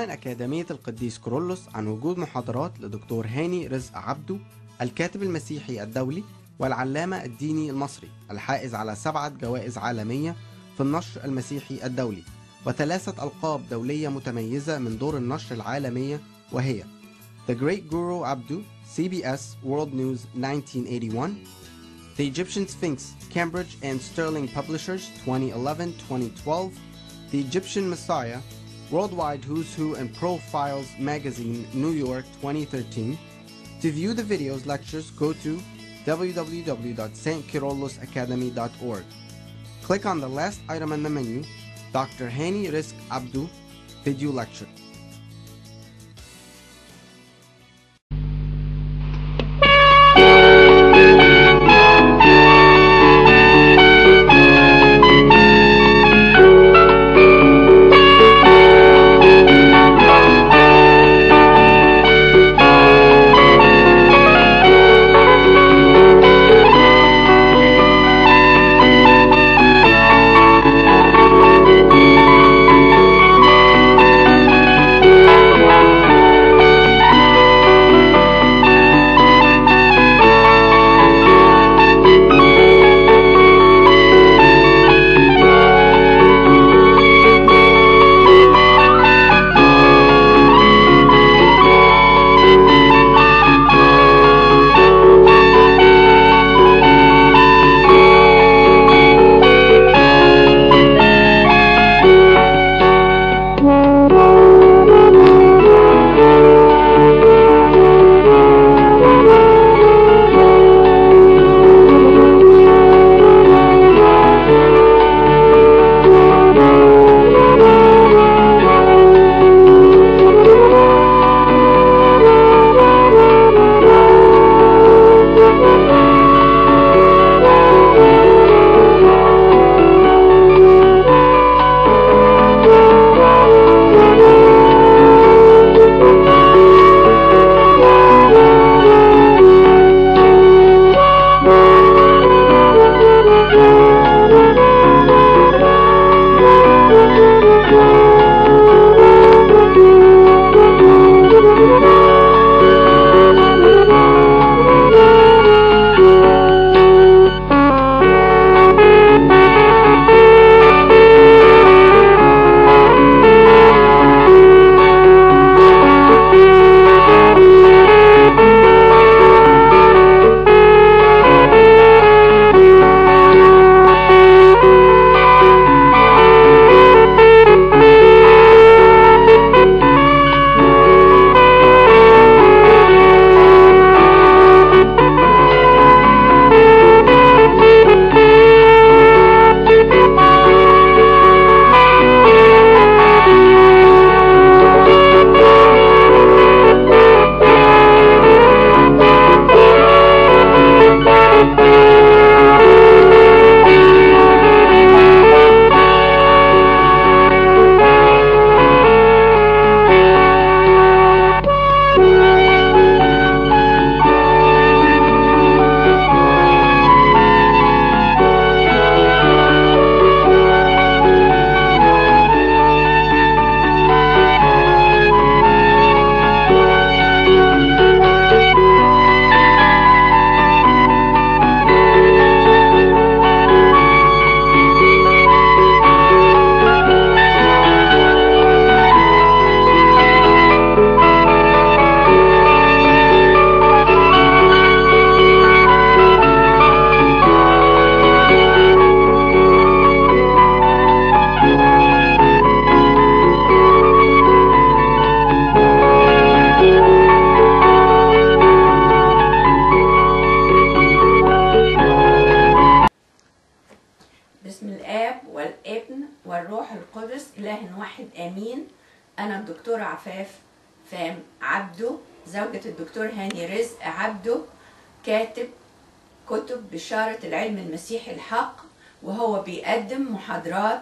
تعلن أكاديمية القديس كورولوس عن وجود محاضرات لدكتور هاني رزق عبده الكاتب المسيحي الدولي والعلامة الديني المصري الحائز على سبعة جوائز عالمية في النشر المسيحي الدولي وثلاثة ألقاب دولية متميزة من دور النشر العالمية وهي The Great Guru Abdu, CBS World News 1981, The Egyptian Sphinx, Cambridge and Sterling Publishers 2011-2012, The Egyptian Messiah, Worldwide Who's Who and Profiles Magazine, New York 2013. To view the videos lectures, go to www.stkirolosacademy.org. Click on the last item in the menu, Dr. Hani Risk Abdu Video Lecture. بسم الآب والابن والروح القدس إله واحد آمين أنا الدكتورة عفاف فام عبده زوجة الدكتور هاني رزق عبده كاتب كتب بشارة العلم المسيحي الحق وهو بيقدم محاضرات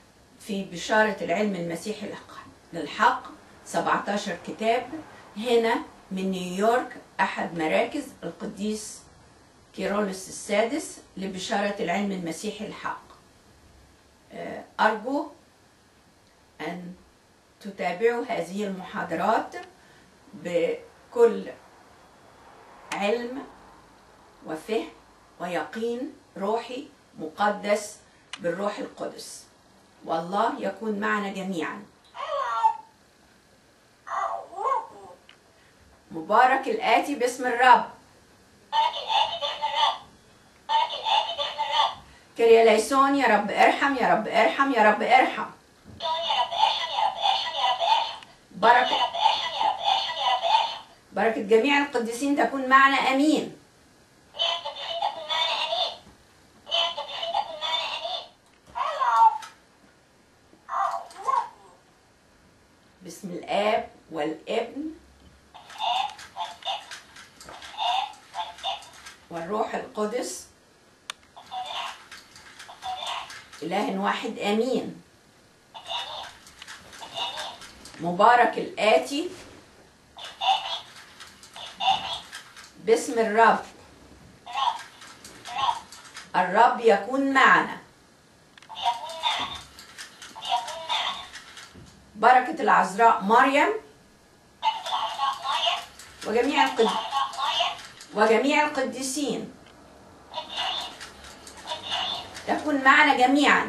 في بشارة العلم المسيحي الحق- للحق 17 كتاب هنا من نيويورك أحد مراكز القديس كيرولس السادس لبشارة العلم المسيحي الحق آه، أرجو أن تتابعوا هذه المحاضرات بكل علم وفهم ويقين روحي مقدس بالروح القدس والله يكون معنا جميعا مبارك الآتي باسم الرب كرياليسون يا رب ارحم يا رب ارحم يا رب ارحم بركة بركة جميع القديسين تكون معنا امين باسم الاب والابن والروح القدس إله واحد آمين مبارك الآتي باسم الرب الرب يكون معنا بركة العذراء مريم وجميع القد... وجميع القديسين تكون معنا جميعا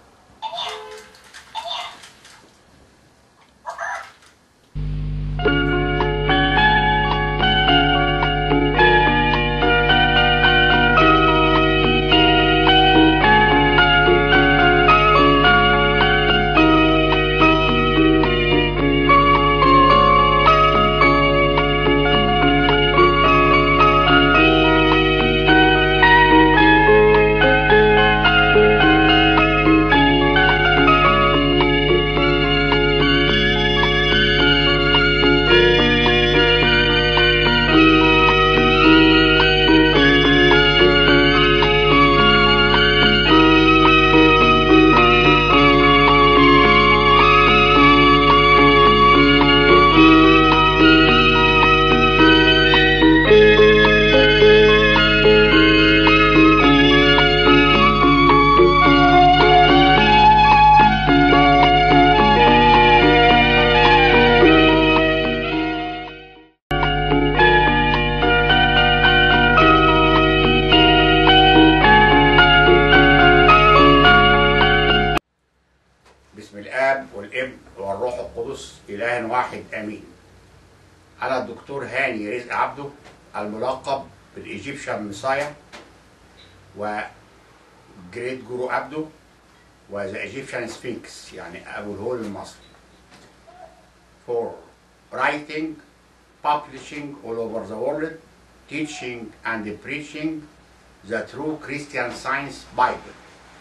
بسم الاب والابن والروح القدس اله واحد امين انا الدكتور هاني رزق عبده الملقب بالايجيبشن ميسايا و جريت جورو عبده وذا ايجيبشن سفينكس يعني ابو الهول المصري for writing publishing all over the world teaching and preaching the true Christian Science Bible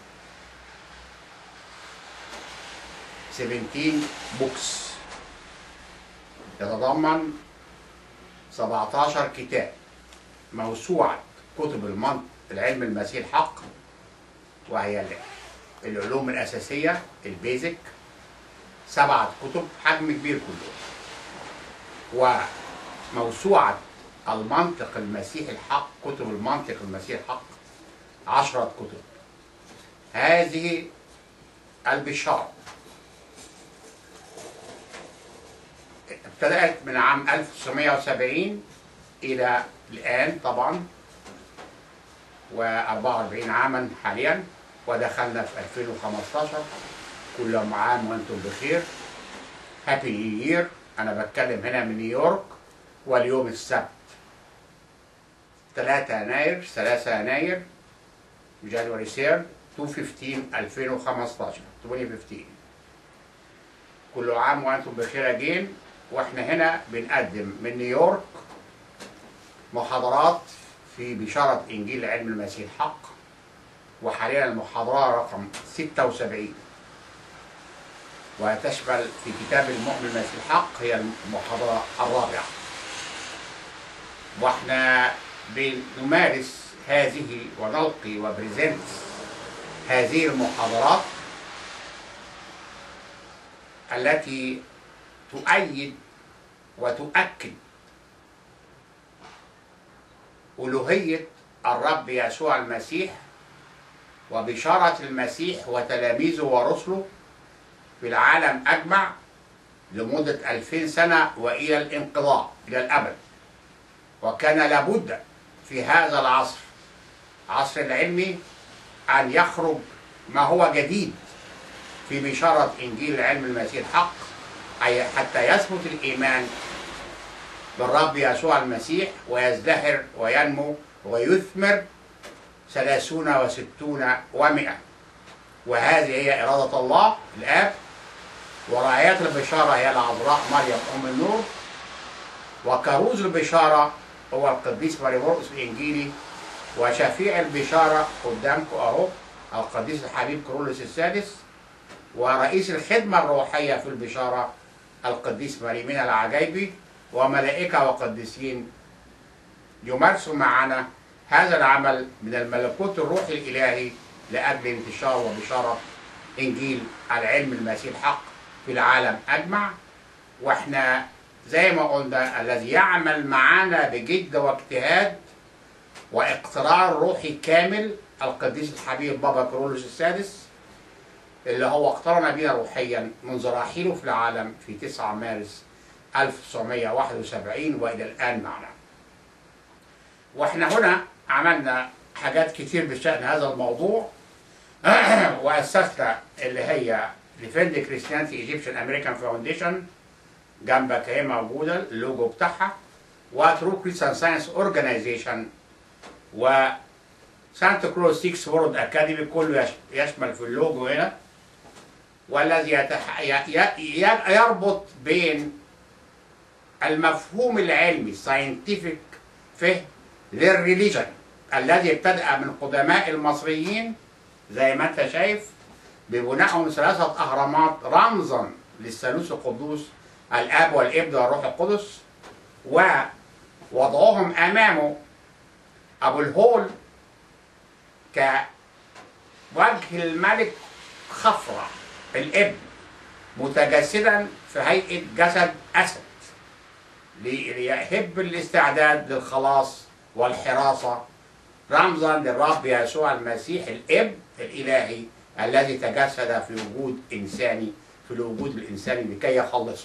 17 بوكس يتضمن 17 كتاب موسوعة كتب المنطق العلم المسيح الحق وهي ال- العلوم الأساسية البيزك سبعة كتب حجم كبير كلهم وموسوعة المنطق المسيح الحق كتب المنطق المسيح الحق عشرة كتب هذه البشارة ابتدأت من عام 1970 إلى الآن طبعا و44 عاما حاليا ودخلنا في 2015 كل عام وانتم بخير هابي نيو يير انا بتكلم هنا من نيويورك واليوم السبت 3 يناير 3 يناير جانوري سير 215 2015 2015 كل عام وانتم بخير اجين واحنا هنا بنقدم من نيويورك محاضرات في بشارة إنجيل علم المسيح الحق وحاليا المحاضرة رقم 76 وتشمل في كتاب المؤمن المسيح الحق هي المحاضرة الرابعة واحنا بنمارس هذه ونلقي وبريزنت هذه المحاضرات التي تؤيد وتؤكد ألوهية الرب يسوع المسيح وبشارة المسيح وتلاميذه ورسله في العالم أجمع لمدة ألفين سنة وإلى الانقضاء إلى الأبد وكان لابد في هذا العصر عصر العلمي أن يخرج ما هو جديد في بشارة إنجيل العلم المسيح الحق أي حتى يثبت الإيمان بالرب يسوع المسيح ويزدهر وينمو ويثمر ثلاثون وستون ومئة وهذه هي إرادة الله الآب ورايات البشارة هي العذراء مريم أم النور وكروز البشارة هو القديس ماريمورقس الإنجيلي وشفيع البشارة قدامكم أهو القديس الحبيب كرولوس السادس ورئيس الخدمة الروحية في البشارة القديس مريمين العجيبي وملائكة وقديسين يمارسوا معنا هذا العمل من الملكوت الروحي الإلهي لأجل انتشار وبشارة إنجيل العلم المسيح الحق في العالم أجمع وإحنا زي ما قلنا الذي يعمل معنا بجد واجتهاد واقترار روحي كامل القديس الحبيب بابا كرولوس السادس اللي هو اقترن بنا روحيا منذ رحيله في العالم في 9 مارس 1971 والى الان معنا. واحنا هنا عملنا حاجات كتير بشان هذا الموضوع واسسنا اللي هي ديفند كريستيانتي ايجيبشن امريكان فاونديشن جنبك اهي موجوده اللوجو بتاعها وترو كريستيان ساينس اورجانيزيشن و سانتا كروز 6 وورد اكاديمي كله يش- يشمل في اللوجو هنا والذي يتح... ي... ي... ي... يربط بين المفهوم العلمي ساينتفك فهم للريليجن الذي ابتدأ من قدماء المصريين زي ما انت شايف ببنائهم ثلاثة أهرامات رمزا للثالوث القدوس الآب والابن والروح القدس ووضعهم أمامه أبو الهول كوجه الملك خفرع الابن متجسدا في هيئة جسد أسد لي- ليهب الاستعداد للخلاص والحراسة رمزا للرب يسوع المسيح الابن الإلهي الذي تجسد في وجود إنساني في الوجود الإنساني لكي يخلصه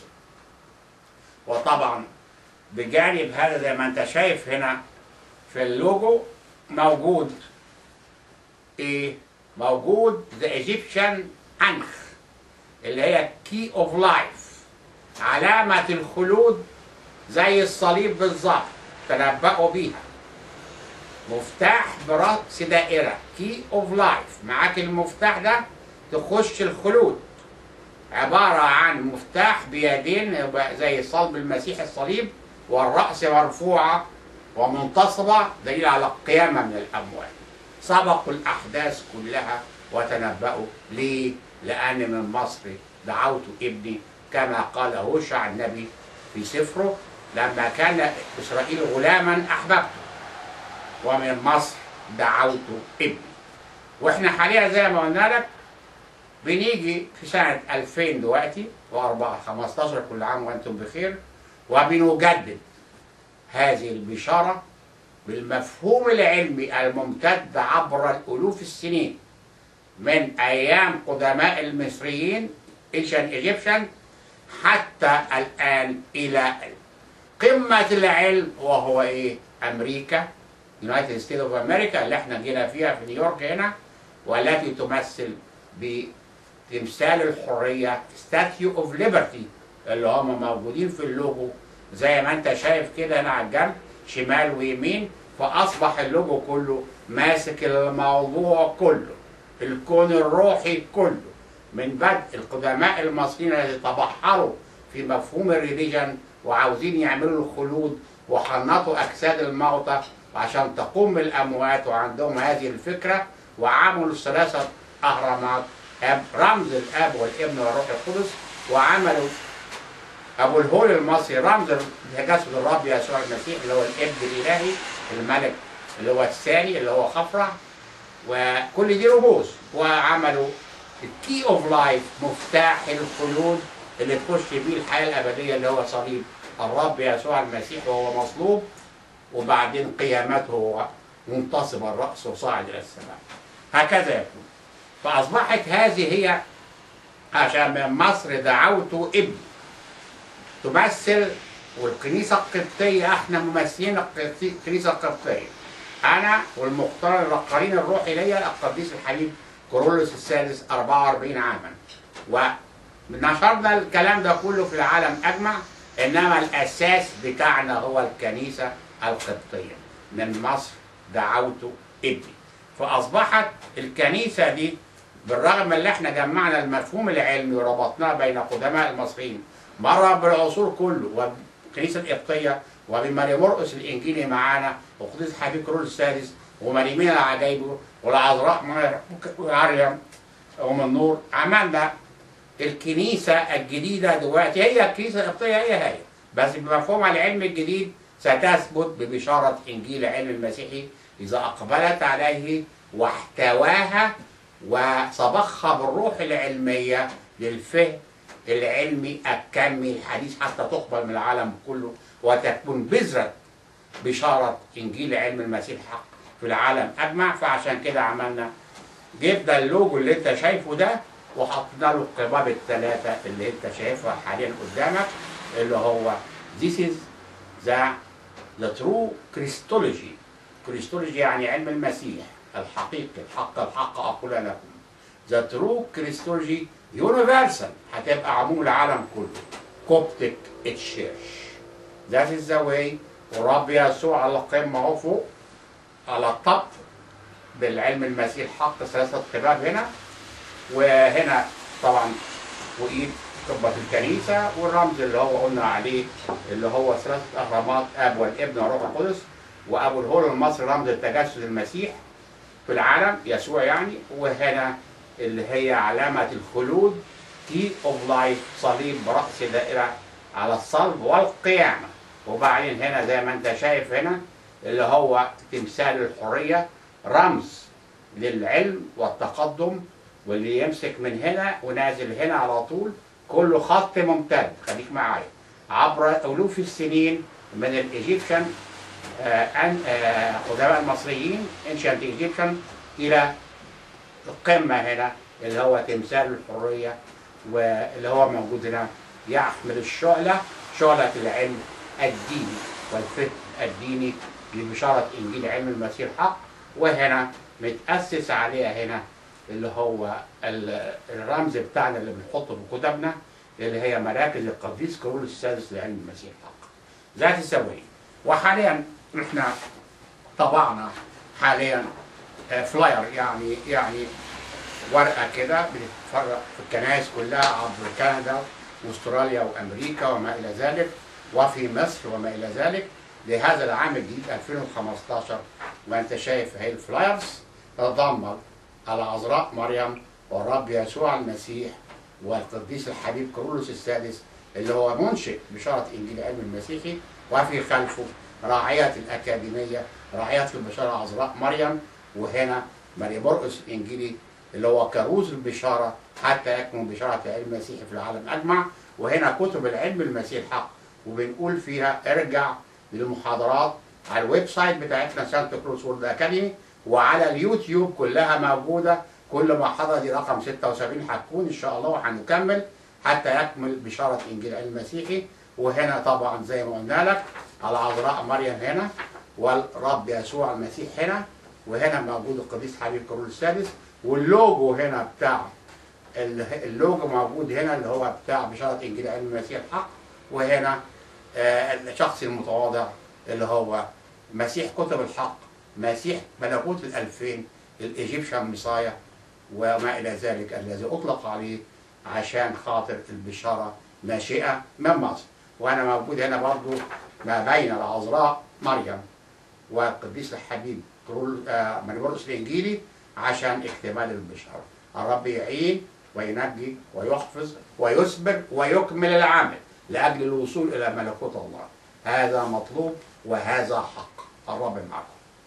وطبعا بجانب هذا زي ما انت شايف هنا في اللوجو موجود ايه موجود ذا ايجيبشن انخ اللي هي كي اوف لايف علامة الخلود زي الصليب بالظبط تنبأوا بيها مفتاح برأس دائرة كي اوف لايف معاك المفتاح ده تخش الخلود عبارة عن مفتاح بيدين يبقى زي صلب المسيح الصليب والرأس مرفوعة ومنتصبة دليل على القيامة من الأموات سبقوا الأحداث كلها وتنبأوا ليه؟ لأن من مصر دعوت ابني كما قال هوشع النبي في سفره لما كان إسرائيل غلاما أحببته ومن مصر دعوت ابني واحنا حاليا زي ما قلنا لك بنيجي في سنة 2000 دلوقتي و4 15 كل عام وانتم بخير وبنجدد هذه البشارة بالمفهوم العلمي الممتد عبر الألوف السنين من أيام قدماء المصريين إيشان إيجيبشن حتى الآن إلى قمة العلم وهو إيه؟ أمريكا يونايتد ستيت اوف امريكا اللي احنا جينا فيها في نيويورك هنا والتي تمثل بتمثال الحريه ستاتيو اوف ليبرتي اللي هم موجودين في اللوجو زي ما انت شايف كده هنا على الجنب شمال ويمين فاصبح اللوجو كله ماسك الموضوع كله الكون الروحي كله من بدء القدماء المصريين الذي تبحروا في مفهوم الريليجن وعاوزين يعملوا الخلود وحنطوا اجساد الموتى عشان تقوم الاموات وعندهم هذه الفكره وعملوا ثلاثه اهرامات أب رمز الاب والابن والروح القدس وعملوا ابو الهول المصري رمز تجسد الرب يسوع المسيح اللي هو الابن الالهي الملك اللي هو الثاني اللي هو خفرع وكل دي رموز وعملوا الكي اوف لايف مفتاح الخلود اللي تخش بيه الحياه الابديه اللي هو صليب الرب يسوع المسيح وهو مصلوب وبعدين قيامته وهو منتصب الراس وصاعد الى السماء هكذا يكون فاصبحت هذه هي عشان من مصر دعوت ابني تمثل والكنيسة القبطية احنا ممثلين القبطي- الكنيسة القبطية أنا والمختار القرين الروحي ليا القديس الحبيب كورولوس السادس 44 عاما ونشرنا الكلام ده كله في العالم أجمع إنما الأساس بتاعنا هو الكنيسة القبطية من مصر دعوت ابني فأصبحت الكنيسة دي بالرغم من اللي احنا جمعنا المفهوم العلمي وربطناه بين قدماء المصريين مرة بالعصور كله والكنيسة القبطية وبماري مرقس الإنجيلي معانا وقديس حبيب كرول السادس ومريمين العجايب والعذراء مريم أم النور عملنا الكنيسة الجديدة دلوقتي هي الكنيسة القبطية هي هي بس بمفهومها العلم الجديد ستثبت ببشارة إنجيل العلم المسيحي إذا أقبلت عليه واحتواها وصبغها بالروح العلمية للفهم العلمي الكمي الحديث حتى تقبل من العالم كله وتكون بذرة بشارة إنجيل علم المسيح حق في العالم أجمع فعشان كده عملنا جبنا اللوجو اللي أنت شايفه ده وحطينا له القباب الثلاثة اللي أنت شايفها حاليا قدامك اللي هو This is the the true Christology Christology يعني علم المسيح الحقيقي الحق الحق أقول لكم The true Christology Universal هتبقى عموم العالم كله Coptic Church That is the way ورب يسوع على القمة اهو فوق على الطب بالعلم المسيح حط ثلاثة قباب هنا وهنا طبعا وإيد قبة الكنيسة والرمز اللي هو قلنا عليه اللي هو ثلاثة أهرامات أب والابن والروح القدس وأبو الهول المصري رمز التجسد المسيح في العالم يسوع يعني وهنا اللي هي علامة الخلود تي اوف لايف صليب برأس دائرة على الصلب والقيامة وبعدين هنا زي ما انت شايف هنا اللي هو تمثال الحرية رمز للعلم والتقدم واللي يمسك من هنا ونازل هنا على طول كله خط ممتد خليك معايا عبر ألوف السنين من الإيجيبشن قدماء المصريين انشنت ايجيبشن الى القمه هنا اللي هو تمثال الحريه واللي هو موجود هنا يحمل الشعله شعله العلم الديني والفهم الديني لبشاره انجيل علم المسيح حق وهنا متاسس عليها هنا اللي هو ال- الرمز بتاعنا اللي بنحطه في كتبنا اللي هي مراكز القديس كرول السادس لعلم المسيح حق ذات السويه وحاليا احنا طبعنا حاليا آه، فلاير يعني يعني ورقه كده بتتفرق في الكنائس كلها عبر كندا واستراليا وامريكا وما الى ذلك وفي مصر وما الى ذلك لهذا العام الجديد 2015 وانت شايف هي الفلايرز تتضمن العذراء مريم والرب يسوع المسيح والقديس الحبيب كرولوس السادس اللي هو منشئ بشارة إنجيل العلم المسيحي وفي خلفه راعية الأكاديمية راعية البشارة عذراء مريم وهنا ماري مرقس الإنجيلي اللي هو كروز البشارة حتى يكمل بشارة العلم المسيحي في العالم أجمع وهنا كتب العلم المسيحي حق وبنقول فيها ارجع للمحاضرات على الويب سايت بتاعتنا سانتا كروز وورد أكاديمي وعلى اليوتيوب كلها موجودة كل محاضرة دي رقم 76 هتكون إن شاء الله وهنكمل حتى يكمل بشارة إنجيل العلم المسيحي وهنا طبعا زي ما قلنا لك العذراء مريم هنا والرب يسوع المسيح هنا وهنا موجود القديس حبيب كرول السادس واللوجو هنا بتاع ال- اللوجو موجود هنا اللي هو بتاع بشارة إنجيل علم المسيح الحق وهنا آه، الشخص المتواضع اللي هو مسيح كتب الحق مسيح ملكوت الألفين الإيجيبشن ميسايا وما إلى ذلك الذي أطلق عليه عشان خاطر البشارة ناشئة من مصر وأنا موجود هنا برضو ما بين العذراء مريم والقديس الحبيب كرول آه، مريمورس الإنجيلي عشان اكتمال البشارة الرب يعين وينجي ويحفظ ويثبت ويكمل العمل لأجل الوصول إلى ملكوت الله هذا مطلوب وهذا حق الرب معكم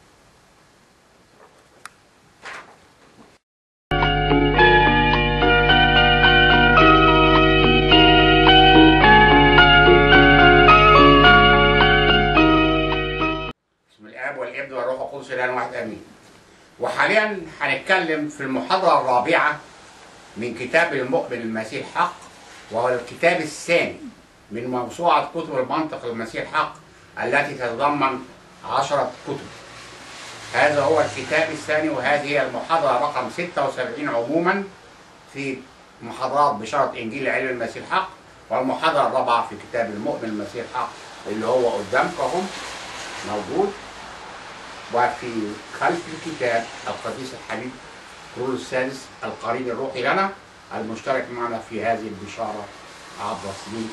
بسم الاب والابن والروح القدس الان واحد امين وحاليا هنتكلم في المحاضره الرابعه من كتاب المؤمن المسيح حق وهو الكتاب الثاني من موسوعة كتب المنطق المسيح الحق التي تتضمن عشرة كتب هذا هو الكتاب الثاني وهذه هي المحاضرة رقم 76 عموما في محاضرات بشرط إنجيل علم المسيح الحق والمحاضرة الرابعة في كتاب المؤمن المسيح الحق اللي هو قدامكم اهو موجود وفي خلف الكتاب القديس الحبيب كرول السادس القريب الروحي لنا المشترك معنا في هذه البشارة عبر السنين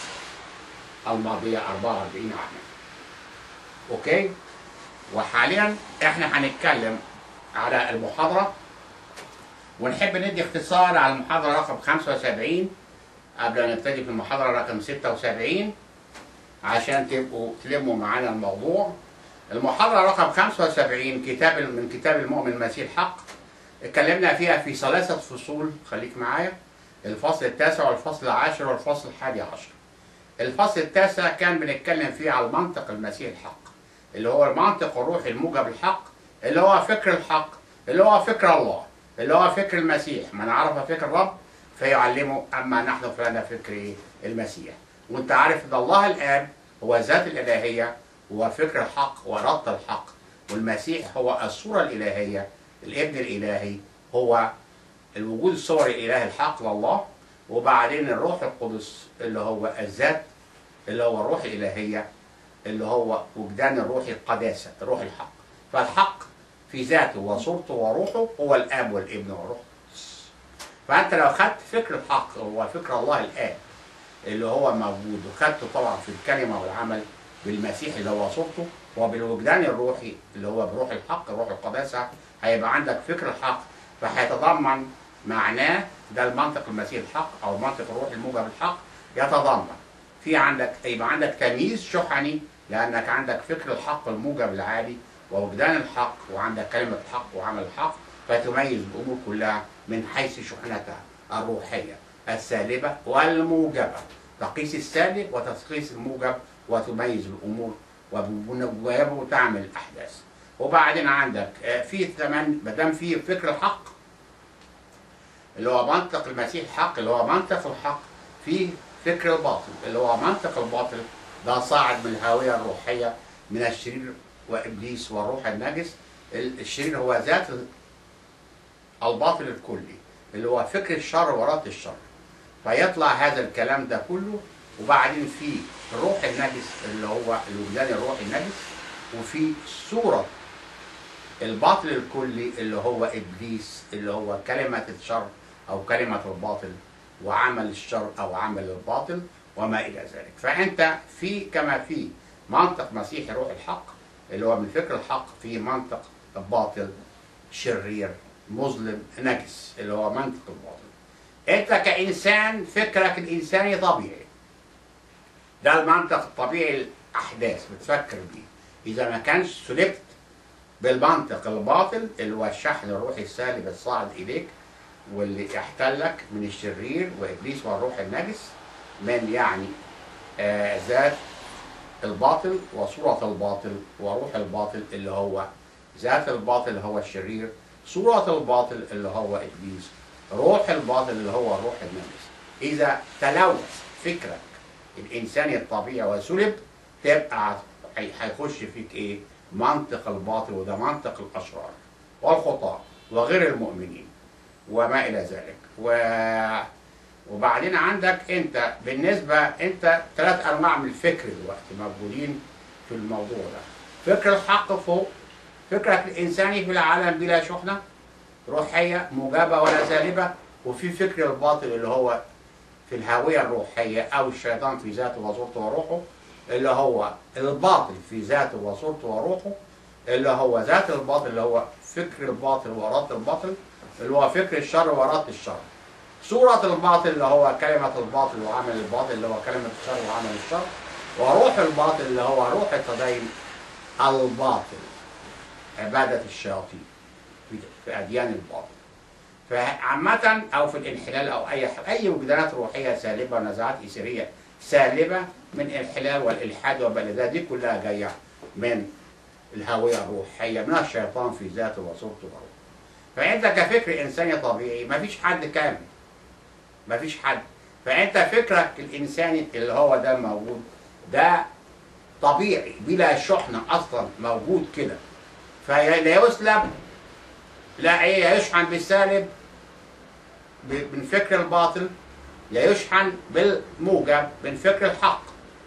الماضية 44 عاما اوكي وحاليا احنا هنتكلم على المحاضرة ونحب ندي اختصار على المحاضرة رقم 75 قبل أن نبتدي في المحاضرة رقم 76 عشان تبقوا تلموا معانا الموضوع المحاضرة رقم 75 كتاب من كتاب المؤمن المسيح الحق اتكلمنا فيها في ثلاثة فصول خليك معايا الفصل التاسع والفصل العاشر والفصل الحادي عشر الفصل التاسع كان بنتكلم فيه على المنطق المسيح الحق اللي هو المنطق الروحي الموجب الحق اللي هو فكر الحق اللي هو فكر الله اللي هو فكر المسيح من عرف فكر الرب فيعلمه اما نحن فلنا فكر إيه؟ المسيح وانت عارف ان الله الاب هو ذات الالهيه هو فكر الحق وربط الحق والمسيح هو الصوره الالهيه الابن الالهي هو الوجود الصوري الالهي الحق لله وبعدين الروح القدس اللي هو الذات اللي هو الروح الالهيه اللي هو وجدان الروح القداسه الروح الحق فالحق في ذاته وصورته وروحه هو الاب والابن والروح القدس فانت لو خدت فكر الحق هو فكر الله الاب اللي هو موجود وخدته طبعا في الكلمه والعمل بالمسيح اللي هو صورته وبالوجدان الروحي اللي هو بروح الحق روح القداسه هيبقى عندك فكر الحق فهيتضمن معناه ده المنطق المسيح الحق او منطق الروح الموجب الحق يتضمن في عندك يبقى عندك تمييز شحني لانك عندك فكر الحق الموجب العالي ووجدان الحق وعندك كلمه الحق وعمل الحق فتميز الامور كلها من حيث شحنتها الروحيه السالبه والموجبه تقيس السالب وتقيس الموجب وتميز الامور وبنوابه تعمل الاحداث وبعدين عندك آه، في ثمن ما دام في فكر الحق اللي هو منطق المسيح الحق اللي هو منطق الحق في فكر الباطل اللي هو منطق الباطل ده صاعد من الهاويه الروحيه من الشرير وابليس والروح النجس ال- الشرير هو ذات الباطل الكلي اللي هو فكر الشر ورد الشر فيطلع هذا الكلام ده كله وبعدين في الروح النجس اللي هو الوجدان الروحي النجس وفي صورة الباطل الكلي اللي هو إبليس اللي هو كلمة الشر أو كلمة الباطل وعمل الشر أو عمل الباطل وما إلى ذلك فأنت في كما في منطق مسيحي روح الحق اللي هو من فكر الحق في منطق باطل شرير مظلم نجس اللي هو منطق الباطل انت كانسان فكرك الانساني طبيعي ده المنطق الطبيعي الاحداث بتفكر بيه اذا ما كانش سلبت بالمنطق الباطل اللي هو الشحن الروحي السالب الصاعد اليك واللي يحتلك من الشرير وابليس والروح النجس من يعني آه ذات الباطل وصورة الباطل وروح الباطل اللي هو ذات الباطل اللي هو الشرير صورة الباطل اللي هو إبليس روح الباطل اللي هو روح النجس إذا تلوث فكرك الإنساني الطبيعي وسلب تبقى هي- هيخش فيك إيه؟ منطق الباطل وده منطق الأشرار والخطاة وغير المؤمنين وما إلى ذلك و... وبعدين عندك أنت بالنسبة أنت ثلاث أنواع من الفكر دلوقتي موجودين في الموضوع ده فكر الحق فوق فكرك الإنساني في العالم بلا شحنة روحية موجبة ولا سالبة وفي فكر الباطل اللي هو في الهوية الروحية أو الشيطان في ذاته وصورته وروحه اللي هو الباطل في ذاته وصورته وروحه اللي هو ذات الباطل اللي هو فكر الباطل ورد الباطل اللي هو فكر الشر ورد الشر صورة الباطل اللي هو كلمة الباطل وعمل الباطل اللي هو كلمة الشر وعمل الشر وروح الباطل اللي هو روح التدين الباطل عبادة الشياطين في في أديان الباطل فعامة أو في الانحلال أو أي أي وجدانات روحية سالبة ونزعات إثرية سالبة من الانحلال والإلحاد وبلدها دي كلها جاية من الهوية الروحية من الشيطان في ذاته وصورته وروحه فأنت كفكر إنساني طبيعي مفيش حد كامل مفيش حد فانت فكرك الانساني اللي هو ده موجود ده طبيعي بلا شحنه اصلا موجود كده فلا يسلب لا ايه يشحن بالسالب ب- من فكر الباطل يا يشحن بالموجب من فكر الحق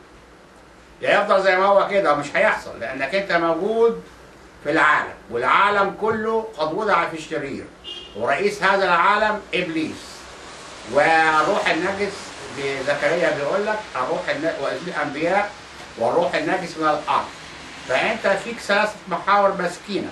يا يفضل زي ما هو كده مش هيحصل لانك انت موجود في العالم والعالم كله قد وضع في الشرير ورئيس هذا العالم ابليس والروح النجس زكريا بيقول لك الروح الن- وإذ الانبياء والروح النجس من الارض فانت فيك ثلاث محاور مسكينه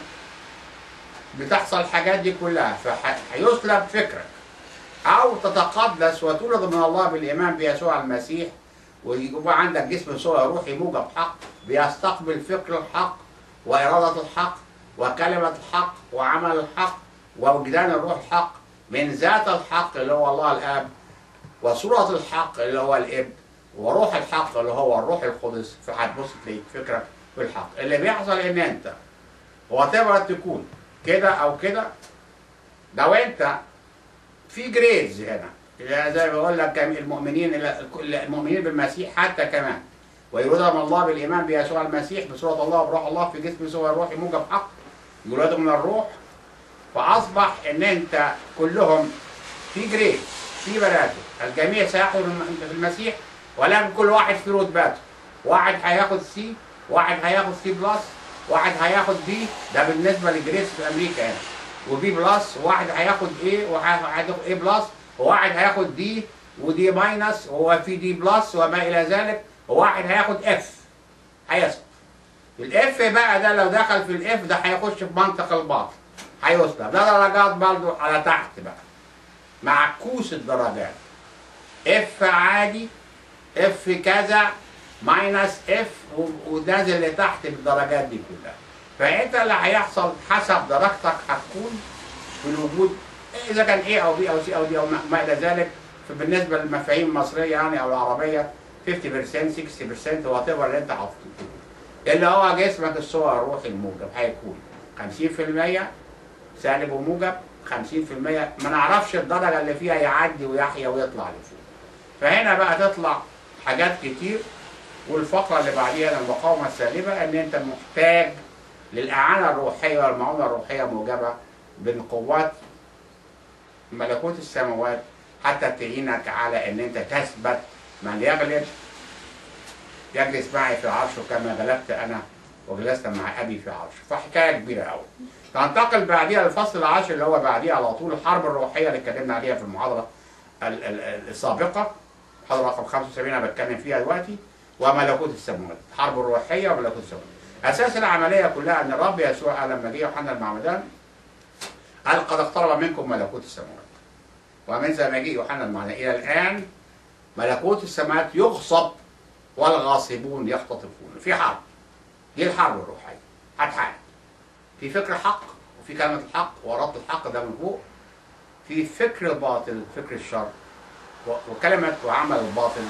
بتحصل الحاجات دي كلها فهيسلب فكرك او تتقدس وتولد من الله بالايمان بيسوع المسيح ويبقى عندك جسم سوى روحي موجب حق بيستقبل فكر الحق واراده الحق وكلمه الحق وعمل الحق ووجدان الروح الحق من ذات الحق اللي هو الله الاب وصوره الحق اللي هو الابن وروح الحق اللي هو الروح القدس فهتبص تلاقي فكرك في الحق اللي بيحصل ان انت وتبقى تكون كده او كده لو انت في جريدز هنا يعني زي ما بقول لك كم- المؤمنين المؤمنين بالمسيح حتى كمان ويولدهم الله بالايمان بيسوع المسيح بصوره الله وبروح الله في جسم سوى روحي موجب حق يولدوا من الروح فاصبح ان انت كلهم في جريد في مراتب الجميع سيأخذ في المسيح ولكن كل واحد في رتباته واحد هياخد سي واحد هياخد سي بلس واحد هياخد بي ده بالنسبه للجريس في امريكا هنا وبي بلس وواحد هياخد ايه وواحد هياخد ايه بلس وواحد هياخد دي ودي ماينس وهو في دي بلس وما الى ذلك وواحد هياخد اف هيسقط الاف بقى ده لو دخل في الاف ده هيخش في منطق الباطل هيسلب ده درجات برضه على تحت بقى معكوس الدرجات اف عادي اف كذا ماينس اف ونازل لتحت بالدرجات دي كلها فانت اللي هيحصل حسب درجتك هتكون في الوجود اذا كان ايه او بي او سي او دي او ما- ما الى ذلك فبالنسبه للمفاهيم المصريه يعني او العربيه 50% 60% وات ايفر اللي انت حاطه اللي هو جسمك الصور الروحي الموجب هيكون 50% سالب وموجب 50% ما نعرفش الدرجه اللي فيها يعدي ويحيا ويطلع لفوق فهنا بقى تطلع حاجات كتير والفقره اللي بعديها المقاومه السالبه ان انت محتاج للاعانه الروحيه والمعونه الروحيه موجبه من قوات ملكوت السماوات حتى تعينك على ان انت تثبت من يغلب يجلس معي في عرشه كما غلبت انا وجلست مع ابي في عرشه فحكايه كبيره قوي تنتقل بعديها للفصل العاشر اللي هو بعديها على طول الحرب الروحيه اللي اتكلمنا عليها في المحاضره ال- ال- ال- السابقه محاضره رقم 75 انا بتكلم فيها دلوقتي وملكوت السماوات الحرب الروحيه وملكوت السماوات اساس العمليه كلها ان الرب يسوع قال لما جه يوحنا المعمدان قال قد اقترب منكم ملكوت السماوات ومن ذا مجيء يوحنا المعمدان الى الان ملكوت السماوات يغصب والغاصبون يختطفون في حرب دي الحرب الروحيه هتحارب في فكر حق وفي كلمه الحق ورد الحق ده من فوق في فكر الباطل فكر الشر و- وكلمه وعمل الباطل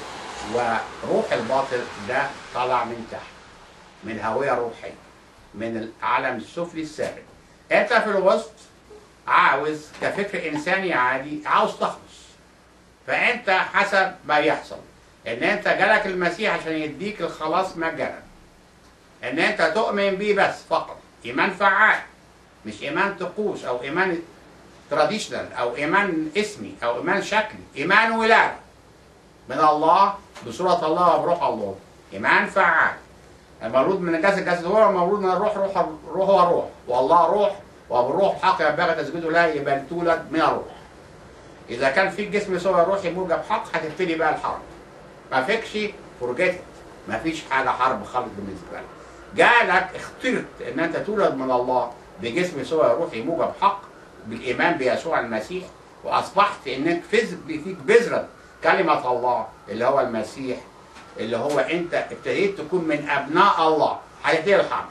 وروح الباطل ده طالع من تحت من هويه روحيه من العالم السفلي السافل انت في الوسط عاوز كفكر انساني عادي عاوز تخلص فانت حسب ما يحصل ان انت جالك المسيح عشان يديك الخلاص مجانا ان انت تؤمن بيه بس فقط ايمان فعال مش ايمان طقوس او ايمان تراديشنال او ايمان اسمي او ايمان شكلي ايمان ولاده من الله بصوره الله وبروح الله ايمان فعال المولود من الجسد جسد هو المولود من الروح روح روح هو روح والله روح وبالروح حق ينبغي تسجده لا يبقى تولد من الروح اذا كان فيك جسم سوى روحي موجب حق هتبتدي بقى الحرب ما فيكش فرجتك ما فيش حاجه حرب خالص بالنسبه لك جالك اخترت ان انت تولد من الله بجسم سوى روحي موجب حق بالايمان بيسوع المسيح واصبحت انك فز فيك بذره كلمه الله اللي هو المسيح اللي هو انت ابتديت تكون من ابناء الله هتبتدي الحرب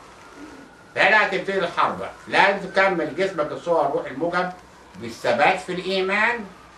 هنا هتبتدي الحرب بقى. لازم تكمل جسمك الصور الروح الموجب بالثبات في الايمان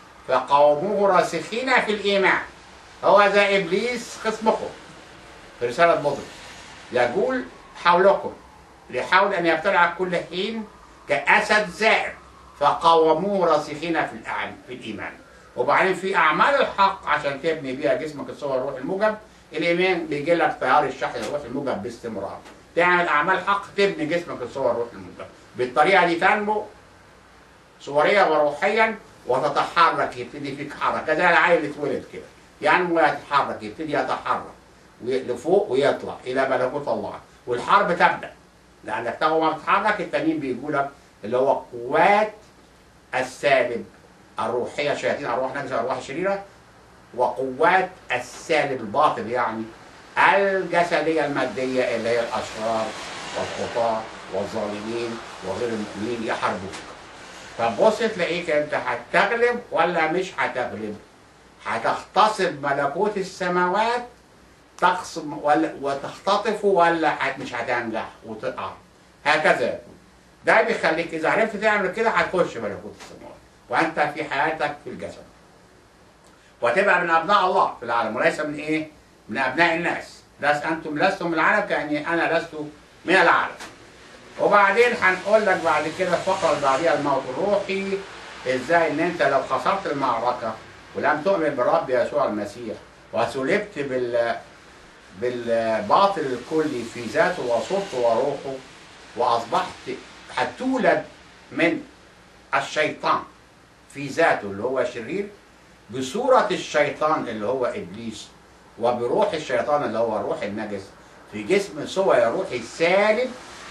فقوموه راسخين في الايمان هو ذا ابليس خصمكم في رساله بطرس يقول حولكم ليحاول ان يبتلع كل حين كاسد زائر فقاوموه راسخين في الأعن- في الايمان وبعدين في اعمال الحق عشان تبني بيها جسمك الصور الروح الموجب الايمان بيجي لك تيار الشحن الروح الموجب باستمرار تعمل اعمال حق تبني جسمك الصور الروح الموجب بالطريقه دي تنمو صوريا وروحيا وتتحرك يبتدي فيك حركه زي العيل اللي اتولد كده ينمو يتحرك يبتدي يتحرك وي- لفوق ويطلع الى ملكوت الله والحرب تبدا لانك تو ما بتتحرك التانيين بيجوا لك اللي هو قوات السالب الروحيه شياطين ارواح نجسه ارواح شريره وقوات السالب الباطل يعني الجسديه الماديه اللي هي الاشرار والخطاه والظالمين وغير المؤمنين يحاربوك فبص تلاقيك انت هتغلب ولا مش هتغلب هتغتصب ملكوت السماوات تقسم ولا وتختطفه ولا هت- مش هتنجح وتقع هكذا يكون ده بيخليك اذا عرفت تعمل كده هتخش ملكوت السماوات وانت في حياتك في الجسد وتبقى من ابناء الله في العالم وليس من ايه؟ من ابناء الناس لس انتم لستم من العالم كاني انا لست من العالم وبعدين هنقول لك بعد كده الفقره اللي بعديها الموت الروحي ازاي ان انت لو خسرت المعركه ولم تؤمن بالرب يسوع المسيح وسلبت بال بالباطل الكلي في ذاته وصورته وروحه واصبحت هتولد من الشيطان في ذاته اللي هو شرير بصورة الشيطان اللي هو إبليس وبروح الشيطان اللي هو الروح النجس في جسم سوى روحي سالب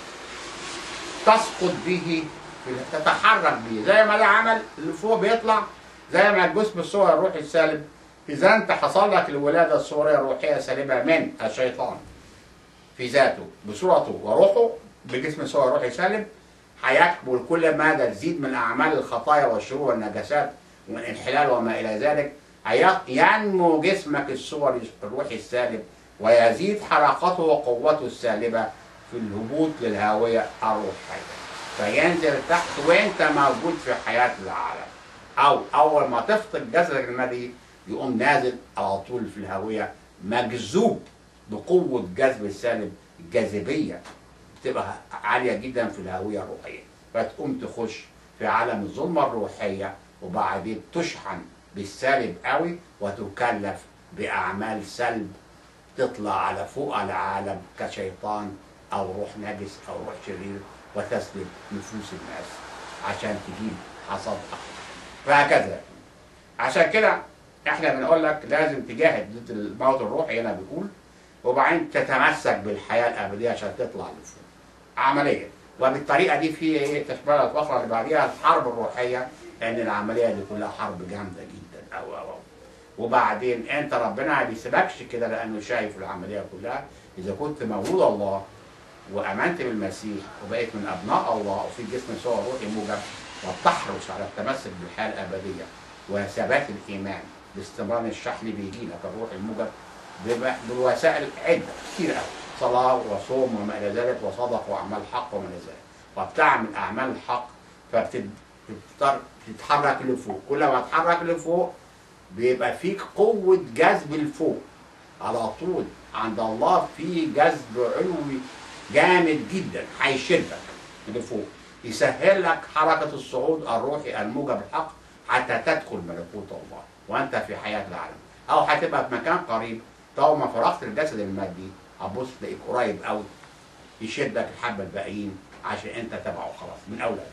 تسقط به في- تتحرك به زي ما ده عمل اللي فوق بيطلع زي ما الجسم الصوري الروحي السالب إذا أنت حصل لك الولادة الصورية الروحية سالبة من الشيطان في ذاته بصورته وروحه بجسم صوري روحي سالب هيكمل كل ما ده تزيد من أعمال الخطايا والشرور والنجاسات والانحلال وما إلى ذلك هي- ينمو جسمك الصوري الروحي السالب ويزيد حركته وقوته السالبة في الهبوط للهاوية الروحية فينزل تحت وانت موجود في حياة العالم أو أول ما تفقد جسدك المادي يقوم نازل على طول في الهاوية مجذوب بقوة جذب السالب الجاذبية بتبقى عالية جدا في الهوية الروحية فتقوم تخش في عالم الظلمة الروحية وبعدين تشحن بالسالب قوي وتكلف بأعمال سلب تطلع على فوق العالم كشيطان أو روح نجس أو روح شرير وتسلب نفوس الناس عشان تجيب حصاد أكتر فهكذا عشان كده احنا بنقول لك لازم تجاهد ضد الموت الروحي هنا بيقول وبعدين تتمسك بالحياه الابديه عشان تطلع لفوق عمليه وبالطريقه دي في ايه تشبه الفقره اللي بعديها الحرب الروحيه لان العمليه دي كلها حرب جامده جدا او او أو. وبعدين انت ربنا ما بيسيبكش كده لانه شايف العمليه كلها اذا كنت مولود الله وامنت بالمسيح وبقيت من ابناء الله وفي جسم سوى روحي موجب وتحرص على التمسك بالحياه الابديه وثبات الايمان باستمرار الشحن بيجي لك الروح الموجب بم- بالوسائل عده كتير قوي صلاه وصوم وما الى ذلك وصدق واعمال حق وما الى ذلك وبتعمل اعمال الحق فبتتحرك لفوق كل ما تتحرك لفوق بيبقى فيك قوه جذب لفوق على طول عند الله في جذب علوي جامد جدا هيشدك لفوق يسهل لك حركة الصعود الروحي الموجب الحق حتى تدخل ملكوت الله وانت في حياة العالم او هتبقى في مكان قريب طول ما فرغت الجسد المادي هتبص تلاقيك قريب قوي يشدك الحبة الباقيين عشان انت تبعه خلاص من اولاد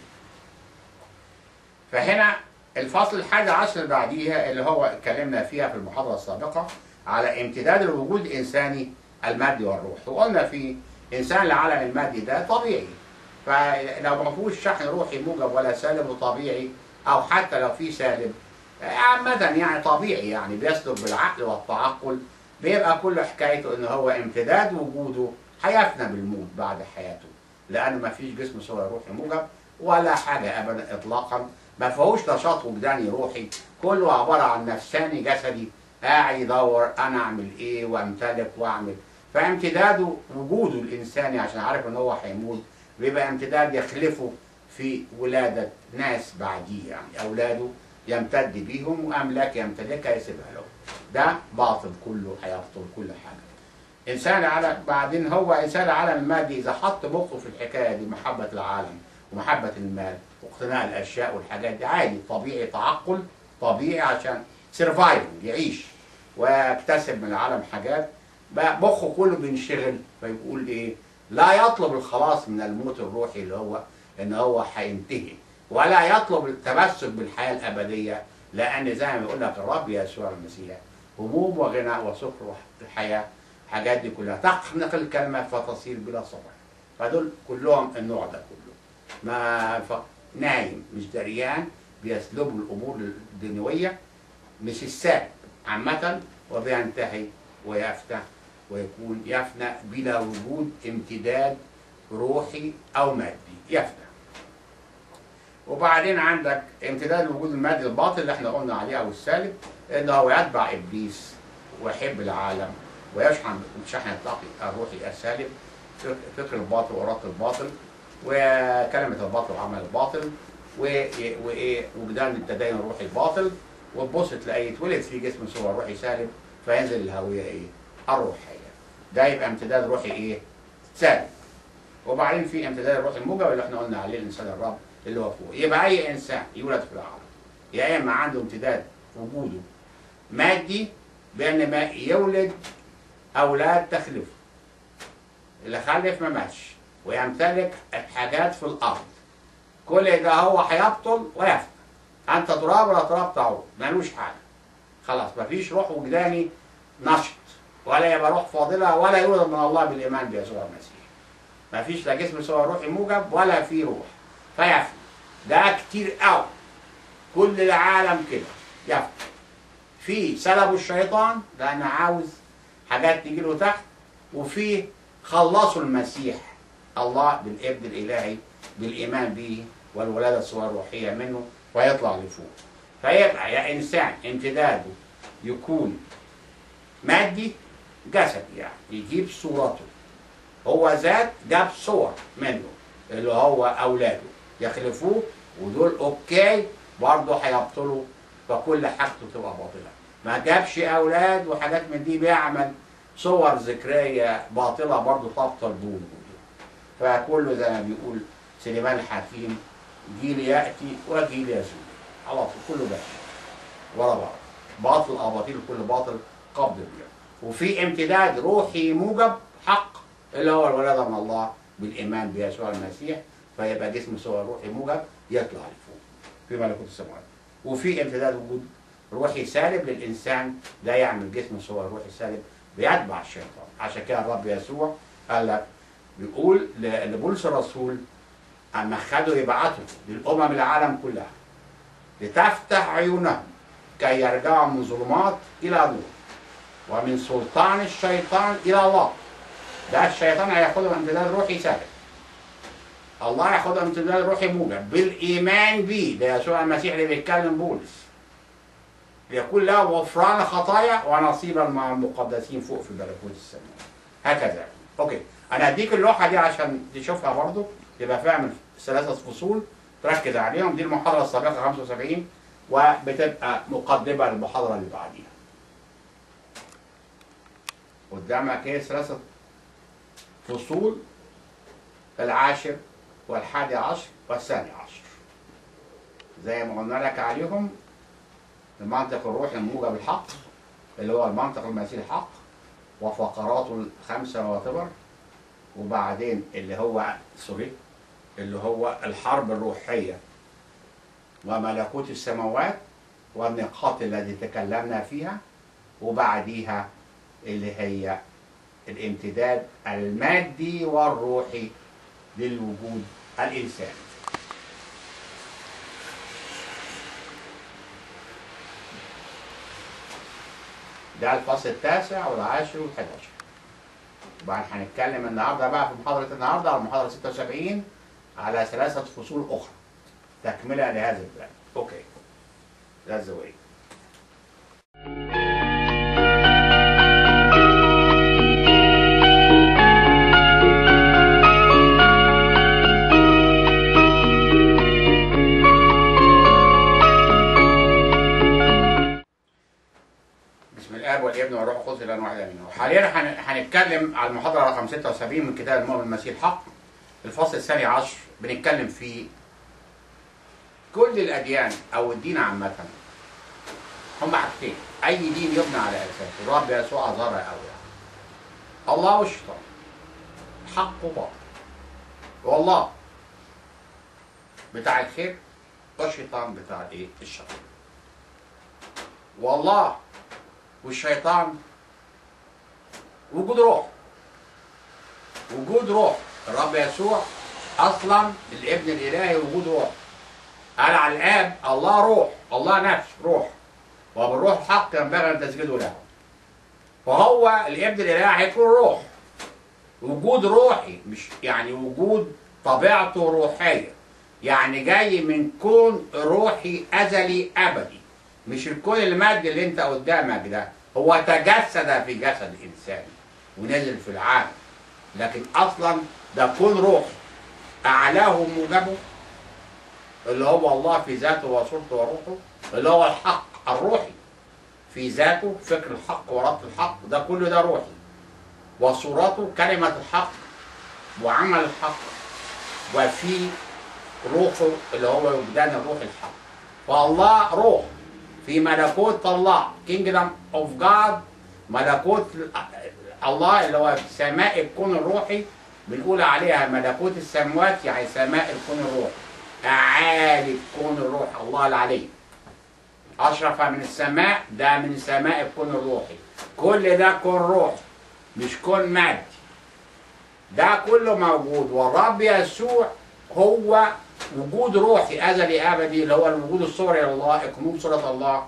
فهنا الفصل الحادي عشر اللي بعديها اللي هو اتكلمنا فيها في المحاضرة السابقة على امتداد الوجود الإنساني المادي والروح وقلنا في إنسان العالم المادي ده طبيعي فلو ما فيهوش شحن روحي موجب ولا سالب وطبيعي أو حتى لو في سالب عامة يعني طبيعي يعني بيسلك بالعقل والتعقل بيبقى كل حكايته إن هو امتداد وجوده هيفنى بالموت بعد حياته لأن ما فيش جسم سوى روحي موجب ولا حاجة أبدا إطلاقا ما فيهوش نشاط وجداني روحي كله عبارة عن نفساني جسدي قاعد يدور أنا أعمل إيه وأمتلك وأعمل فامتداده وجوده الإنساني عشان عارف إن هو هيموت بيبقى امتداد يخلفه في ولادة ناس بعديه يعني أولاده يمتد بيهم وأملاك يمتلكها يسيبها له ده باطل كله هيبطل كل حاجة إنسان على بعدين هو إنسان العالم المادي إذا حط مخه في الحكاية دي محبة العالم ومحبة المال واقتناء الأشياء والحاجات دي عادي طبيعي تعقل طبيعي عشان سرفايف يعيش ويكتسب من العالم حاجات بقى مخه كله بينشغل فيقول ايه لا يطلب الخلاص من الموت الروحي اللي هو ان هو هينتهي ولا يطلب التمسك بالحياه الابديه لان زي ما بيقول لك الرب يسوع المسيح هموم وغنى وسكر الحياه الحاجات دي كلها تخنق الكلمه فتصير بلا صبر فدول كلهم النوع ده كله ما ف... نايم مش دريان بيسلبوا الامور الدنيويه مش السالب عامه وبينتهي ويفتح ويكون يفنى بلا وجود امتداد روحي او مادي يفنى وبعدين عندك امتداد الوجود المادي الباطل اللي احنا قلنا عليه او السالب ان هو يتبع ابليس ويحب العالم ويشحن شحن الطاقه الروحي السالب فكر الباطل واراده الباطل وكلمه الباطل وعمل الباطل وايه وايه وجدان التدين الروحي الباطل وتبص تلاقي يتولد في جسم صور روحي سالب فينزل الهويه ايه؟ الروحيه. ده يبقى امتداد روحي ايه؟ سالب. وبعدين في امتداد الروح الموجب اللي احنا قلنا عليه الانسان الرب اللي هو فوق. يبقى اي انسان يولد في العالم يا اما عنده امتداد وجوده مادي بان ما يولد اولاد تخلفه. اللي خلف ما ماتش ويمتلك الحاجات في الارض. كل ده هو هيبطل ويفنى. انت تراب ولا تراب تعود ملوش حاجه. خلاص مفيش روح وجداني نشط ولا يبقى روح فاضله ولا يولد من الله بالايمان بيسوع المسيح. مفيش لا جسم سوى روحي موجب ولا في روح فيفنى. ده كتير قوي. كل العالم كده يفنى. في سلبوا الشيطان لان عاوز حاجات تجي له تحت وفي خلصوا المسيح الله بالابن الالهي بالايمان به والولاده الصغيره الروحيه منه ويطلع لفوق فيبقى يا انسان امتداده يكون مادي جسد يعني يجيب صورته هو ذات جاب صور منه اللي هو اولاده يخلفوه ودول اوكي برضه هيبطلوا فكل حاجته تبقى باطله ما جابش اولاد وحاجات من دي بيعمل صور ذكريه باطله برضه تبطل بوجوده فكله زي ما بيقول سليمان الحكيم جيل ياتي وجيل يزول على طول كله ماشي ورا بعض باطل اباطيل كل باطل قبض بيه وفي امتداد روحي موجب حق اللي هو الولاده من الله بالايمان بيسوع المسيح فيبقى جسم سوى روحي موجب يطلع لفوق في ملكوت السماوات وفي امتداد وجود روحي سالب للانسان ده يعمل جسم سوى روحي سالب بيتبع الشيطان عشان كده الرب يسوع قال لك بيقول لبولس الرسول اما خدوا يبعتوا للامم العالم كلها لتفتح عيونهم كي يرجعوا من ظلمات الى نور ومن سلطان الشيطان الى الله ده الشيطان هياخدهم امتداد روحي سالب الله ياخدهم امتداد روحي موجب بالايمان به ده يسوع المسيح اللي بيتكلم بولس ليكون له غفران خطايا ونصيبا مع المقدسين فوق في ملكوت السماء هكذا اوكي انا هديك اللوحه دي عشان تشوفها برضو يبقى فاهم ثلاثه فصول تركز عليهم دي المحاضره السابقه 75 وبتبقى مقدمه للمحاضره اللي بعديها قدامك ايه ثلاثه فصول العاشر والحادي عشر والثاني عشر زي ما قلنا لك عليهم المنطق الروحي الموجب الحق اللي هو المنطق المسيحي الحق وفقراته الخمسة وتبر وبعدين اللي هو سوري اللي هو الحرب الروحية وملكوت السماوات والنقاط التي تكلمنا فيها وبعديها اللي هي الامتداد المادي والروحي للوجود الإنساني ده الفصل التاسع والعاشر والحداشر وبعد هنتكلم النهارده بقى في محاضرة النهارده على المحاضرة 76 على ثلاثة فصول أخرى تكملة لهذا البلان أوكي That's the way بسم الاب والابن والروح القدس الان واحد امين وحاليا هن- هنتكلم على المحاضره رقم 76 من كتاب المؤمن المسيح الحق الفصل الثاني عشر بنتكلم فيه كل الاديان او الدين عامه هم حاجتين اي دين يبنى على اساس الرب يسوع اظهرها قوي يعني. الله والشيطان حق وباطل والله بتاع الخير والشيطان بتاع الايه الشر والله والشيطان وجود روح وجود روح الرب يسوع اصلا الابن الالهي وجود روح قال على الاب الله روح الله نفس روح وبالروح الحق ينبغي ان تسجدوا له فهو الابن الالهي هيكون روح وجود روحي مش يعني وجود طبيعته روحيه يعني جاي من كون روحي ازلي ابدي مش الكون المادي اللي انت قدامك ده هو تجسد في جسد انسان ونزل في العالم لكن اصلا ده كون روح اعلاه موجبه اللي هو الله في ذاته وصورته وروحه اللي هو الحق الروحي في ذاته فكر الحق ورد الحق ده كله ده روحي وصورته كلمة الحق وعمل الحق وفي روحه اللي هو وجدان الروح الحق فالله روح في ملكوت الله kingdom of God ملكوت الله اللي هو في سماء الكون الروحي بنقول عليها ملكوت السماوات يعني سماء الكون الروحي أعالي الكون الروح الله العلي أشرف من السماء ده من سماء الكون الروحي كل ده كون روحي مش كون مادي ده كله موجود والرب يسوع هو وجود روحي أزلي أبدي اللي هو الوجود الصوري لله إكموم صورة الله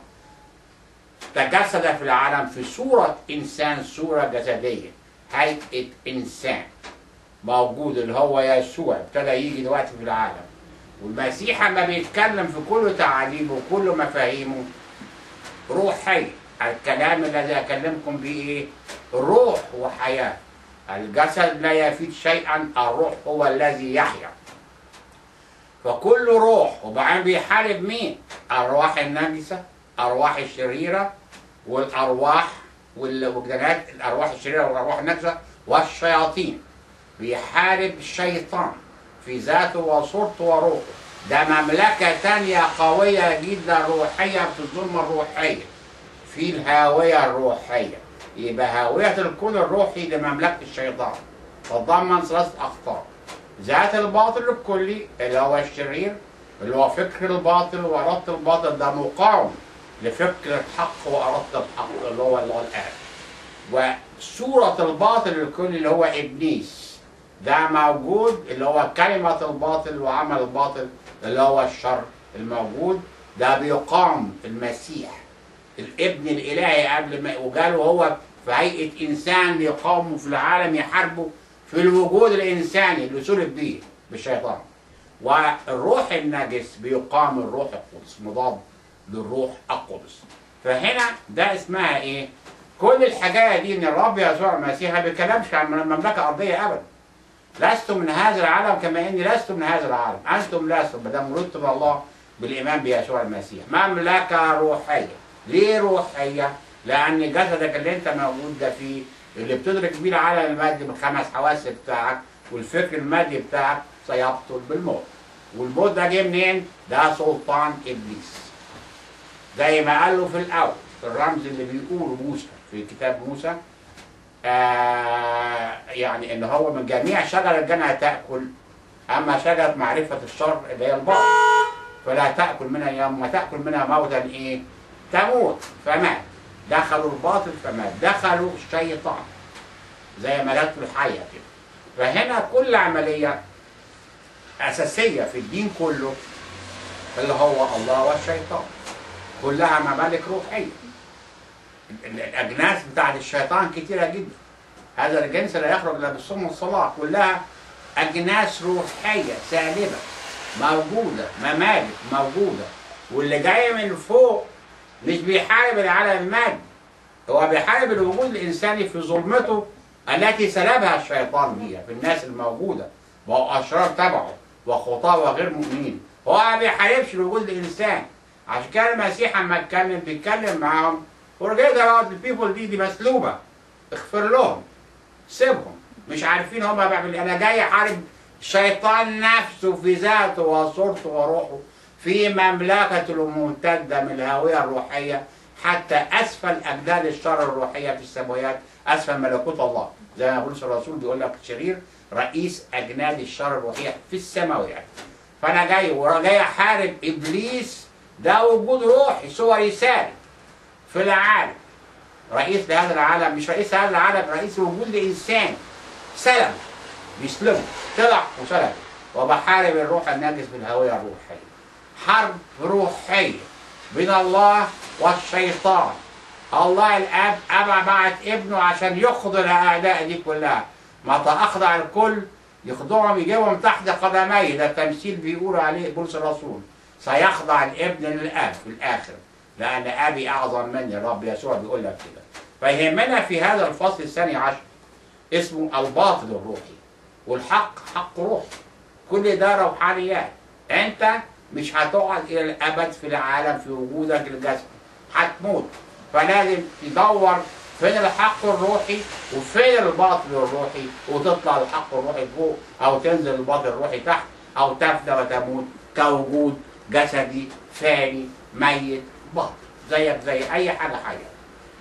تجسد في العالم في صورة إنسان صورة جسدية هيئة إنسان موجود اللي هو يسوع ابتدى يجي دلوقتي في العالم والمسيح لما بيتكلم في كل تعاليمه وكل مفاهيمه روحي الكلام الذي أكلمكم به إيه؟ روح وحياة الجسد لا يفيد شيئا الروح هو الذي يحيا فكل روح وبعدين بيحارب مين؟ أرواح النجسة أرواح الشريرة والأرواح والوجدانات الأرواح الشريرة والأرواح النجسة والشياطين بيحارب الشيطان في ذاته وصورته وروحه ده مملكة تانية قوية جدا روحية في الظلمة الروحية في الهاوية الروحية يبقى هاوية الكون الروحي لمملكة الشيطان تتضمن ثلاثة أخطار ذات الباطل الكلي اللي هو الشرير اللي هو فكر الباطل وإرادة الباطل ده مقاوم لفكر الحق وإرادة الحق اللي هو الله الآب وصورة الباطل الكلي اللي هو إبليس ده موجود اللي هو كلمة الباطل وعمل الباطل اللي هو الشر الموجود ده بيقام المسيح الابن الإلهي قبل ما وجاله هو في هيئة إنسان يقاومه في العالم يحاربه في الوجود الإنساني اللي سلب بيه بالشيطان والروح النجس بيقام الروح القدس مضاد للروح القدس فهنا ده اسمها ايه؟ كل الحكايه دي ان الرب يسوع المسيح ما بيتكلمش عن مملكه ارضيه ابدا لستم من هذا العالم كما اني لست من هذا العالم انتم لستم ما دام ولدتم الله بالايمان بيسوع المسيح مملكه روحيه ليه روحيه؟ لان جسدك اللي انت موجود ده فيه اللي بتدرك بيه العالم المادي بالخمس حواس بتاعك والفكر المادي بتاعك سيبطل بالموت والموت ده جه منين؟ ده سلطان ابليس زي ما قال له في الاول الرمز اللي بيقوله موسى في كتاب موسى آه يعني ان هو من جميع شجر الجنة تاكل اما شجره معرفه الشر اللي هي الباطل فلا تاكل منها يوم ما تاكل منها موتا ايه؟ تموت فمات دخلوا الباطل فمات دخلوا الشيطان زي ما جت في الحيه كده فهنا كل عمليه اساسيه في الدين كله اللي هو الله والشيطان كلها ممالك روحيه الاجناس بتاعت الشيطان كتيره جدا هذا الجنس لا يخرج الا بالصوم والصلاه كلها اجناس روحيه سالبه موجوده ممالك موجوده واللي جاي من فوق مش بيحارب العالم المادي هو بيحارب الوجود الانساني في ظلمته التي سلبها الشيطان بيها في الناس الموجوده وهو اشرار تبعه وخطاه وغير مؤمنين هو ما بيحاربش الوجود الانساني عشان كده المسيح لما اتكلم بيتكلم معاهم forget about the people دي دي مسلوبه اغفر لهم سيبهم مش عارفين هم بيعمل انا جاي احارب الشيطان نفسه في ذاته وصورته وروحه في مملكة الممتدة من الهوية الروحية حتى اسفل اجداد الشر الروحيه في السماوات اسفل ملكوت الله زي ما بولس الرسول بيقول لك الشرير رئيس اجناد الشر الروحيه في السماوات فانا جاي وجاي احارب ابليس ده وجود روحي صوري سالب في العالم رئيس لهذا العالم مش رئيس هذا العالم رئيس وجود لانسان سلم بيسلمه طلع وسلم وبحارب الروح الناجس بالهويه الروحيه حرب روحيه بين الله والشيطان الله الاب ابى بعت ابنه عشان يخضع الاعداء دي كلها متى اخضع الكل يخضعهم يجيبهم تحت قدميه ده التمثيل بيقول عليه بولس الرسول سيخضع الابن للاب في الاخر لان ابي اعظم مني الرب يسوع بيقول لك كده فيهمنا في هذا الفصل الثاني عشر اسمه الباطل الروحي والحق حق روحي كل ده روحانيات انت مش هتقعد الى الابد في العالم في وجودك الجسدي هتموت فلازم تدور فين الحق الروحي وفين الباطل الروحي وتطلع الحق الروحي فوق او تنزل الباطل الروحي تحت او تفنى وتموت كوجود جسدي فاني ميت باطل زيك زي اي حاجه حيه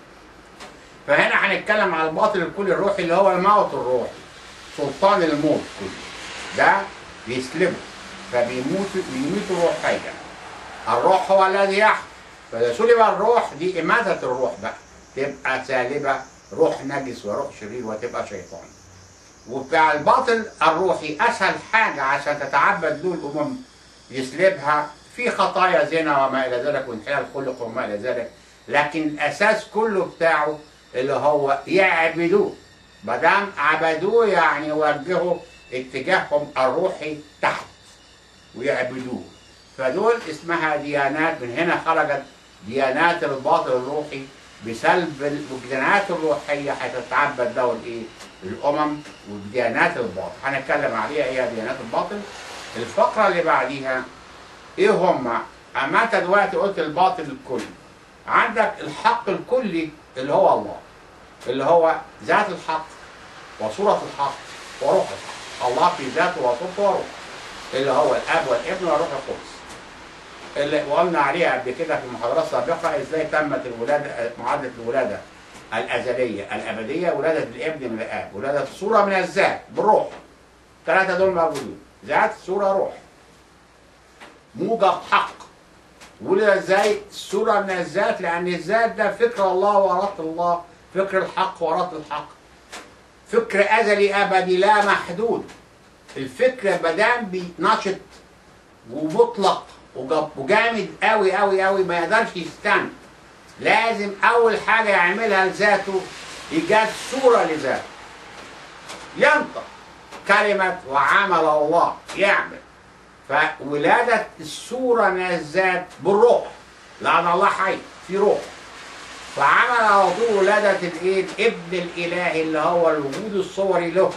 فهنا هنتكلم على الباطل الكلي الروحي اللي هو الموت الروحي سلطان الموت كله ده بيسلبه فبيموت بيموت روحيا الروح هو الذي يحيي فإذا سلب الروح دي إماتة الروح بقى تبقى سالبة روح نجس وروح شرير وتبقى شيطان وبتاع الباطل الروحي أسهل حاجة عشان تتعبد له الأمم يسلبها في خطايا زنا وما إلى ذلك وانحلال خلق وما إلى ذلك لكن الأساس كله بتاعه اللي هو يعبدوه مادام عبدوه يعني وجهوا اتجاههم الروحي تحت ويعبدوه فدول اسمها ديانات من هنا خرجت ديانات الباطل الروحي بسلب الديانات الروحية هتتعبد له الايه؟ الأمم وديانات الباطل هنتكلم عليها ايه هي ديانات الباطل الفقرة اللي بعديها ايه هما؟ اما انت دلوقتي قلت الباطل الكلي عندك الحق الكلي اللي هو الله اللي هو ذات الحق وصورة الحق وروح الحق الله في ذاته وصورته وروحه اللي هو الاب والابن والروح القدس اللي وقلنا عليها قبل كده في محاضرات سابقه ازاي تمت الولاده معادله الولاده الازليه الابديه ولاده الابن من الاب ولاده صوره من الذات بالروح ثلاثه دول موجودين ذات صوره روح موجب حق ولد ازاي صوره من الذات لان الذات ده فكر الله وإرادة الله فكر الحق وإرادة الحق فكر ازلي ابدي لا محدود الفكر مادام بينشط ومطلق وجا- وجامد قوي قوي قوي ما يقدرش يستنى لازم اول حاجه يعملها لذاته ايجاد صوره لذاته ينطق كلمه وعمل الله يعمل فولاده الصوره من الذات بالروح لان الله حي في روح فعمل على طول ولاده الايه الابن الالهي اللي هو الوجود الصوري له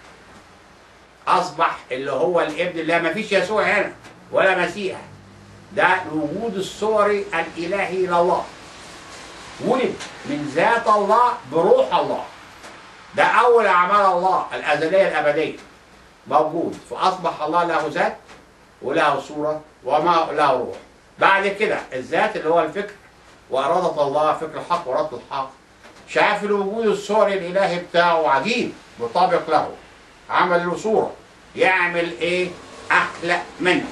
اصبح اللي هو الابن اللي ما فيش يسوع هنا ولا مسيح ده الوجود الصوري الالهي لله ولد من ذات الله بروح الله ده اول اعمال الله الازليه الابديه موجود فاصبح الله له ذات وله صوره وما له روح بعد كده الذات اللي هو الفكر واراده الله فكر الحق واراده الحق شاف الوجود الصوري الالهي بتاعه عجيب مطابق له عمل له صوره يعمل ايه اخلق منه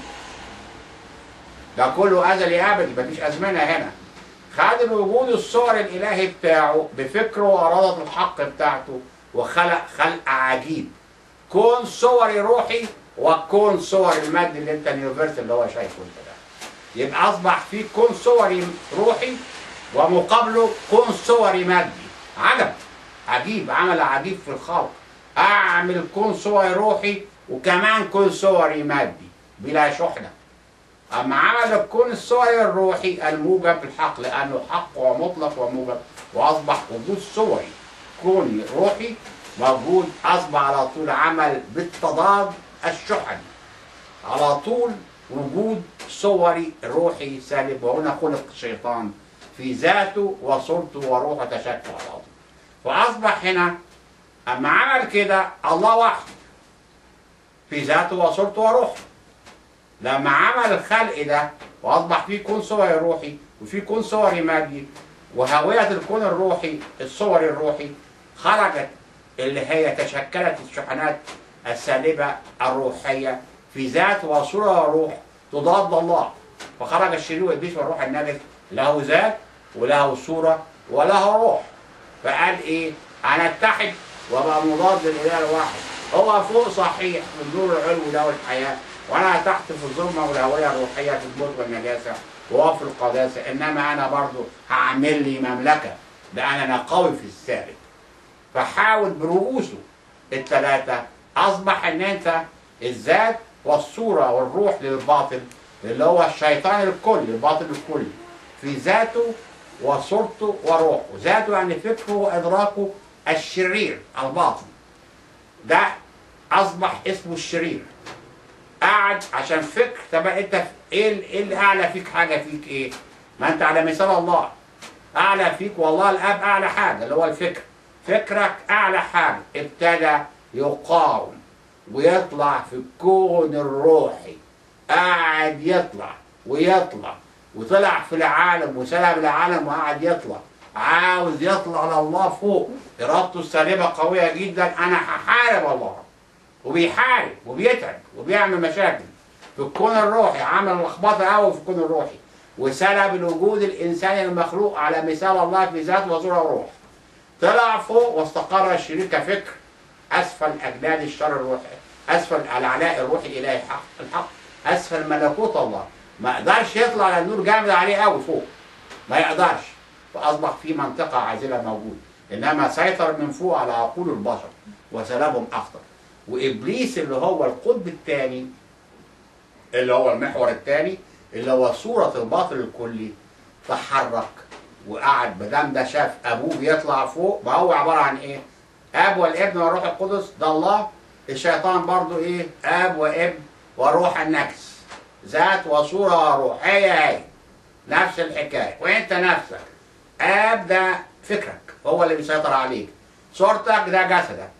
ده كله ازلي ابدي مفيش ازمنه هنا خد الوجود الصور الالهي بتاعه بفكره واراده الحق بتاعته وخلق خلق عجيب كون صوري روحي وكون صور المادي اللي انت اليونيفرس اللي هو شايفه انت ده يبقى اصبح في كون صوري روحي ومقابله كون صوري مادي عجب عجيب عمل عجيب في الخلق اعمل كون صوري روحي وكمان كون صوري مادي بلا شحنه اما عمل الكون الصوري الروحي الموجب بالحق لانه حق ومطلق وموجب واصبح وجود صوري كوني روحي موجود اصبح على طول عمل بالتضاد الشحن على طول وجود صوري روحي سالب وهنا خلق الشيطان في ذاته وصورته وروحه تشكل على طول فاصبح هنا اما عمل كده الله واحد في ذاته وصورته وروحه لما عمل الخلق ده واصبح فيه كون صوري روحي وفي كون صوري مادي وهوية الكون الروحي الصور الروحي خرجت اللي هي تشكلت الشحنات السالبة الروحية في ذات وصورة وروح تضاد الله فخرج الشرير وابليس والروح النجس له ذات وله صورة وله روح فقال ايه هنتحد وابقى مضاد للاله الواحد هو فوق صحيح في النور العلوي ده والحياه وانا تحت في الظلمه والهويه الروحيه في الموت والنجاسه وهو في القداسه انما انا برضو هعمل لي مملكه لان انا قوي في الثابت فحاول برؤوسه الثلاثه اصبح ان انت الذات والصوره والروح للباطل اللي هو الشيطان الكل الباطل الكلي في ذاته وصورته وروحه ذاته يعني فكره وادراكه الشرير الباطن ده اصبح اسمه الشرير قعد عشان فكر طب انت ايه ال- ايه اللي اعلى فيك حاجه فيك ايه ما انت على مثال الله اعلى فيك والله الاب اعلى حاجه اللي هو الفكر فكرك اعلى حاجه ابتدى يقاوم ويطلع في الكون الروحي قاعد يطلع ويطلع وطلع في العالم وسلب العالم وقعد يطلع عاوز يطلع لله فوق ارادته السالبه قويه جدا انا هحارب الله وبيحارب وبيتعب وبيعمل مشاكل في الكون الروحي عمل لخبطه قوي في الكون الروحي وسلب الوجود الانساني المخلوق على مثال الله في ذات وصوره وروح طلع فوق واستقر الشرير كفكر اسفل اجناد الشر الروحي اسفل العلاء الروحي الالهي الحق الحق اسفل ملكوت الله ما قدرش يطلع على النور جامد عليه قوي فوق ما يقدرش فاصبح في منطقه عازله موجوده انما سيطر من فوق على عقول البشر وسلبهم اخطر وابليس اللي هو القطب الثاني اللي هو المحور الثاني اللي هو صوره الباطل الكلي تحرك وقعد مدام ده شاف ابوه بيطلع فوق ما هو عباره عن ايه؟ اب والابن والروح القدس ده الله الشيطان برضو ايه؟ اب وابن وروح النفس ذات وصوره وروح هي هي نفس الحكايه وانت نفسك اب ده فكرك هو اللي بيسيطر عليك صورتك ده جسدك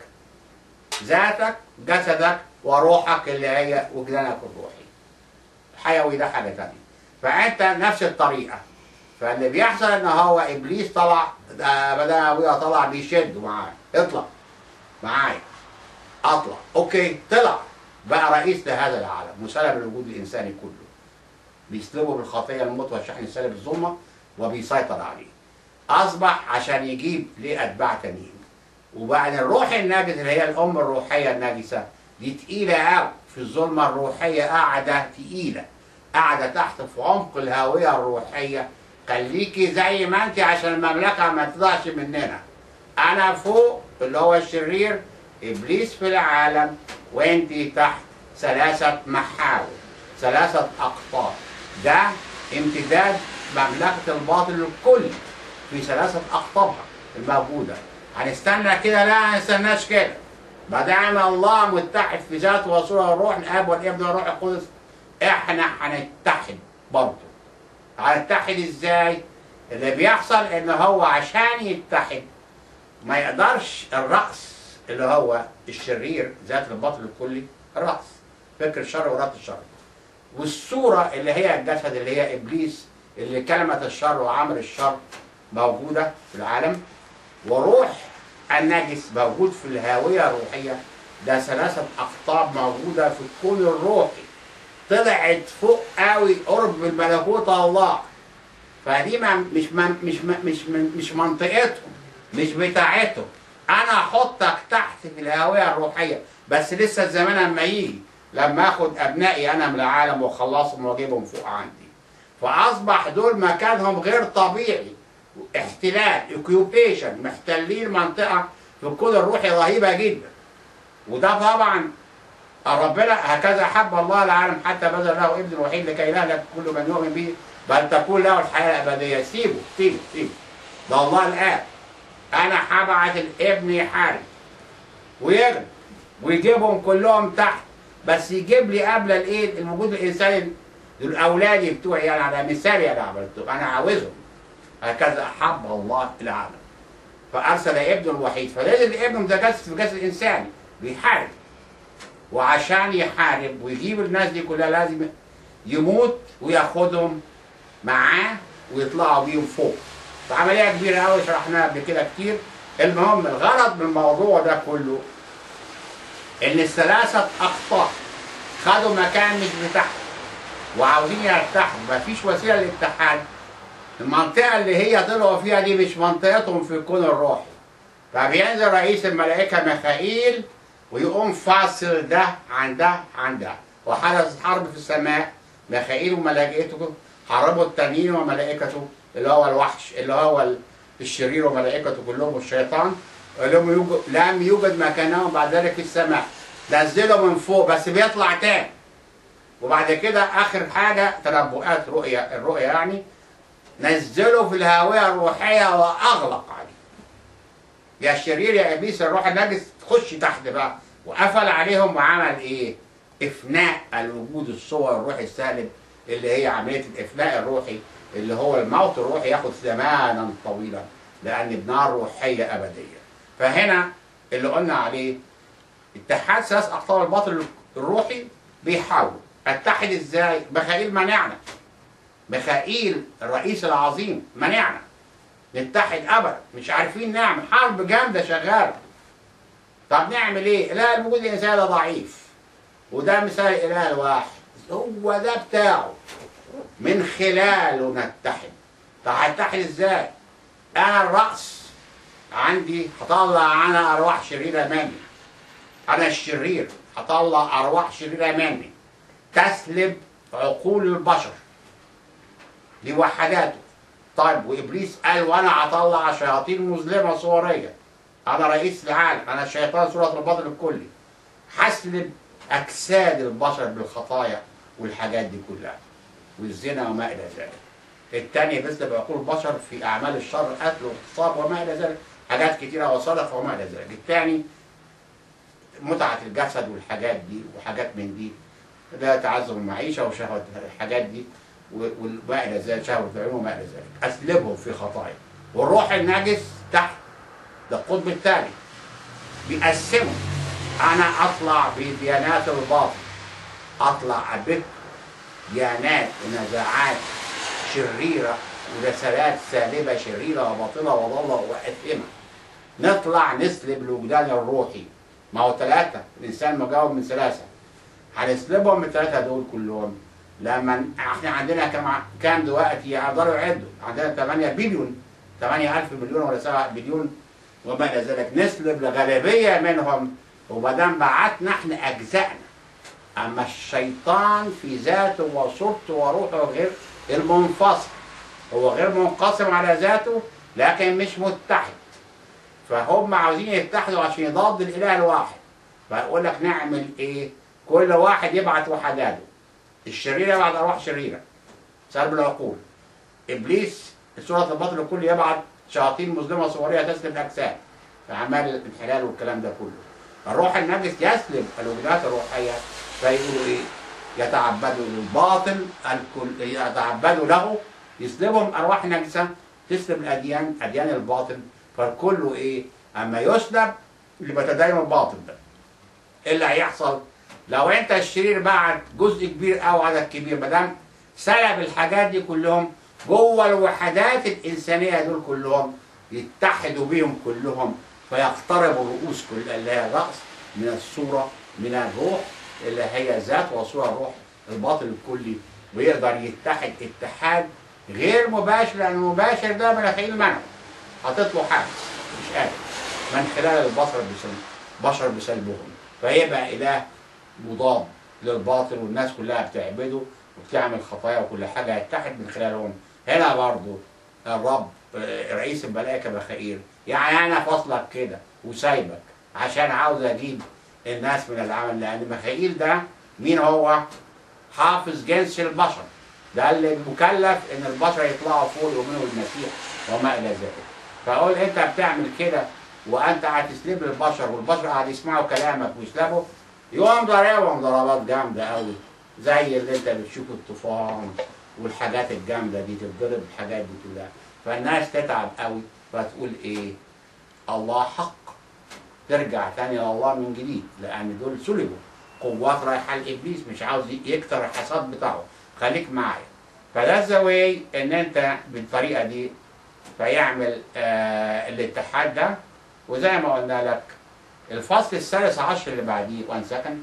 ذاتك جسدك وروحك اللي هي وجدانك الروحي الحيوي ده حاجه تانية فانت نفس الطريقه فاللي بيحصل ان هو ابليس طلع ده بدا ابويا طلع بيشد معايا اطلع معايا اطلع اوكي طلع بقى رئيس لهذا العالم وسلب الوجود الانساني كله بيسلبه بالخطيه الموت والشحن السالب الظلمه وبيسيطر عليه اصبح عشان يجيب ليه اتباع تانيين وبعد الروح الناجس اللي هي الام الروحيه الناجسه دي تقيله قوي في الظلمه الروحيه قاعده تقيله قاعده تحت في عمق الهاويه الروحيه خليكي زي ما انت عشان المملكه ما تضيعش مننا انا فوق اللي هو الشرير ابليس في العالم وانت تحت ثلاثه محاور ثلاثه اقطاب ده امتداد مملكه الباطل الكلي في ثلاثه اقطابها الموجوده هنستنى كده لا ما نستناش كده ما دام الله متحد في ذات وصوره الروح الاب والابن والروح القدس احنا هنتحد برضه هنتحد ازاي؟ اللي بيحصل ان هو عشان يتحد ما يقدرش الرأس اللي هو الشرير ذات الباطل الكلي الرأس فكر الشر ورد الشر والصورة اللي هي الجسد اللي هي إبليس اللي كلمة الشر وعمل الشر موجودة في العالم وروح النجس موجود في الهاوية الروحية ده ثلاثة أقطاب موجودة في الكون الروحي طلعت فوق قوي قرب من ملكوت الله فدي ما مش ما مش ما مش من- مش منطقتهم مش بتاعتهم انا احطك تحت في الهاويه الروحيه بس لسه الزمان اما يجي لما اخد ابنائي انا من العالم واخلصهم واجيبهم فوق عندي فاصبح دول مكانهم غير طبيعي احتلال اوكيوبيشن محتلين منطقه في الكون الروحي رهيبه جدا وده طبعا ربنا هكذا حب الله العالم حتى بذل له ابن الوحيد لكي لا يهلك كل من يؤمن به بل تكون له الحياه الابديه سيبه سيبه سيبه ده الله الاب انا هبعت الابن يحارب ويغلب ويجيبهم كلهم تحت بس يجيب لي قبل الايه الوجود الانساني دول اولادي بتوعي يعني على مثالي انا عملته انا عاوزهم هكذا احب الله العالم فارسل ابنه الوحيد فلازم الابن متجسد في جسد انساني بيحارب وعشان يحارب ويجيب الناس دي كلها لازم يموت وياخدهم معاه ويطلعوا بيهم فوق عمليه كبيره قوي شرحناها قبل كده كتير المهم الغرض من الموضوع ده كله ان الثلاثه اقطاب خدوا مكان مش بتاعهم وعاوزين يرتاحوا مفيش وسيله للاتحاد المنطقه اللي هي طلعوا فيها دي مش منطقتهم في الكون الروحي فبينزل رئيس الملائكه ميخائيل ويقوم فاصل ده عن ده عن ده وحدثت حرب في السماء ميخائيل وملائكته حاربوا التانيين وملائكته اللي هو الوحش اللي هو ال- الشرير وملائكته كلهم والشيطان لم يوجد لم يوجد مكانهم بعد ذلك في السماء نزلوا من فوق بس بيطلع تاني وبعد كده اخر حاجه تنبؤات رؤيه الرؤيه يعني نزلوا في الهاويه الروحيه واغلق عليه يا الشرير يا ابليس الروح النجس خش تحت بقى وقفل عليهم وعمل ايه؟ افناء الوجود الصور الروحي السالب اللي هي عمليه الافناء الروحي اللي هو الموت الروحي ياخد زمانا طويلا لان بنار روحيه ابديه. فهنا اللي قلنا عليه اتحاد ثلاث اقطاب الباطل الروحي بيحاول اتحد ازاي؟ ميخائيل منعنا ميخائيل الرئيس العظيم منعنا نتحد ابدا مش عارفين نعمل حرب جامده شغاله طب نعمل ايه؟ لا الوجود الانساني ده ضعيف وده مثال الاله الواحد هو ده بتاعه من خلاله نتحد طب هنتحد ازاي؟ انا الراس عندي هطلع انا ارواح شريره مني انا الشرير هطلع ارواح شريره مني تسلب عقول البشر لوحداته طيب وابليس قال وانا هطلع شياطين مظلمه صوريه انا رئيس العالم انا الشيطان صوره الباطل الكلي هسلب اجساد البشر بالخطايا والحاجات دي كلها والزنا وما الى ذلك الثاني بيسلب عقول البشر في اعمال الشر قتل واغتصاب وما الى ذلك حاجات كتيره وصدق وما الى ذلك الثاني متعه الجسد والحاجات دي وحاجات من دي ده تعذب المعيشه وشهوه الحاجات دي و- وما الى ذلك شهوه العيون وما الى ذلك اسلبهم في خطايا والروح النجس تحت ده القطب الثاني بيقسموا انا اطلع بديانات الباطل اطلع ابث ديانات ونزاعات شريره ورسالات سالبه شريره وباطله وضاله واثمه نطلع نسلب الوجدان الروحي ما هو ثلاثه الانسان مجاوب من ثلاثه هنسلبهم من الثلاثه دول كلهم لما احنا عندنا كم كام دلوقتي يقدروا يعدوا عندنا 8 بليون 8000 مليون ولا 7 بليون وما الى ذلك نسلب الغالبيه منهم وما دام بعتنا احنا اجزائنا اما الشيطان في ذاته وصورته وروحه غير المنفصل هو غير منقسم على ذاته لكن مش متحد فهم عاوزين يتحدوا عشان يضاد الاله الواحد فيقول لك نعمل ايه؟ كل واحد يبعت وحداده الشرير يبعت ارواح شريره سلب العقول ابليس سوره الباطل الكل يبعت شياطين مظلمه صوريه تسلب الاجساد في اعمال الانحلال والكلام ده كله الروح النجس يسلب الوجدات الروحيه فيقولوا ايه؟ يتعبدوا للباطل الكل يتعبدوا له يسلبهم ارواح نجسه تسلب الاديان اديان الباطل فالكل ايه؟ اما يسلب يبقى تدين الباطل ده ايه اللي هيحصل؟ لو انت الشرير بعد جزء كبير او عدد كبير ما دام سلب الحاجات دي كلهم جوه الوحدات الانسانيه دول كلهم يتحدوا بيهم كلهم فيقتربوا الرؤوس كل اللي هي الراس من الصوره من الروح اللي هي ذات وصوره الروح الباطل الكلي ويقدر يتحد اتحاد غير مباشر لان المباشر ده مناخيل منعه حاطط له حاجز مش قادر من خلال البشر بسلب بشر بسلبهم فيبقى اله مضاد للباطل والناس كلها بتعبده وبتعمل خطايا وكل حاجه يتحد من خلالهم هنا برضو الرب آه، رئيس الملائكه بخير يعني انا فاصلك كده وسايبك عشان عاوز اجيب الناس من العمل لان ميخائيل ده مين هو؟ حافظ جنس البشر ده اللي مكلف ان البشر يطلعوا فوق يؤمنوا بالمسيح وما الى ذلك فاقول انت بتعمل كده وانت هتسلب البشر والبشر قاعد يسمعوا كلامك ويسلبوا يقوم ضاربهم ضربات جامده قوي زي اللي انت بتشوف الطوفان والحاجات الجامده دي تتضرب الحاجات دي كلها فالناس تتعب قوي فتقول ايه الله حق ترجع تاني لله من جديد لان دول سلبوا قوات رايحه لابليس مش عاوز يكتر الحصاد بتاعه خليك معايا فده الزواي ان انت بالطريقه دي فيعمل آه الاتحاد ده وزي ما قلنا لك الفصل الثالث عشر اللي بعديه 1 سكند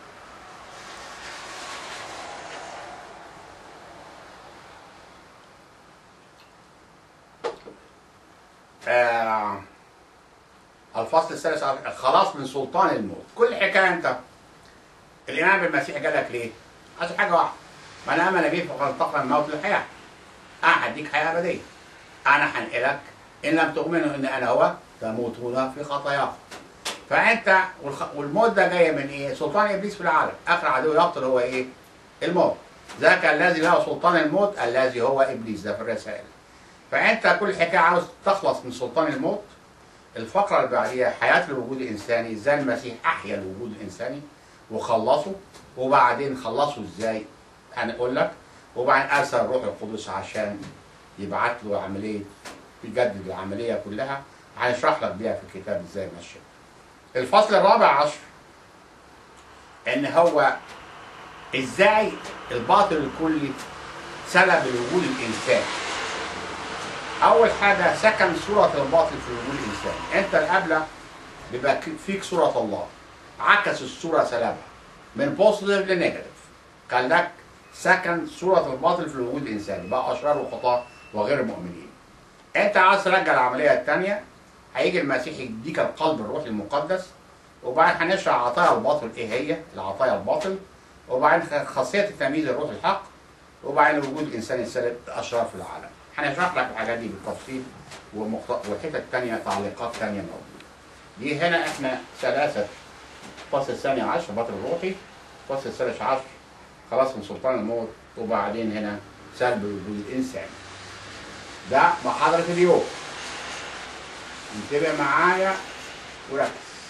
آه الفصل الثالث عشر الخلاص من سلطان الموت كل حكايه انت الامام بالمسيح قال لك ليه؟ عشان حاجه واحده من امن بي فقد انتقل من الموت للحياه انا هديك حياه ابديه انا هنقلك ان لم تؤمنوا ان انا هو تموتون في خطاياكم فانت والخ- والموت ده جاي من ايه؟ سلطان ابليس في العالم اخر عدو يقتل هو ايه؟ الموت ذاك الذي له سلطان الموت الذي هو ابليس ده في الرسائل فانت كل حكايه عاوز تخلص من سلطان الموت الفقره اللي بعديها حياه الوجود الانساني ازاي المسيح احيا الوجود الانساني وخلصه وبعدين خلصه ازاي هنقول لك وبعدين ارسل الروح القدس عشان يبعت له عمليه يجدد العمليه كلها هنشرح لك بيها في الكتاب ازاي ماشيه الفصل الرابع عشر ان هو ازاي الباطل الكلي سلب الوجود الانساني اول حاجه سكن صوره الباطل في الوجود الانساني انت القبله بيبقى فيك صوره الله عكس الصوره سلبها من بوزيتيف لنيجاتيف قال لك سكن صوره الباطل في الوجود الانساني بقى اشرار وخطاه وغير مؤمنين انت عايز ترجع العمليه الثانيه هيجي المسيح يديك القلب الروحي المقدس وبعدين هنشرح عطايا الباطل ايه هي العطايا الباطل وبعدين خاصيه التمييز الروح الحق وبعدين الوجود الانساني السالب اشرار في العالم هنشرح لك الحاجات دي بالتفصيل ومخت... وحتت تانية تعليقات تانية موجودة دي هنا احنا ثلاثة الفصل الثاني عشر الباطل الروحي الفصل الثالث عشر خلاص من سلطان الموت وبعدين هنا سلب الوجود الانساني ده محاضرة اليوم انتبه معايا وركز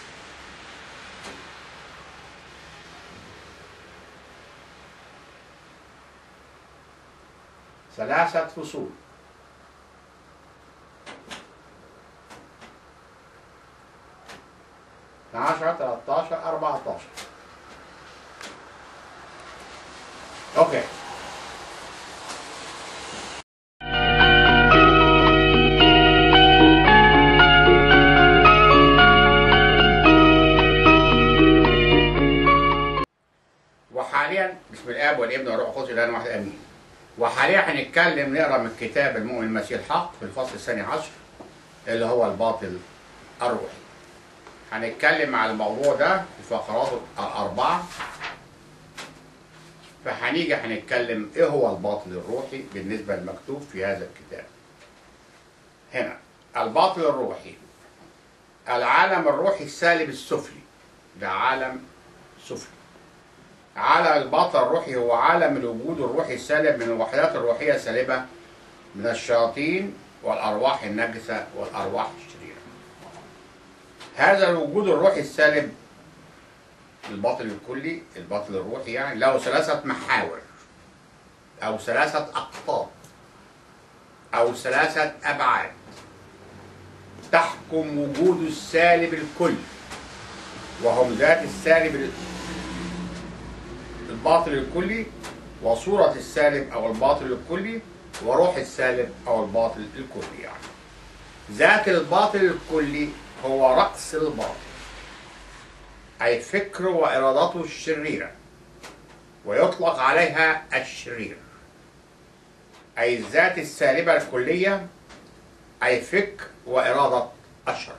ثلاثة فصول عشرة 13 14 اوكي وحاليا بسم الاب والابن والروح القدس الاله واحد امين وحاليا هنتكلم نقرا من كتاب المؤمن المسيح الحق في الفصل الثاني عشر اللي هو الباطل الروحي هنتكلم على الموضوع ده في الفقرات الأربعة فهنيجي هنتكلم إيه هو الباطل الروحي بالنسبة للمكتوب في هذا الكتاب هنا الباطل الروحي العالم الروحي السالب السفلي ده عالم سفلي عالم الباطل الروحي هو عالم الوجود الروحي السالب من الوحدات الروحية السالبة من الشياطين والأرواح النجسة والأرواح الشريرة هذا الوجود الروحي السالب الباطل الكلي الباطل الروحي يعني له ثلاثة محاور أو ثلاثة أقطاب أو ثلاثة أبعاد تحكم وجود السالب الكلي وهم ذات السالب ال- الباطل الكلي وصورة السالب أو الباطل الكلي وروح السالب أو الباطل الكلي يعني ذات الباطل الكلي هو رأس الباطل أي فكر وإرادته الشريرة ويطلق عليها الشرير أي الذات السالبة الكلية أي فكر وإرادة الشر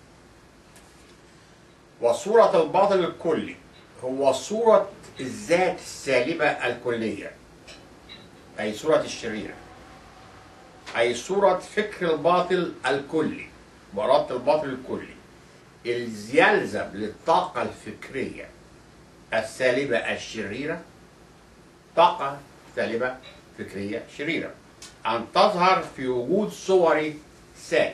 وصورة الباطل الكلي هو صورة الذات السالبة الكلية أي صورة الشريرة أي صورة فكر الباطل الكلي وإرادة الباطل الكلي إذ يلزم للطاقة الفكرية السالبة الشريرة طاقة سالبة فكرية شريرة أن تظهر في وجود صور سالب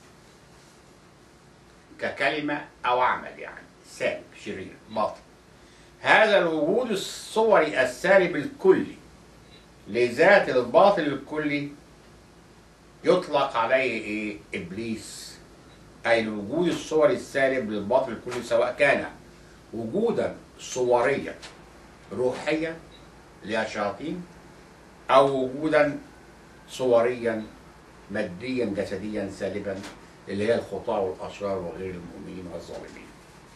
ككلمة أو عمل يعني سالب شرير باطل هذا الوجود الصوري السالب الكلي لذات الباطل الكلي يطلق عليه ايه ابليس اي الوجود الصوري السالب للباطل الكلي سواء كان وجودا صوريا روحيا للشياطين او وجودا صوريا ماديا جسديا سالبا اللي هي الخطاة والأشرار وغير المؤمنين والظالمين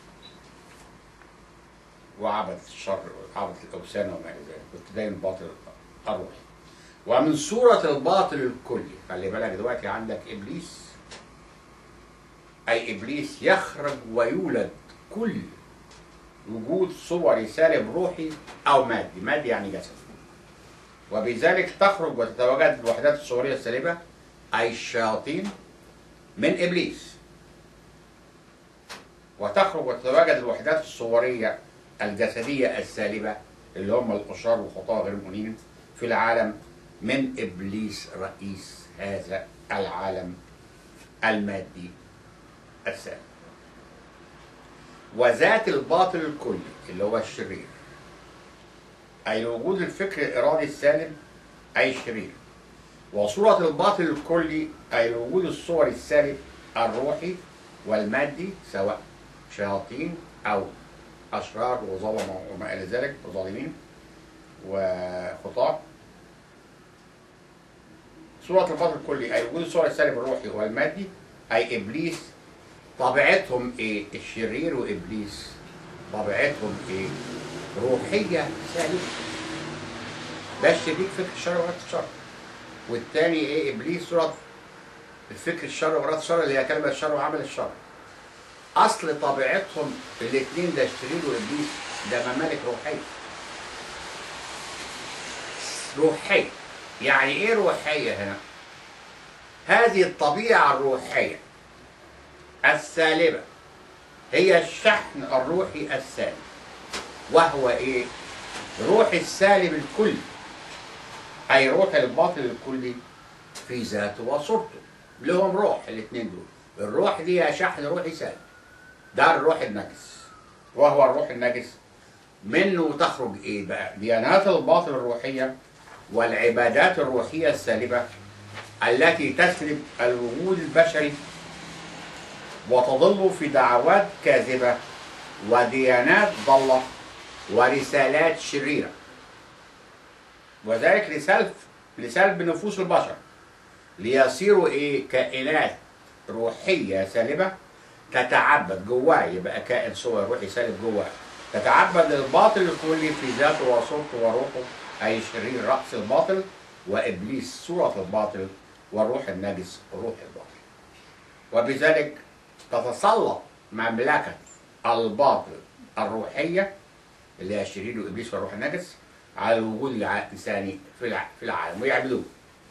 وعبد الشر وعبد الأوثان وما إلى ذلك وابتداء الباطل الروحي ومن صورة الباطل الكلي خلي بالك دلوقتي عندك إبليس أي إبليس يخرج ويولد كل وجود صور سالب روحي أو مادي مادي يعني جسد وبذلك تخرج وتتواجد الوحدات الصورية السالبة أي الشياطين من إبليس وتخرج وتتواجد الوحدات الصورية الجسدية السالبة اللي هم الأشرار والخطاة غير المؤمنين في العالم من إبليس رئيس هذا العالم المادي السالب وذات الباطل الكلي اللي هو الشرير أي وجود الفكر الإرادي السالب أي الشرير وصورة الباطل الكلي أي وجود الصور السالب الروحي والمادي سواء شياطين أو أشرار وظلمة وما إلى ذلك وظالمين وخطاة صورة الباطل الكلي أي وجود الصور السالب الروحي والمادي أي إبليس طبيعتهم إيه؟ الشرير وإبليس طبيعتهم إيه؟ روحية سالبة ده الشرير فكر الشر وغيرة الشر والتاني إيه إبليس صورة الفكر الشر وغيرة الشر اللي هي كلمة الشر وعمل الشر أصل طبيعتهم الاثنين ده الشرير وإبليس ده ممالك روحية روحية يعني إيه روحية هنا؟ هذه الطبيعة الروحية السالبة هي الشحن الروحي السالب وهو ايه روح السالب الكلي اي روح الباطل الكلي في ذاته وصورته لهم روح الاثنين دول الروح دي هي شحن روحي سالب ده الروح النجس وهو الروح النجس منه تخرج ايه بقى ديانات الباطل الروحية والعبادات الروحية السالبة التي تسلب الوجود البشري وتضل في دعوات كاذبة وديانات ضالة ورسالات شريرة وذلك لسلب لسلب نفوس البشر ليصيروا ايه كائنات روحية سالبة تتعبد جواه يبقى كائن صور روحي سالب جواه تتعبد للباطل الكلي في ذاته وصورته وروحه أي الشرير رأس الباطل وإبليس صورة الباطل والروح النجس روح الباطل وبذلك تتسلط مملكة الباطل الروحية اللي هي الشرير وإبليس والروح النجس على الوجود الإنساني في الع- في العالم ويعبدوه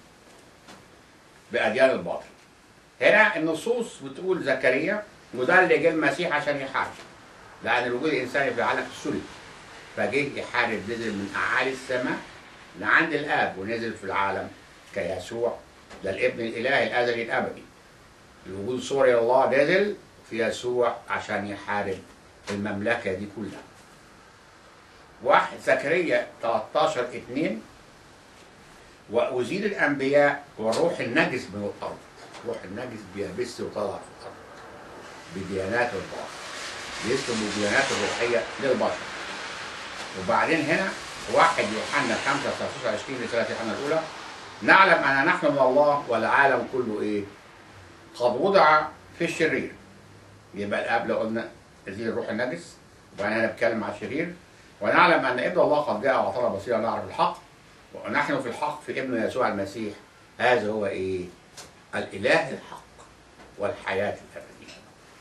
بأديان الباطل هنا النصوص بتقول زكريا وده اللي جه المسيح عشان يحارب لأن الوجود الإنساني في العالم سلب فجه يحارب نزل من أعالي السماء لعند الآب ونزل في العالم كيسوع ده الابن الإلهي الأزلي الأبدي الوجود صوري الله نزل في يسوع عشان يحارب المملكة دي كلها واحد زكريا 13 2 وأزيل الأنبياء والروح النجس من الأرض روح النجس بيبث وطلع في الأرض بديانات الباطل بيسلم الديانات الروحية للبشر وبعدين هنا واحد يوحنا 5 19 20 رسالة يوحنا الأولى نعلم أن نحن من الله والعالم كله إيه؟ قد وضع في الشرير يبقى الاب لو قلنا يزيل الروح النجس وبعدين هنتكلم على الشرير ونعلم ان ابن الله قد جاء واعطانا بصيرا نعرف الحق ونحن في الحق في ابن يسوع المسيح هذا هو ايه؟ الاله الحق والحياه الابديه.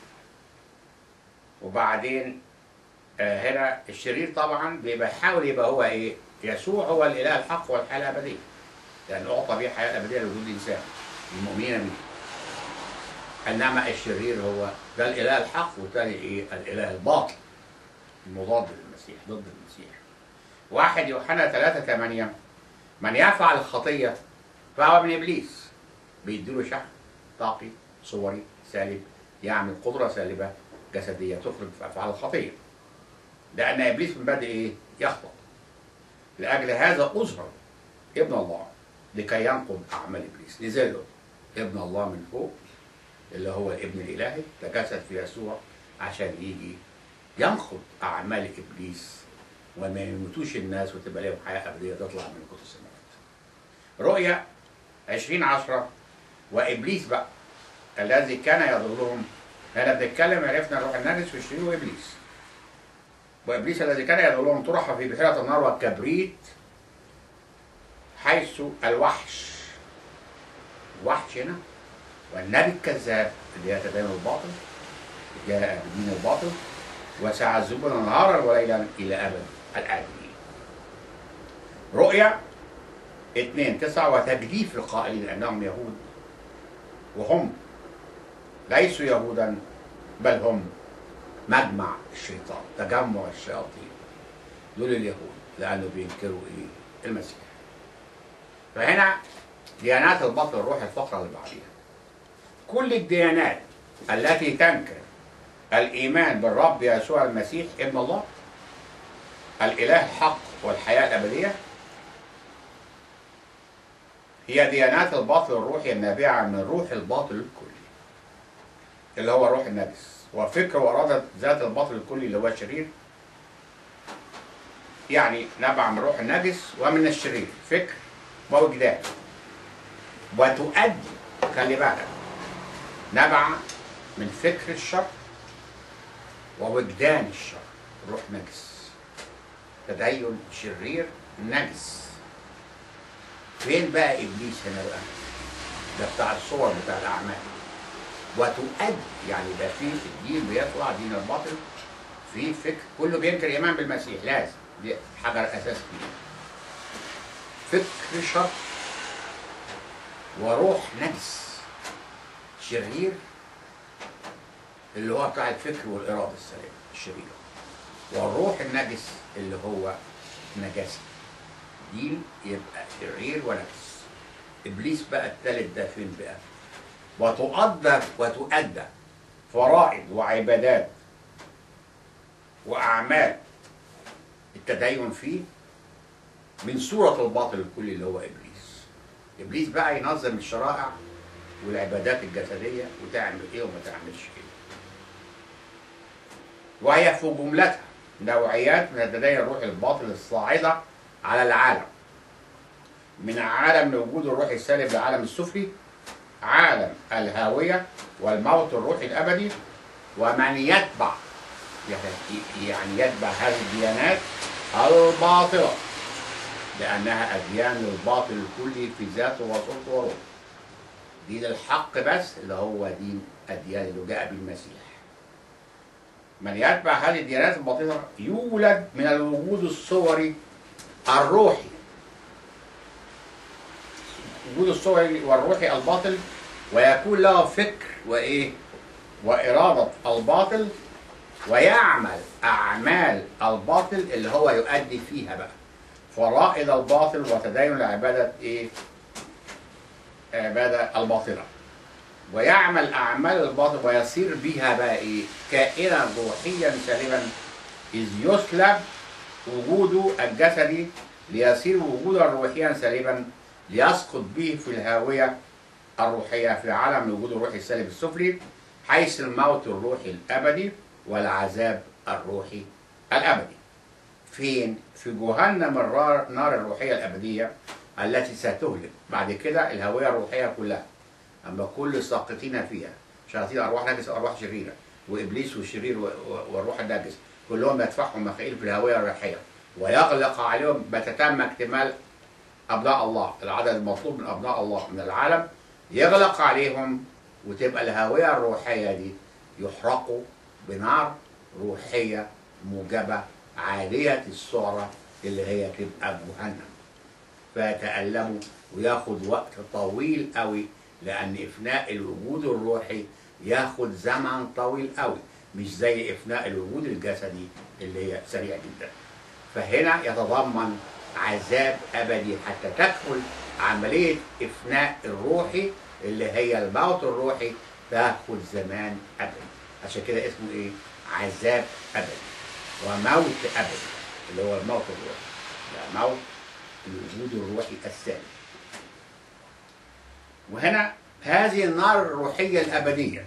وبعدين آه هنا الشرير طبعا بيبقى يحاول يبقى هو ايه؟ يسوع هو الاله الحق والحياه الابديه. لان اعطى به حياه ابديه لوجود الانسان المؤمنين به. انما الشرير هو ده الاله الحق والثاني ايه الاله الباطل المضاد للمسيح ضد المسيح واحد يوحنا 3 8 من يفعل الخطيه فهو من ابليس بيديله شحن طاقي صوري سالب يعمل قدره سالبه جسديه تخرج في افعال الخطيه لان ابليس من بدء ايه يخطئ لاجل هذا اظهر ابن الله لكي ينقض اعمال ابليس نزل له ابن الله من فوق اللي هو الابن الالهي تجسد في يسوع عشان يجي ينقض اعمال ابليس وما يموتوش الناس وتبقى لهم حياه ابديه تطلع من قدس السماوات. رؤيا 20 10 وابليس بقى الذي كان يضلهم هنا بنتكلم عرفنا الروح النجس والشرير وابليس وابليس الذي كان يضلهم طرح في بحيره النار والكبريت حيث الوحش الوحش هنا والنبي الكذاب اللي يتدين الباطل جاء بدين الباطل وسيعذبنا نهارا وليلا الى ابد الابدين رؤيا اثنين تسعة وتجديف القائلين انهم يهود وهم ليسوا يهودا بل هم مجمع الشيطان تجمع الشياطين دول اليهود لانه بينكروا ايه المسيح فهنا ديانات البطل الروح الفقره اللي بعديها كل الديانات التي تنكر الايمان بالرب يسوع المسيح ابن الله الاله الحق والحياه الابديه هي ديانات الباطل الروحي النابعه من روح الباطل الكلي اللي هو الروح النجس وفكر واراده ذات الباطل الكلي اللي هو الشرير يعني نبع من روح النجس ومن الشرير فكر ووجدان وتؤدي خلي بالك نبع من فكر الشر ووجدان الشر روح نجس تدين شرير نجس فين بقى ابليس هنا بقى ده بتاع الصور بتاع الاعمال وتؤدي يعني ده في الدين بيطلع دين الباطل في فكر كله بينكر ايمان بالمسيح لازم دي حجر اساس فيه فكر شر وروح نجس شرير اللي هو بتاع الفكر والاراده السليمه الشريره والروح النجس اللي هو نجاسه دين يبقى شرير ونجس ابليس بقى الثالث ده فين بقى وتؤدى وتؤدى فرائض وعبادات واعمال التدين فيه من صورة الباطل الكلي اللي هو إبليس إبليس بقى ينظم الشرائع والعبادات الجسدية وتعمل إيه وما تعملش إيه وهي في جملتها نوعيات من التدين الروحي الباطل الصاعدة على العالم من عالم وجود الروح السالب للعالم السفلي عالم الهاوية والموت الروحي الأبدي ومن يتبع يعني يتبع هذه الديانات الباطلة لأنها أديان الباطل الكلي في ذاته وصورته وروحه دين الحق بس اللي هو دين أديان اللي جاء بالمسيح من يتبع هذه الديانات الباطلة يولد من الوجود الصوري الروحي وجود الصوري والروحي الباطل ويكون له فكر وإيه وإرادة الباطل ويعمل أعمال الباطل اللي هو يؤدي فيها بقى فرائض الباطل وتدين لعبادة إيه؟ عبادة الباطلة ويعمل أعمال الباطل ويصير بها بقى إيه؟ كائنا روحيا سالما إذ يسلب وجوده الجسدي ليصير وجودا روحيا سالما ليسقط به في الهاوية الروحية في عالم الوجود الروحي السالب السفلي حيث الموت الروحي الأبدي والعذاب الروحي الأبدي فين؟ في جهنم النار الروحية الأبدية التي ستهلك بعد كده الهوية الروحية كلها أما كل ساقطين فيها شياطين أرواح نجسة وأرواح شريرة وإبليس والشرير والروح النجس كلهم يدفعهم مخائل في الهوية الروحية ويغلق عليهم بتتم اكتمال أبناء الله العدد المطلوب من أبناء الله من العالم يغلق عليهم وتبقى الهوية الروحية دي يحرقوا بنار روحية موجبة عالية السعرة اللي هي تبقى جهنم فيتألموا وياخد وقت طويل قوي لأن إفناء الوجود الروحي ياخد زمن طويل قوي مش زي إفناء الوجود الجسدي اللي هي سريع جدا فهنا يتضمن عذاب أبدي حتى تكمل عملية إفناء الروحي اللي هي الموت الروحي تاخد زمان أبدي عشان كده اسمه إيه؟ عذاب أبدي وموت أبدي اللي هو الموت الروحي ده موت الوجود الروحي الثاني وهنا هذه النار الروحية الأبدية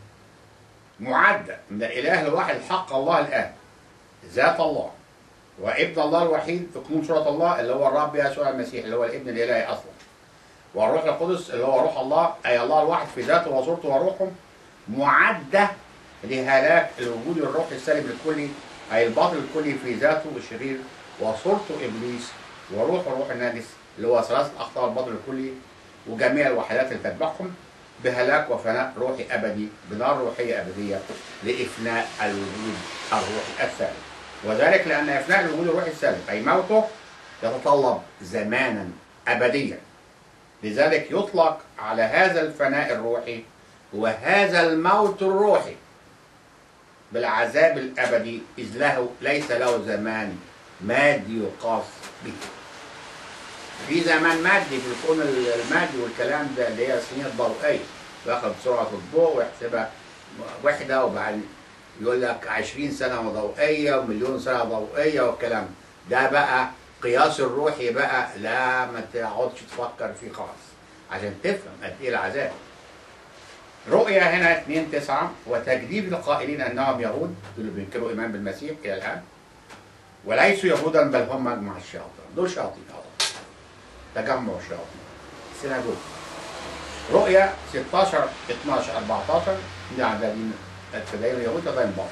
معدة من الإله الواحد الحق الله الآن ذات الله وابن الله الوحيد في كنون صورة الله اللي هو الرب يسوع المسيح اللي هو الابن الإلهي أصلا والروح القدس اللي هو روح الله اي الله الواحد في ذاته وصورته وروحه معده لهلاك الوجود الروحي السالب الكلي اي الباطل الكلي في ذاته الشرير وصورته ابليس وروح الروح النجس اللي هو ثلاثه اخطاء الباطل الكلي وجميع الوحدات اللي تتبعهم بهلاك وفناء روحي ابدي بنار روحيه ابديه لافناء الوجود الروحي السالب وذلك لان افناء الوجود الروحي السالب اي موته يتطلب زمانا ابديا لذلك يطلق على هذا الفناء الروحي وهذا الموت الروحي بالعذاب الابدي اذ له ليس له زمان مادي يقاس به في زمان مادي في الكون المادي والكلام ده اللي هي السنين الضوئيه ياخد سرعه الضوء ويحسبها وحده وبعدين يقول لك 20 سنه ضوئيه ومليون سنه ضوئيه والكلام ده بقى قياس الروحي بقى لا ما تقعدش تفكر فيه خالص عشان تفهم قد ايه العذاب رؤيا هنا 2 9 وتجديد القائلين انهم يهود دول اللي بينكروا ايمان بالمسيح الى الان وليسوا يهودا بل هم مجمع الشياطين دول شياطين خلاص تجمع الشياطين سيناجوج رؤيا 16 12 14 دي عددين التدين اليهود تدين باطل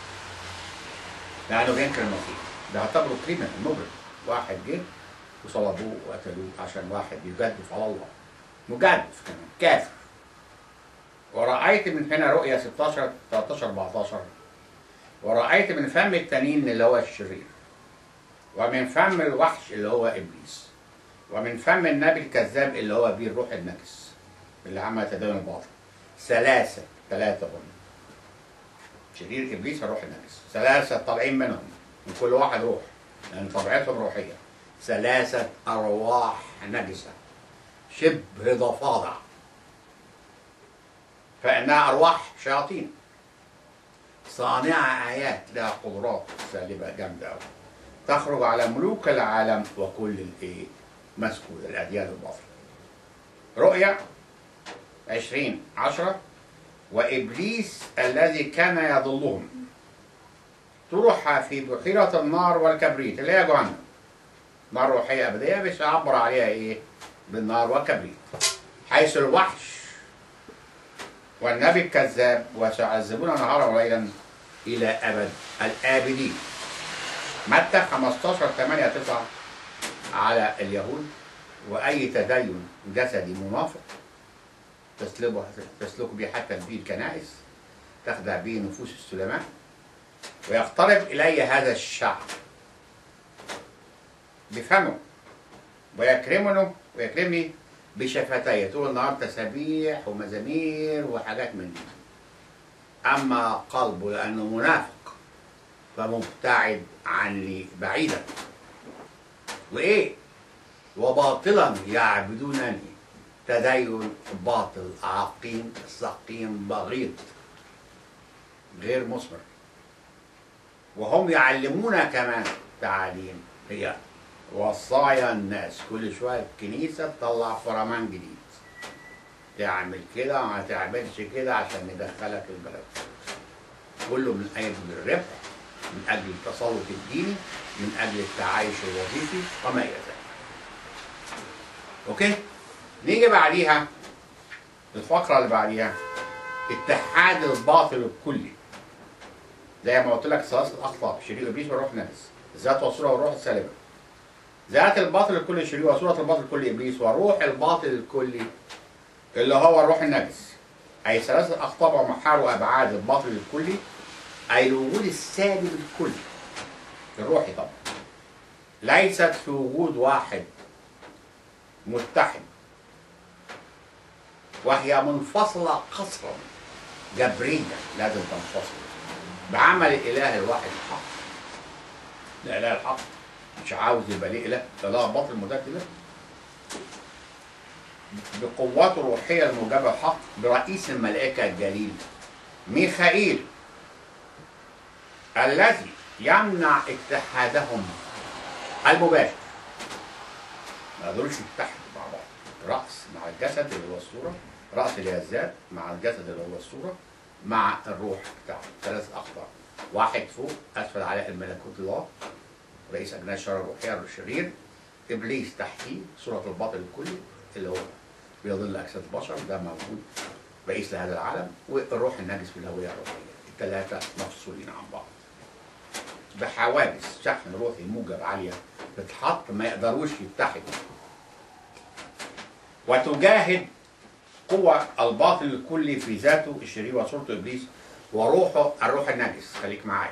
لانه بينكر المسيح ده اعتبره كريمنال مجرم واحد جه وصلبوه وقتلوه عشان واحد يجدف على الله مجدف كمان كافر ورأيت من هنا رؤيا 16 13 14 ورأيت من فم التنين اللي هو الشرير ومن فم الوحش اللي هو إبليس ومن فم النبي الكذاب اللي هو بيه الروح النجس اللي عمل تدين الباطل ثلاثة ثلاثة هم شرير إبليس الروح النجس ثلاثة طالعين منهم من كل واحد روح لأن طبيعتهم روحية ثلاثة أرواح نجسة شبه ضفادع فإنها أرواح شياطين صانعة آيات لها قدرات سالبة جامدة أوي تخرج على ملوك العالم وكل الإيه مسكون الأديان الباطلة رؤيا عشرين عشرة وإبليس الذي كان يضلهم طرح في بحيرة النار والكبريت اللي هي جهنم نار روحية أبدية مش هعبر عليها إيه بالنار والكبريت حيث الوحش والنبي الكذاب وسيعذبون نهارا وليلا إلى أبد الآبدين متى 15 8 9 على اليهود وأي تدين جسدي منافق تسلبه تسلك به حتى به الكنائس تخدع به نفوس السلماء ويقترب إلي هذا الشعب بفمه ويكرمنه ويكرمني بشفتيه طول النهار تسابيح ومزامير وحاجات من دي أما قلبه لأنه منافق فمبتعد عني بعيدا وإيه وباطلا يعبدونني تدين باطل عقيم سقيم بغيض غير مثمر وهم يعلمونا كمان تعاليم هي وصايا الناس كل شويه الكنيسه تطلع فرمان جديد تعمل كده وما تعملش كده عشان ندخلك البلد كله من اجل الربح من اجل التسلط الديني من اجل التعايش الوظيفي وما الى ذلك اوكي نيجي بعديها الفقره اللي بعديها اتحاد الباطل الكلي زي ما قلت لك ثلاث الاخطاء شرير ابليس والروح النجس ذات والصوره والروح السالبه ذات الباطل الكلي شرير وصوره الباطل الكلي ابليس وروح الباطل الكلي اللي هو الروح النجس اي ثلاثه اخطاء ومحار وابعاد الباطل الكلي اي الوجود السالب الكلي الروحي طبعا ليست في وجود واحد متحد وهي منفصلة قصرا جبريا لازم تنفصل بعمل الإله الواحد الحق الإله الحق مش عاوز يبقى ليه إله ده لا باطل مضاد له بقوته الروحية الموجبة الحق برئيس الملائكة الجليل ميخائيل الذي يمنع اتحادهم المباشر ما قدروش يتحدوا مع بعض رأس مع الجسد اللي هو الصورة رأس اللي هي الذات مع الجسد اللي هو الصورة مع الروح بتاعه ثلاث أخطاء واحد فوق أسفل على الملكوت الله رئيس أجناس الشر الروحية الشرير إبليس تحتيه صورة الباطل الكلي اللي هو بيظل اجساد البشر ده موجود رئيس لهذا العالم والروح النجس في الهويه الروحيه الثلاثه مفصولين عن بعض بحوادث شحن روحي موجب عاليه بتحط ما يقدروش يتحدوا وتجاهد قوة الباطل الكلي في ذاته الشرير وصورته ابليس وروحه الروح النجس خليك معايا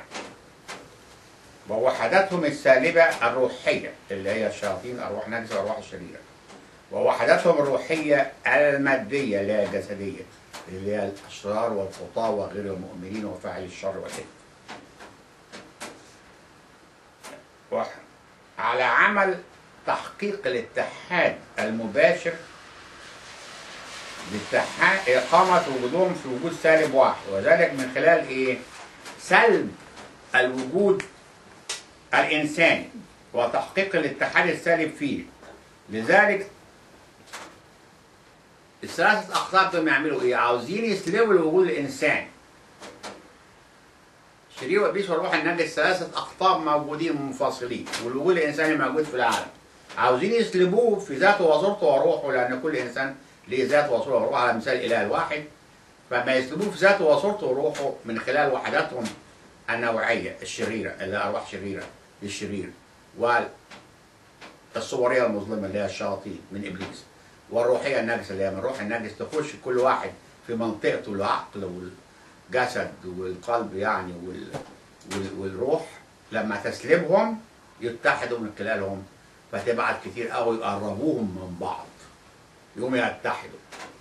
ووحدتهم السالبة الروحية اللي هي الشياطين أرواح نجسة وأرواح الشريرة ووحدتهم الروحية المادية اللي هي الجسدية اللي هي الأشرار والخطاة وغير المؤمنين وفاعلي الشر والإثم وح- على عمل تحقيق الاتحاد المباشر لاتحاد إقامة وجودهم في وجود سالب واحد وذلك من خلال إيه؟ سلب الوجود الإنساني وتحقيق الاتحاد السالب فيه لذلك الثلاثة أقطاب دول يعملوا إيه؟ عاوزين يسلبوا الوجود الإنساني شرير وإبليس والروح النجس ثلاثة أقطاب موجودين منفصلين والوجود الإنساني موجود في العالم عاوزين يسلبوه في ذاته وصورته وروحه لأن كل إنسان ليه ذات وصورة وروح على مثال الإله الواحد فما يسلبوه في ذاته وصورته وروحه من خلال وحداتهم النوعية الشريرة اللي هي أرواح شريرة للشرير والصورية المظلمة اللي هي الشياطين من إبليس والروحية النجسة اللي هي من روح النجس تخش كل واحد في منطقته العقل والجسد والقلب يعني وال... وال... والروح لما تسلبهم يتحدوا من خلالهم فتبعت كتير قوي يقربوهم من بعض يقوموا يتحدوا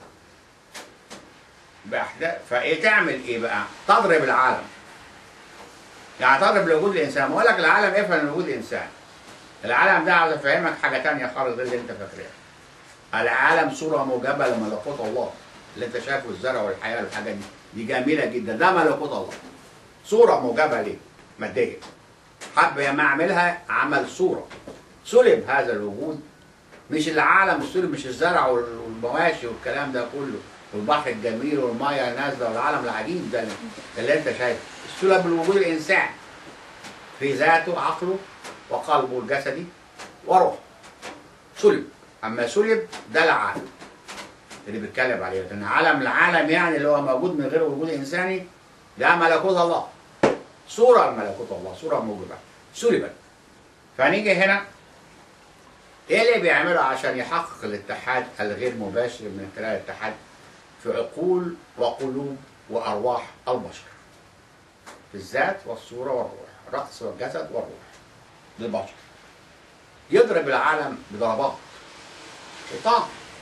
بأحداث فايه تعمل ايه بقى؟ تضرب العالم يعني تضرب لوجود الانسان بقول لك العالم افهم وجود الانسان العالم ده عاوز افهمك حاجه تانية خالص غير اللي انت فاكرها العالم صوره موجبه لملكوت الله اللي انت شايفه الزرع والحياه والحاجات دي دي جميله جدا ده ملكوت الله صوره موجبه ليه ماديه حب ما اعملها عمل صوره سلب هذا الوجود مش العالم السلب مش الزرع والمواشي والكلام ده كله والبحر الجميل والميه النازله والعالم العجيب ده اللي انت شايفه سلب الوجود الانسان في ذاته عقله وقلبه الجسدي وروحه سلب اما سلب ده العالم اللي بيتكلم عليه لكن عالم العالم يعني اللي هو موجود من غير وجود انساني ده ملكوت الله صوره لملكوت الله صوره موجوده سلبت فنيجي هنا ايه اللي بيعمله عشان يحقق الاتحاد الغير مباشر من خلال الاتحاد في عقول وقلوب وارواح البشر في الذات والصوره والروح الرأس والجسد والروح للبشر يضرب العالم بضربات شيطان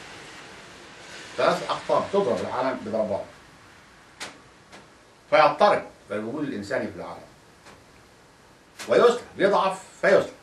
ثلاث أقطاب تضرب العالم بضربات فيضطرب الوجود الإنساني في العالم ويسلب يضعف فيسلب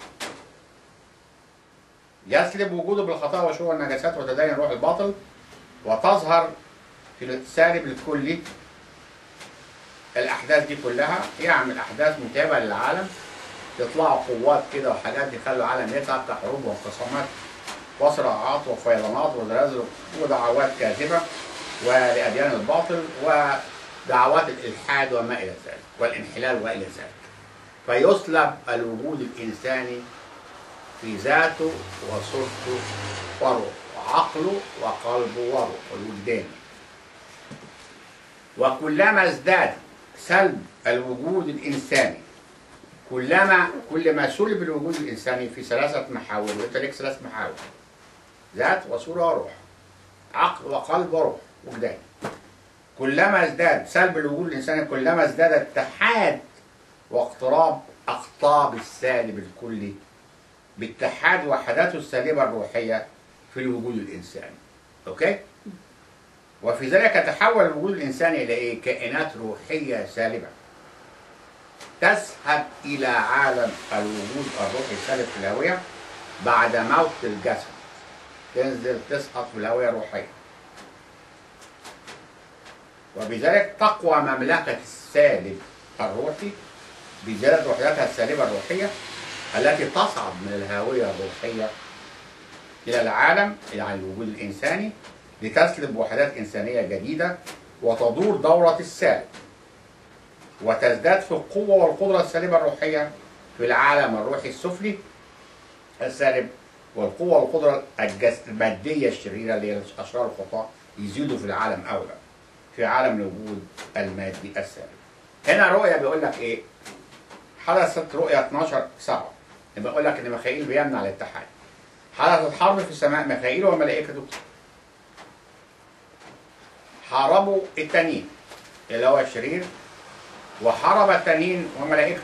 يسلب وجوده بالخطايا وشوه النجاسات وتدين روح الباطل وتظهر في السالب الكلي الأحداث دي كلها يعمل أحداث متابعة للعالم يطلعوا قوات كده وحاجات يخلوا العالم يتعب كحروب وانقسامات وصراعات وفيضانات وزلازل ودعوات كاذبة ولأديان الباطل ودعوات الإلحاد وما إلى ذلك والانحلال وإلى ذلك فيسلب الوجود الإنساني في ذاته وصورته وروحه وعقله وقلبه وروحه الوجداني وكلما ازداد سلب الوجود الإنساني كلما كل ما سلب الوجود الإنساني في ثلاثة محاور وأنت ليك ثلاث محاور ذات وصورة وروح عقل وقلب وروح وجدان كلما ازداد سلب الوجود الإنساني كلما ازداد اتحاد واقتراب أقطاب السالب الكلي باتحاد وحداته السالبة الروحية في الوجود الإنساني أوكي؟ وفي ذلك يتحول الوجود الإنساني إلى إيه؟ كائنات روحية سالبة تذهب إلى عالم الوجود الروحي السالب في الهوية بعد موت الجسد تنزل تسقط في الهوية الروحية وبذلك تقوى مملكة السالب الروحي بزيادة وحداتها السالبة الروحية التي تصعد من الهوية الروحية إلى العالم إلى الوجود الإنساني لتسلب وحدات إنسانية جديدة وتدور دورة السالب وتزداد في القوة والقدرة السالبة الروحية في العالم الروحي السفلي السالب والقوة والقدرة الجس- المادية الشريرة اللي هي أشرار الخطاة يزيدوا في العالم أولى في عالم الوجود المادي السابق هنا رؤية بيقول لك إيه حدثت رؤية 12 7 بيقول لك إن ميخائيل بيمنع الاتحاد حدثت حرب في السماء ميخائيل وملائكته حاربوا التانيين اللي هو الشرير وحارب التانيين وملائكته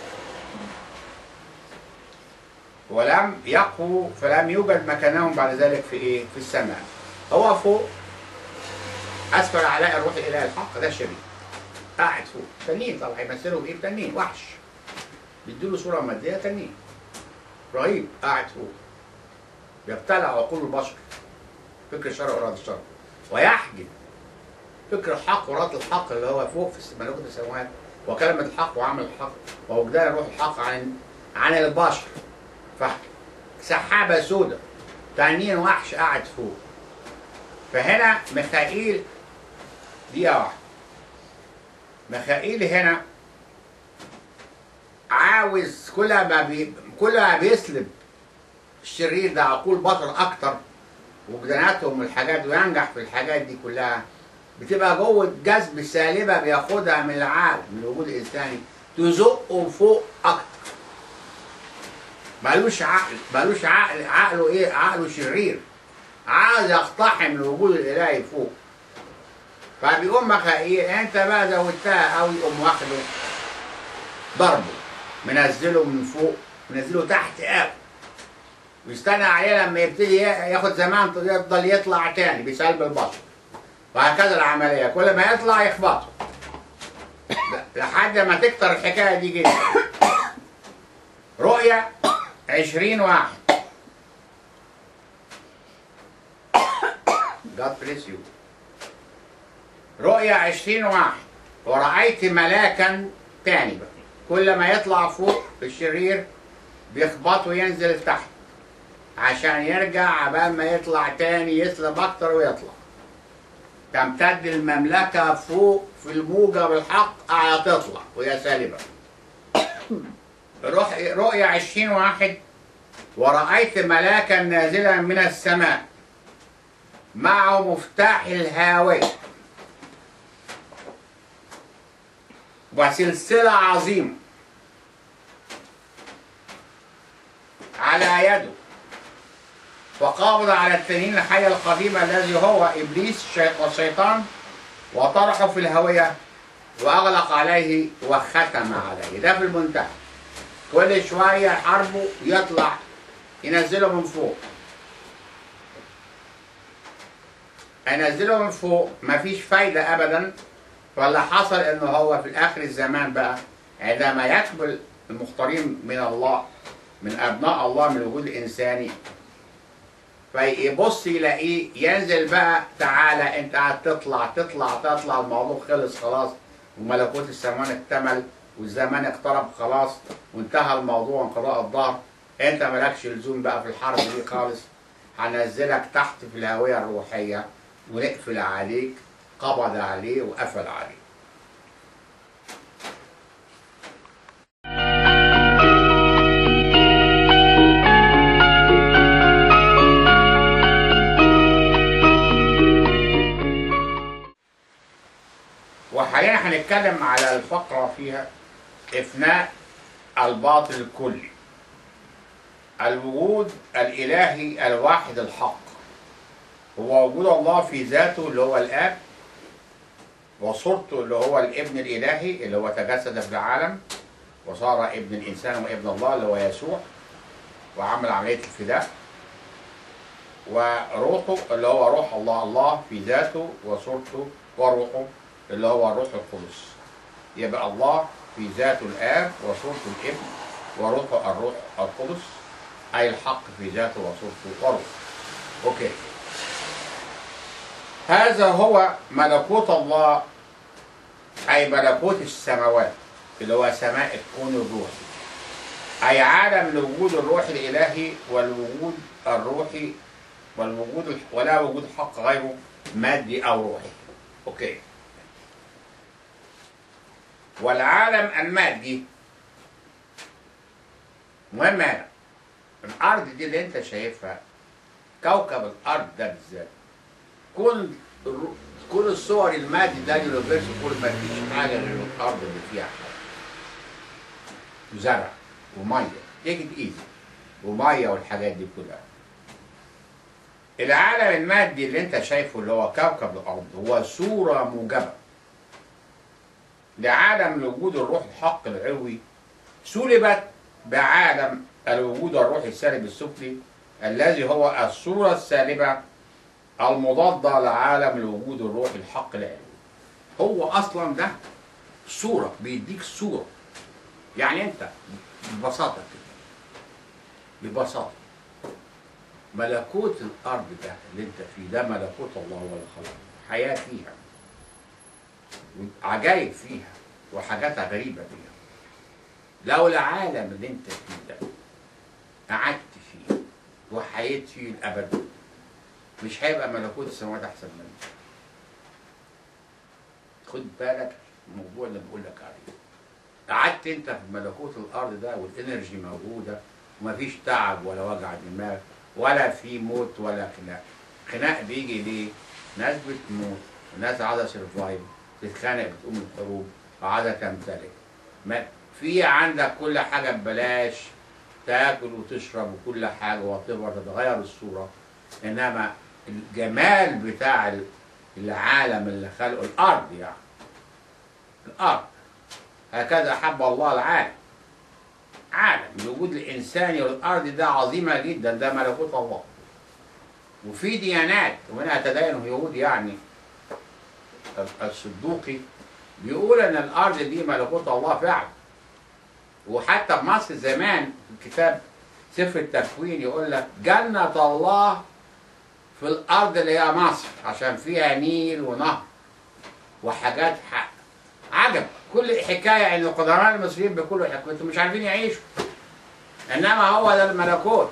ولم يقووا فلم يوجد مكانهم بعد ذلك في ايه؟ في السماء. هو فوق اسفل اعلاء الروح الاله الحق ده الشرير. قاعد فوق تنين طبعا هيمثلوا بايه؟ تنين وحش. بيديله صوره ماديه تنين. رهيب قاعد فوق. يبتلع عقول البشر. فكر الشر واراده الشر. ويحجب فكر الحق وراءة الحق اللي هو فوق في ملكوت السماوات وكلمة الحق وعمل الحق ووجدان الروح الحق عن عن البشر فسحابة سوداء تنين وحش قاعد فوق فهنا ميخائيل دقيقة واحدة ميخائيل هنا عاوز كل ما بي كل ما بيسلب الشرير ده عقول بشر أكتر وجداناتهم والحاجات وينجح في الحاجات دي كلها بتبقى جوه جذب سالبه بياخدها من العقل من الوجود الانساني تزقه فوق اكتر مالوش عقل مالوش عقل عقله ايه عقله شرير عايز يقتحم الوجود الالهي فوق فبيقوم مخائيل انت بقى زودتها قوي يقوم واخده ضربه منزله من فوق منزله تحت قوي ويستنى عليه لما يبتدي ياخد زمان يفضل يطلع تاني بسلب البشر وهكذا العملية كل ما يطلع يخبطه لحد ما تكتر الحكاية دي جدا رؤية عشرين واحد God bless you رؤية عشرين واحد ورأيت ملاكا تاني بقى كل ما يطلع فوق الشرير بيخبطه ينزل تحت عشان يرجع عبال ما يطلع تاني يسلب أكتر ويطلع تمتد المملكة فوق في الموجة بالحق هتطلع وهي سالبة روح رؤية عشرين واحد ورأيت ملاكا نازلا من السماء معه مفتاح الهاوية وسلسلة عظيمة على يده وقابض على التنين الحي القديم الذي هو ابليس والشيطان وطرحه في الهويه واغلق عليه وختم عليه ده في المنتهى كل شويه حربه يطلع ينزله من فوق ينزله من فوق مفيش فايده ابدا فاللي حصل انه هو في اخر الزمان بقى عندما يقبل المختارين من الله من ابناء الله من الوجود الانساني فيبص يلاقيه ينزل بقى تعالى انت هتطلع تطلع تطلع الموضوع خلص خلاص وملكوت السماوات اكتمل والزمان اقترب خلاص وانتهى الموضوع انقضاء الظهر انت مالكش لزوم بقى في الحرب دي خالص هنزلك تحت في الهوية الروحية ونقفل عليك قبض عليه وقفل عليه وحاليا هنتكلم على الفقرة فيها إفناء الباطل الكلي الوجود الإلهي الواحد الحق هو وجود الله في ذاته اللي هو الآب وصورته اللي هو الابن الإلهي اللي هو تجسد في العالم وصار ابن الإنسان وابن الله اللي هو يسوع وعمل عملية الفداء وروحه اللي هو روح الله الله في ذاته وصورته وروحه اللي هو الروح القدس يبقى الله في ذاته الآب وصورته الابن وروحه الروح القدس أي الحق في ذاته وصورته وروحه أوكي هذا هو ملكوت الله أي ملكوت السماوات اللي هو سماء الكون الروحي أي عالم لوجود الروح الإلهي والوجود الروحي والوجود ولا وجود حق غيره مادي أو روحي أوكي والعالم المادي مهم هنا الارض دي اللي انت شايفها كوكب الارض ده بالذات كل الر- كل الصور المادي ده اليونيفرس كل ما فيش حاجه غير الارض اللي فيها حاجه وزرع وميه تيجي ايزي وميه والحاجات دي كلها العالم المادي اللي انت شايفه اللي هو كوكب الارض هو صوره موجبه لعالم لوجود الروح الحق العلوي سلبت بعالم الوجود الروحي السالب السفلي الذي هو الصورة السالبة المضادة لعالم الوجود الروحي الحق العلوي هو أصلا ده صورة بيديك صورة يعني أنت ببساطة كده ببساطة ملكوت الأرض ده اللي أنت فيه ده ملكوت الله ولا خلق حياة فيها عجائب فيها وحاجات غريبة فيها لو العالم اللي انت فيه ده قعدت فيه وحييت فيه الابد مش هيبقى ملكوت السماوات احسن منه خد بالك من الموضوع اللي بقول لك عليه قعدت انت في ملكوت الارض ده والانرجي موجوده ومفيش تعب ولا وجع دماغ ولا في موت ولا خناق خناق بيجي ليه ناس بتموت وناس عايزه سرفايف تتخانق بتقوم الحروب وعايزه تمتلك ما في عندك كل حاجه ببلاش تاكل وتشرب وكل حاجه وتقدر تتغير الصوره انما الجمال بتاع العالم اللي خلقه الارض يعني الارض هكذا احب الله العالم عالم الوجود الانساني والارض ده عظيمه جدا ده ملكوت الله وفي ديانات ومنها تدين يهود يعني الصدوقي بيقول ان الارض دي ملكوت الله فعلا وحتى في مصر زمان في الكتاب سفر التكوين يقول لك جنة الله في الأرض اللي هي مصر عشان فيها نيل ونهر وحاجات حق عجب كل حكاية إن القدماء المصريين بيقولوا حكاية مش عارفين يعيشوا إنما هو ده الملكوت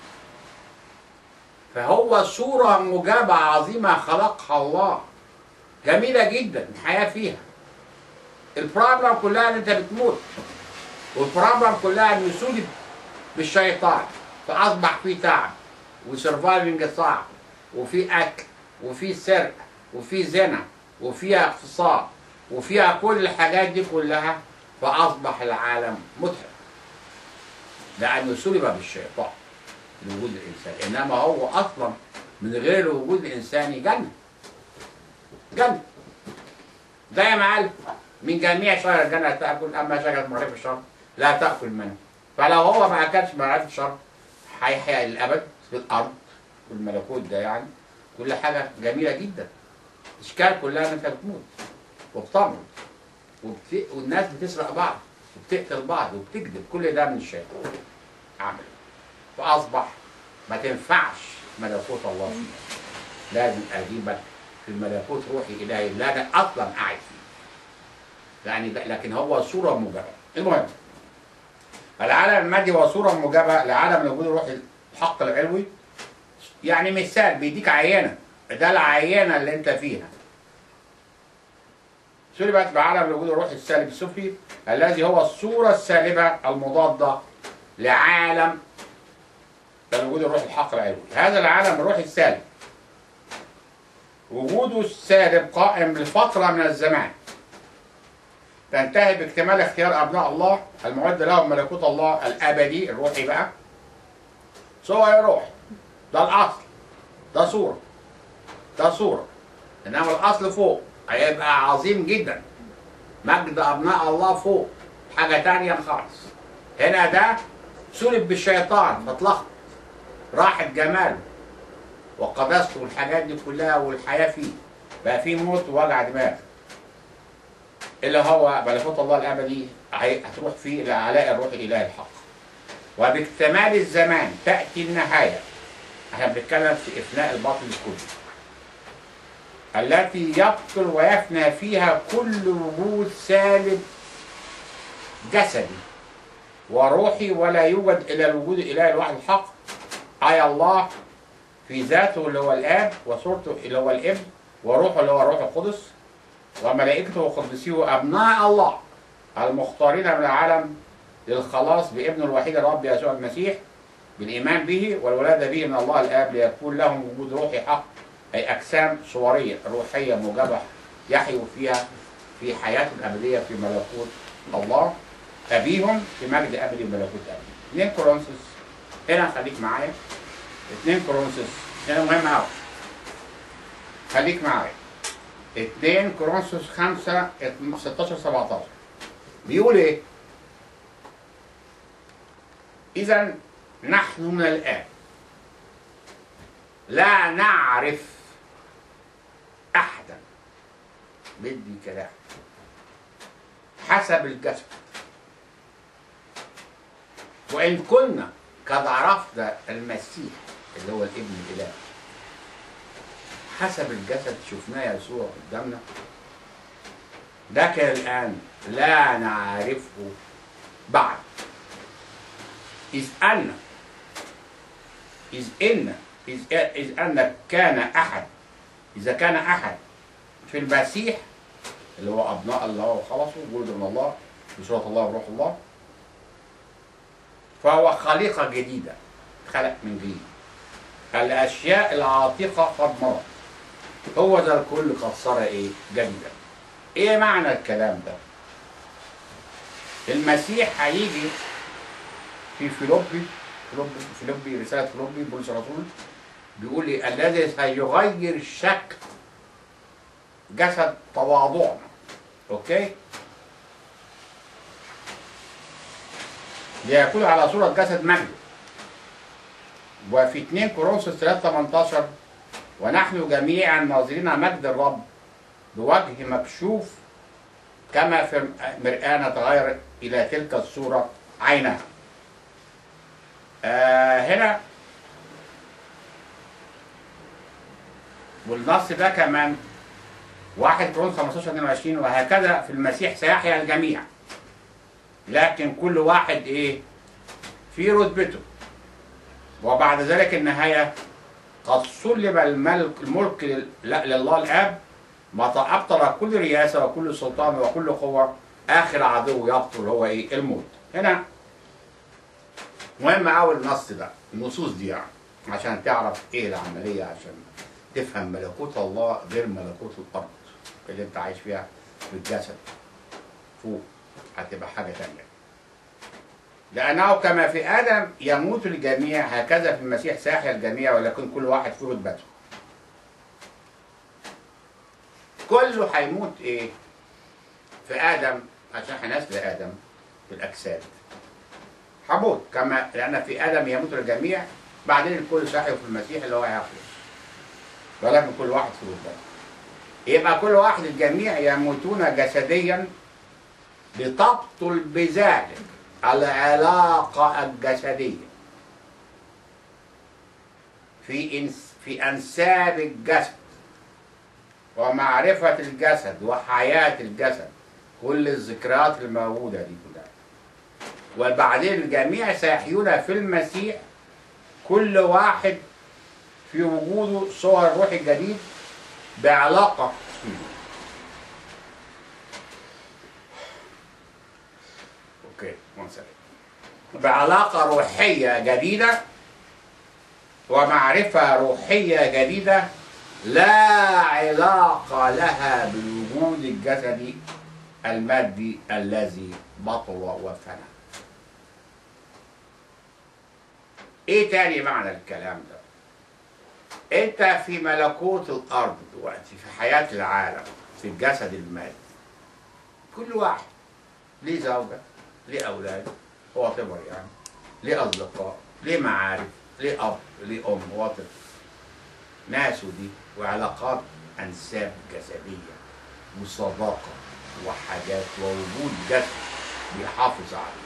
فهو صورة موجبة عظيمة خلقها الله جميلة جدا الحياة فيها البروبلم كلها ان انت بتموت والبروبلم كلها ان سلب بالشيطان فاصبح في تعب وسرفايفنج صعب وفي اكل وفي سرقه وفي زنا وفيها اغتصاب وفيها كل الحاجات دي كلها فاصبح العالم متعب لانه سلب بالشيطان الوجود الانساني انما هو اصلا من غير الوجود الانساني جنه جنه زي ما قال من جميع شجر الجنة تأكل أما شجرة معرفة الشر لا تأكل منه فلو هو ما أكلش معرفة الشر هيحيا للأبد في الأرض في الملكوت ده يعني كل حاجة جميلة جدا الإشكال كلها إن أنت بتموت وبتمرض وبت... والناس بتسرق بعض وبتقتل بعض وبتكذب كل ده من الشيطان عمل فأصبح ما تنفعش ملكوت الله فيه لازم أجيبك في الملكوت روحي إلهي اللي أنا أصلا قاعد فيه يعني لكن هو صورة موجبة المهم العالم المادي هو صورة موجبة لعالم الوجود الروحي الحق العلوي يعني مثال بيديك عينة ده العينة اللي انت فيها سلبت بعالم الوجود الروحي السالب السفلي الذي هو الصورة السالبة المضادة لعالم الوجود الروحي الحق العلوي هذا العالم الروحي السالب وجوده السالب قائم لفترة من الزمان تنتهي باكتمال اختيار ابناء الله المعد لهم ملكوت الله الابدي الروحي بقى سوى روح ده الاصل ده صوره ده صوره انما الاصل فوق هيبقى عظيم جدا مجد ابناء الله فوق حاجه تانية خالص هنا ده سلب بالشيطان فاتلخبط راحت جماله وقدسته والحاجات دي كلها والحياه فيه بقى فيه موت ووجع دماغ اللي هو ملكوت الله الابدي هتروح فيه لعلاء الروح الالهي الحق وباكتمال الزمان تاتي النهايه احنا بنتكلم في افناء الباطل الكلي التي يبطل ويفنى فيها كل وجود سالب جسدي وروحي ولا يوجد الا الوجود الالهي الواحد الحق اي الله في ذاته اللي هو الاب وصورته اللي هو الابن وروحه اللي هو الروح القدس وملائكته وقدسيه أبناء الله المختارين من العالم للخلاص بابن الوحيد الرب يسوع المسيح بالإيمان به والولادة به من الله الآب ليكون لهم وجود روحي حق أي أجسام صورية روحية موجبة يحيوا فيها في حياة الأبدية في ملكوت الله أبيهم في مجد أبدي ملكوت أبدي 2 كورنثوس هنا خليك معايا 2 كورنثوس هنا مهم أوي خليك معايا 2 كورنثوس 5 16 17 بيقول إيه؟ إذا نحن من الآن لا نعرف أحدا بدي كلام حسب الجسد وإن كنا قد عرفنا المسيح اللي هو الابن الإله حسب الجسد شفناه يسوع قدامنا لكن الآن لا نعرفه بعد إذ أن إذ إن إذ, إذ أن كان أحد إذا كان أحد في المسيح اللي هو أبناء الله وخلصوا ولدوا من الله بصورة الله وروح الله فهو خليقة جديدة خلق من جديد الأشياء العاتقة قد مرت هو ذا الكل قد صار إيه جديدا إيه معنى الكلام ده المسيح هيجي في فيلوبي فيلوبي فيلوبي رسالة فيلوبي بولس الرسول بيقول لي الذي سيغير شكل جسد تواضعنا اوكي ليكون على صورة جسد مجد وفي 2 كورنثوس 3 18 ونحن جميعا ناظرين مجد الرب بوجه مكشوف كما في مرآة نتغير إلى تلك الصورة عينها آه هنا والنص ده كمان 1 كورنثوس 15 22 وهكذا في المسيح سيحيا الجميع لكن كل واحد ايه في رتبته وبعد ذلك النهايه قد سلم الملك الملك لل- لا- لله الاب متى ابطل كل رياسه وكل سلطان وكل قوه اخر عدو يبطل هو ايه الموت هنا مهم قوي النص ده النصوص دي يعني عشان تعرف ايه العمليه عشان تفهم ملكوت الله غير ملكوت الارض اللي انت عايش فيها في الجسد فوق هتبقى حاجه تانية لانه كما في ادم يموت الجميع هكذا في المسيح سيحيا الجميع ولكن كل واحد في رتبته كله هيموت ايه في ادم عشان احنا نسل ادم في الاجساد هموت كما لان في ادم يموت الجميع بعدين الكل صحي في المسيح اللي هو هيخلص ولكن كل واحد في رتبته يبقى كل واحد الجميع يموتون جسديا لتبطل بذلك العلاقة الجسدية في إنس في أنساب الجسد ومعرفة الجسد وحياة الجسد كل الذكريات الموجودة دي كلها وبعدين الجميع سيحيون في المسيح كل واحد في وجوده صور الروح الجديد بعلاقة اوكي one second. بعلاقة روحية جديدة ومعرفة روحية جديدة لا علاقة لها بالوجود الجسدي المادي الذي بطل وفنى ايه تاني معنى الكلام ده انت في ملكوت الارض دلوقتي في حياة العالم في الجسد المادي كل واحد ليه زوجة ليه أولاد هو طبر يعني ليه أصدقاء ليه معارف ليه أب ليه أم هو طفل ناس ودي وعلاقات أنساب جسدية وصداقة وحاجات ووجود جسد بيحافظ عليه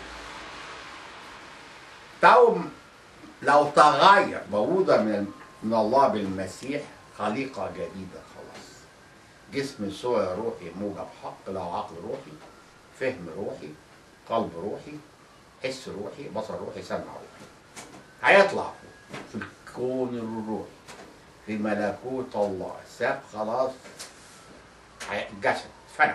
تو لو تغير موجودة من من الله بالمسيح خليقة جديدة خلاص جسم سوى روحي موجب حق له عقل روحي فهم روحي قلب روحي حس روحي بصر روحي سمع روحي هيطلع في الكون الروحي في ملكوت الله ساب خلاص هي- جسد فنى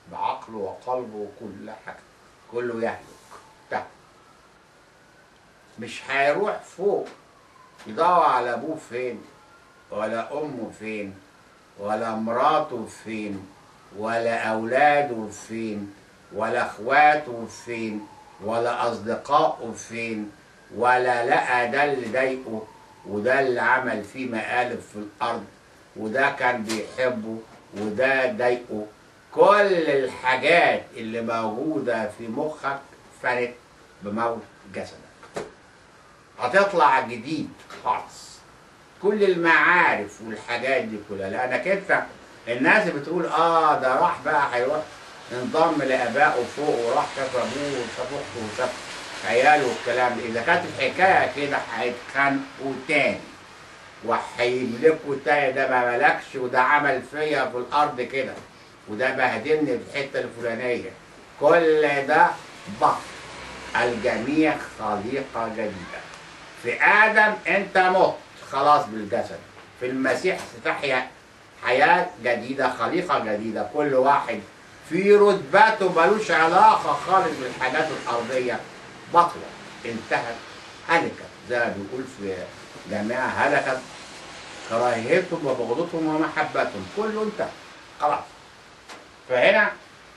بعقله وقلبه وكل حاجة كله يهلك ده مش هيروح فوق يدور على ابوه فين ولا امه فين ولا مراته فين ولا اولاده فين ولا اخواته فين ولا اصدقائه فين ولا لقى ده اللي ضايقه وده اللي عمل فيه مقالب في الارض وده كان بيحبه وده ضايقه كل الحاجات اللي موجوده في مخك فنت بموت جسدك هتطلع جديد خالص كل المعارف والحاجات دي كلها لانك انت الناس بتقول اه ده راح بقى هيروح انضم لابائه فوق وراح شاف ابوه وشاف اخته وشاف عياله والكلام ده اذا كانت الحكايه كده هيتخانقوا تاني وهيملكوا تاني ده ما ملكش وده عمل فيا في الارض كده وده بهدلني في الحته الفلانيه كل ده بطل الجميع خليقه جديده في ادم انت مت خلاص بالجسد في المسيح ستحيا حياه جديده خليقه جديده كل واحد في رتبته ملوش علاقه خالص بالحاجات الارضيه بطلة انتهت هلكت زي ما بيقول في جماعة هلكت كراهيتهم وبغضتهم ومحبتهم كله انتهى خلاص فهنا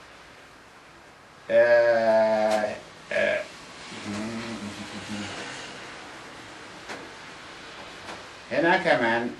آه آه هنا كمان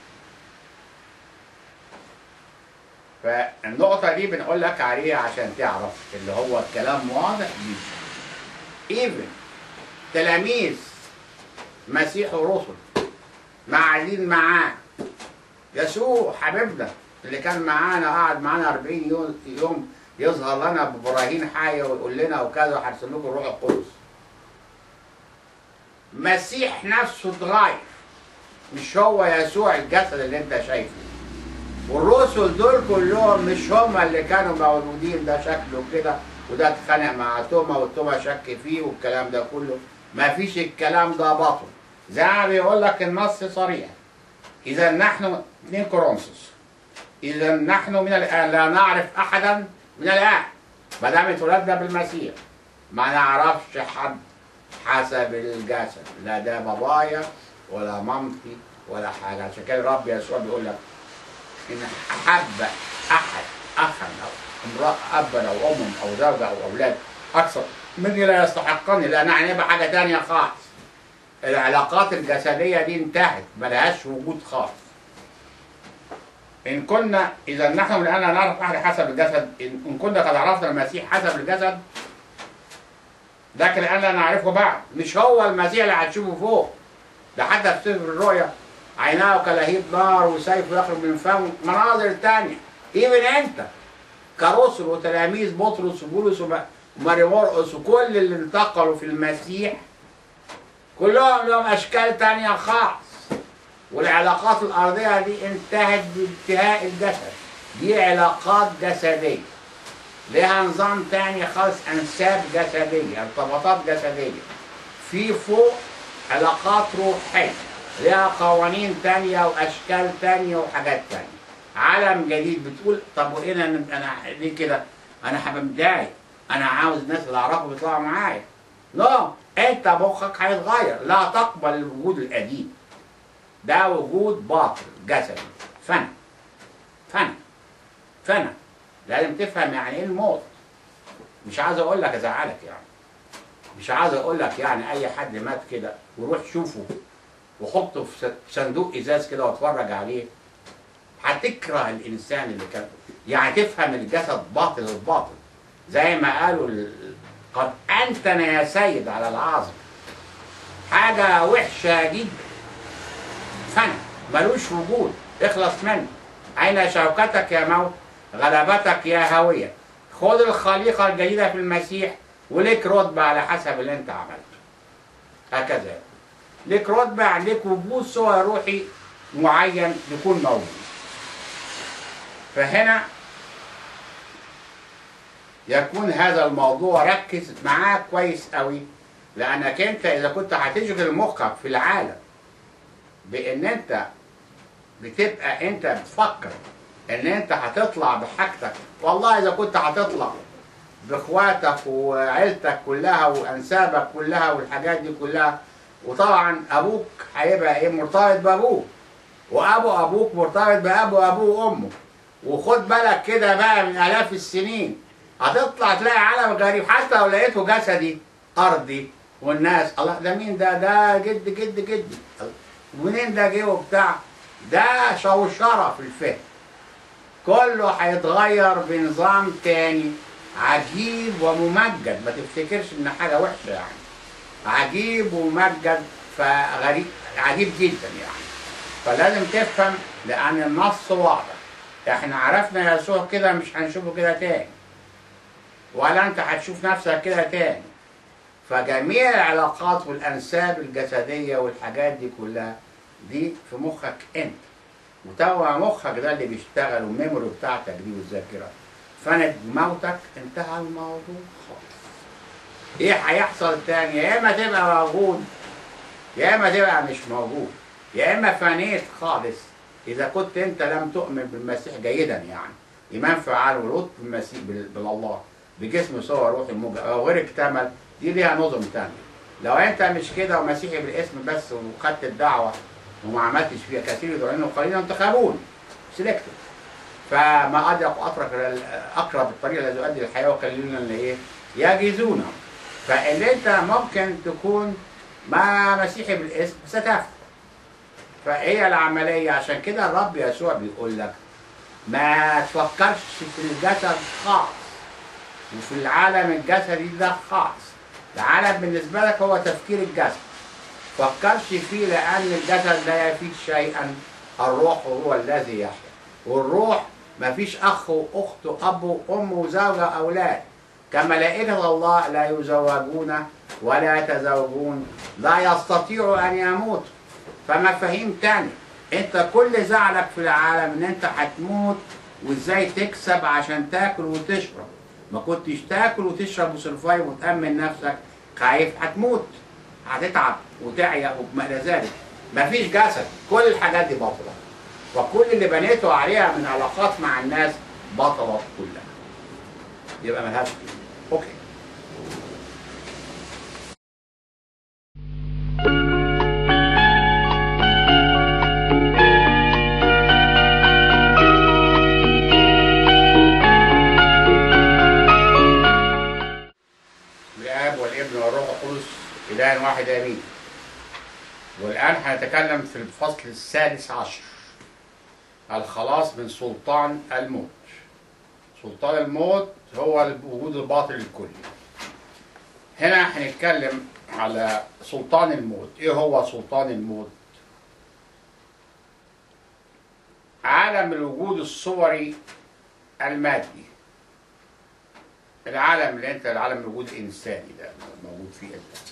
فالنقطة دي بنقول لك عليها عشان تعرف اللي هو الكلام واضح جدا ايفن تلاميذ مسيح ورسل قاعدين معاه يسوع حبيبنا اللي كان معانا قعد معانا 40 يوم, يوم يظهر لنا ببراهين حيه ويقول لنا وكذا وهرسل لكم الروح القدس مسيح نفسه اتغير مش هو يسوع الجسد اللي انت شايفه والرسل دول كلهم مش هم اللي كانوا موجودين ده شكله كده وده اتخانق مع توما والتوما شك فيه والكلام ده كله ما فيش الكلام ده باطل زي ما بيقول لك النص صريح اذا نحن 2 كورنثوس اذا نحن من الان لا نعرف احدا من الان ما دام اتولدنا بالمسيح ما نعرفش حد حسب الجسد لا ده بابايا ولا مامتي ولا حاجه عشان كده الرب يسوع بيقول لك ان احب احد اخا او امراه ابا او ام او زوجه او اولاد اكثر مني لا يستحقني لان هنبقى حاجه تانية خالص العلاقات الجسديه دي انتهت ملهاش وجود خالص ان كنا اذا نحن الان لا نعرف احد حسب الجسد ان إن كنا قد عرفنا المسيح حسب الجسد لكن الان لا نعرفه بعد مش هو المسيح اللي هتشوفه فوق ده حتى في سفر الرؤيا عيناه كلهيب نار وسيف يخرج من فمه مناظر تانية ايفن انت كرسل وتلاميذ بطرس وبولس وم- وماري مرقس وكل اللي انتقلوا في المسيح كلهم لهم اشكال تانية خالص والعلاقات الارضيه دي انتهت بانتهاء الجسد دي علاقات جسديه لها نظام تاني خالص انساب جسديه ارتباطات جسديه في فوق علاقات روحيه لها قوانين تانية واشكال تانية وحاجات تانية عالم جديد بتقول طب وايه انا انا ليه كده انا هبقى متضايق انا عاوز الناس اللي اعرفهم يطلعوا معايا لا انت مخك هيتغير لا تقبل الوجود القديم ده وجود باطل جسدي فن فن فن لازم تفهم يعني ايه الموت مش عايز اقول لك ازعلك يعني مش عايز اقول لك يعني اي حد مات كده وروح شوفه وحطه في س- صندوق ازاز كده واتفرج عليه هتكره الانسان اللي كان يعني تفهم الجسد باطل الباطل زي ما قالوا ال- قد انتن يا سيد على العظم حاجه وحشه جدا فن ملوش وجود اخلص منه أين شوكتك يا موت غلبتك يا هوية خد الخليقة الجديدة في المسيح وليك رتبة على حسب اللي انت عملته هكذا ليك رتبة ليك وجود سوى روحي معين يكون موجود فهنا يكون هذا الموضوع ركز معاه كويس قوي لانك انت اذا كنت هتشغل مخك في العالم بان انت بتبقى انت بتفكر ان انت هتطلع بحاجتك والله اذا كنت هتطلع باخواتك وعيلتك كلها وانسابك كلها والحاجات دي كلها وطبعا ابوك هيبقى ايه مرتبط بابوه وابو ابوك مرتبط بابو ابوه وامه وخد بالك كده بقى من الاف السنين هتطلع تلاقي عالم غريب حتى لو لقيته جسدي ارضي والناس الله ده مين ده ده جد جد جدي منين ده جه وبتاع ده شوشره في الفهم كله هيتغير بنظام تاني عجيب وممجد ما تفتكرش ان حاجه وحشه يعني عجيب وممجد فغريب عجيب جدا يعني فلازم تفهم لان النص واضح احنا عرفنا يسوع كده مش هنشوفه كده تاني ولا انت هتشوف نفسك كده تاني فجميع العلاقات والانساب الجسديه والحاجات دي كلها دي في مخك انت وتوا مخك ده اللي بيشتغل والميموري بتاعتك دي والذاكره فانا موتك انتهى الموضوع خالص ايه هيحصل تاني يا اما تبقى موجود يا اما تبقى مش موجود يا اما فنيت خالص اذا كنت انت لم تؤمن بالمسيح جيدا يعني ايمان فعال ولطف بالمسيح بال- بالله بجسم صور روح الموجة او غير اكتمل دي ليها نظم تاني لو انت مش كده ومسيحي بالاسم بس وخدت الدعوه وما عملتش فيها كثير يدعون قليلا انتخبون سيلكتد فما اضيق اقرب اقرب الطريق الذي يؤدي للحياه وقليلون اللي ايه يجيزونه فاللي انت ممكن تكون ما مسيحي بالاسم ستفهم فهي العمليه عشان كده الرب يسوع بيقول لك ما تفكرش في الجسد خالص وفي العالم الجسدي ده خالص العالم بالنسبه لك هو تفكير الجسد فكرش فيه لأن الجسد لا يفيد شيئا الروح هو الذي يحيا والروح ما فيش أخ وأخت وأب وأم وزوجة أولاد كملائكة الله لا يزوجون ولا يتزوجون لا يستطيعوا أن يموتوا فمفاهيم تاني أنت كل زعلك في العالم إن أنت هتموت وإزاي تكسب عشان تاكل وتشرب ما كنتش تاكل وتشرب وسلفاي وتأمن نفسك خايف هتموت هتتعب وتعيا وما الى ذلك مفيش جسد كل الحاجات دي باطله وكل اللي بنيته عليها من علاقات مع الناس بطلت كلها يبقى ملهاش قيمه اوكي الاب والابن والروح القدس اله واحد امين والان هنتكلم في الفصل السادس عشر الخلاص من سلطان الموت سلطان الموت هو الوجود الباطل الكلي هنا هنتكلم على سلطان الموت ايه هو سلطان الموت عالم الوجود الصوري المادي العالم اللي انت العالم الوجود الانساني ده موجود فيه انت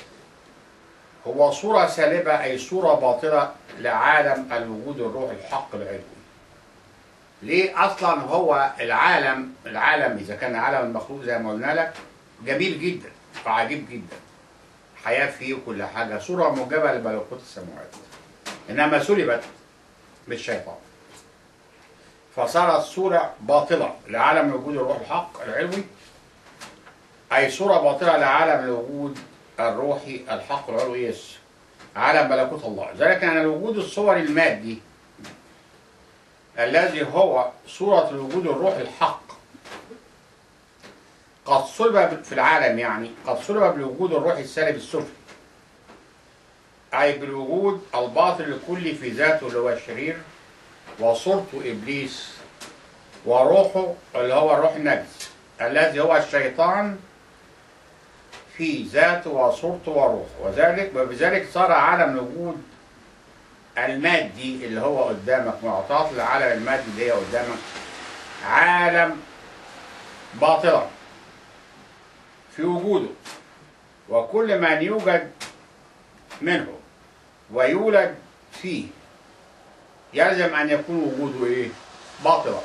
هو صورة سالبة أي صورة باطلة لعالم الوجود الروح الحق العلوي. ليه؟ أصلا هو العالم العالم إذا كان عالم المخلوق زي ما قلنا لك جميل جدا وعجيب جدا. حياة فيه وكل حاجة صورة موجبة لملكوت السماوات. إنما سلبت بالشيطان. فصارت صورة باطلة لعالم الوجود الروح الحق العلوي أي صورة باطلة لعالم الوجود الروحي الحق العلوي يس عالم ملكوت الله ذلك أن الوجود الصوري المادي الذي هو صورة الوجود الروحي الحق قد صلب في العالم يعني قد صلب بالوجود الروحي السالب السفلي أي بالوجود الباطل الكلي في ذاته اللي هو الشرير وصورته إبليس وروحه اللي هو الروح النجس الذي هو الشيطان في ذاته وصورته وروحه وذلك وبذلك صار عالم الوجود المادي اللي هو قدامك معطاة للعالم المادي اللي هي قدامك عالم باطلا في وجوده وكل من يوجد منه ويولد فيه يلزم ان يكون وجوده ايه؟ باطلا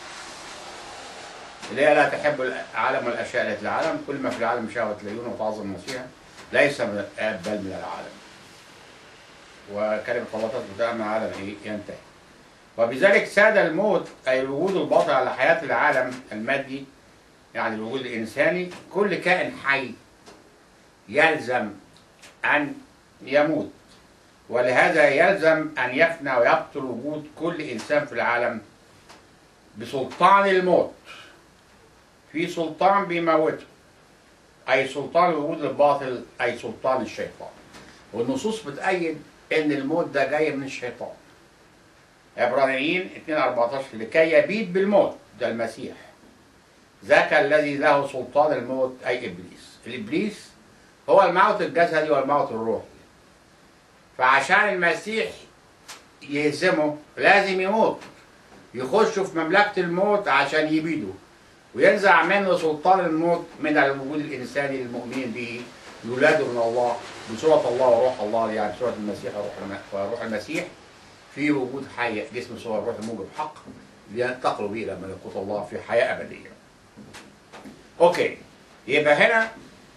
اللي هي لا تحب العالم والاشياء التي في العالم كل ما في العالم شهوه العيون وتعظم المسيح ليس من الاب بل من العالم وكلمه الله تثبت ان العالم ايه ينتهي وبذلك ساد الموت اي الوجود الباطل على حياه العالم المادي يعني الوجود الانساني كل كائن حي يلزم ان يموت ولهذا يلزم أن يفنى ويبطل وجود كل إنسان في العالم بسلطان الموت في سلطان بيموته أي سلطان الوجود الباطل أي سلطان الشيطان والنصوص بتأيد إن الموت ده جاي من الشيطان عبرانيين 2 14 لكي يبيد بالموت ده المسيح ذاك الذي له سلطان الموت أي إبليس الإبليس هو الموت الجسدي والموت الروحي فعشان المسيح يهزمه لازم يموت يخش في مملكة الموت عشان يبيده وينزع منه سلطان الموت من الوجود الإنساني للمؤمنين به يولادوا من الله بصورة الله وروح الله يعني صورة المسيح وروح الم- وروح المسيح في وجود حي جسم صور الروح الموجب حق لينتقلوا به إلى ملكوت الله في حياة أبدية. أوكي يبقى هنا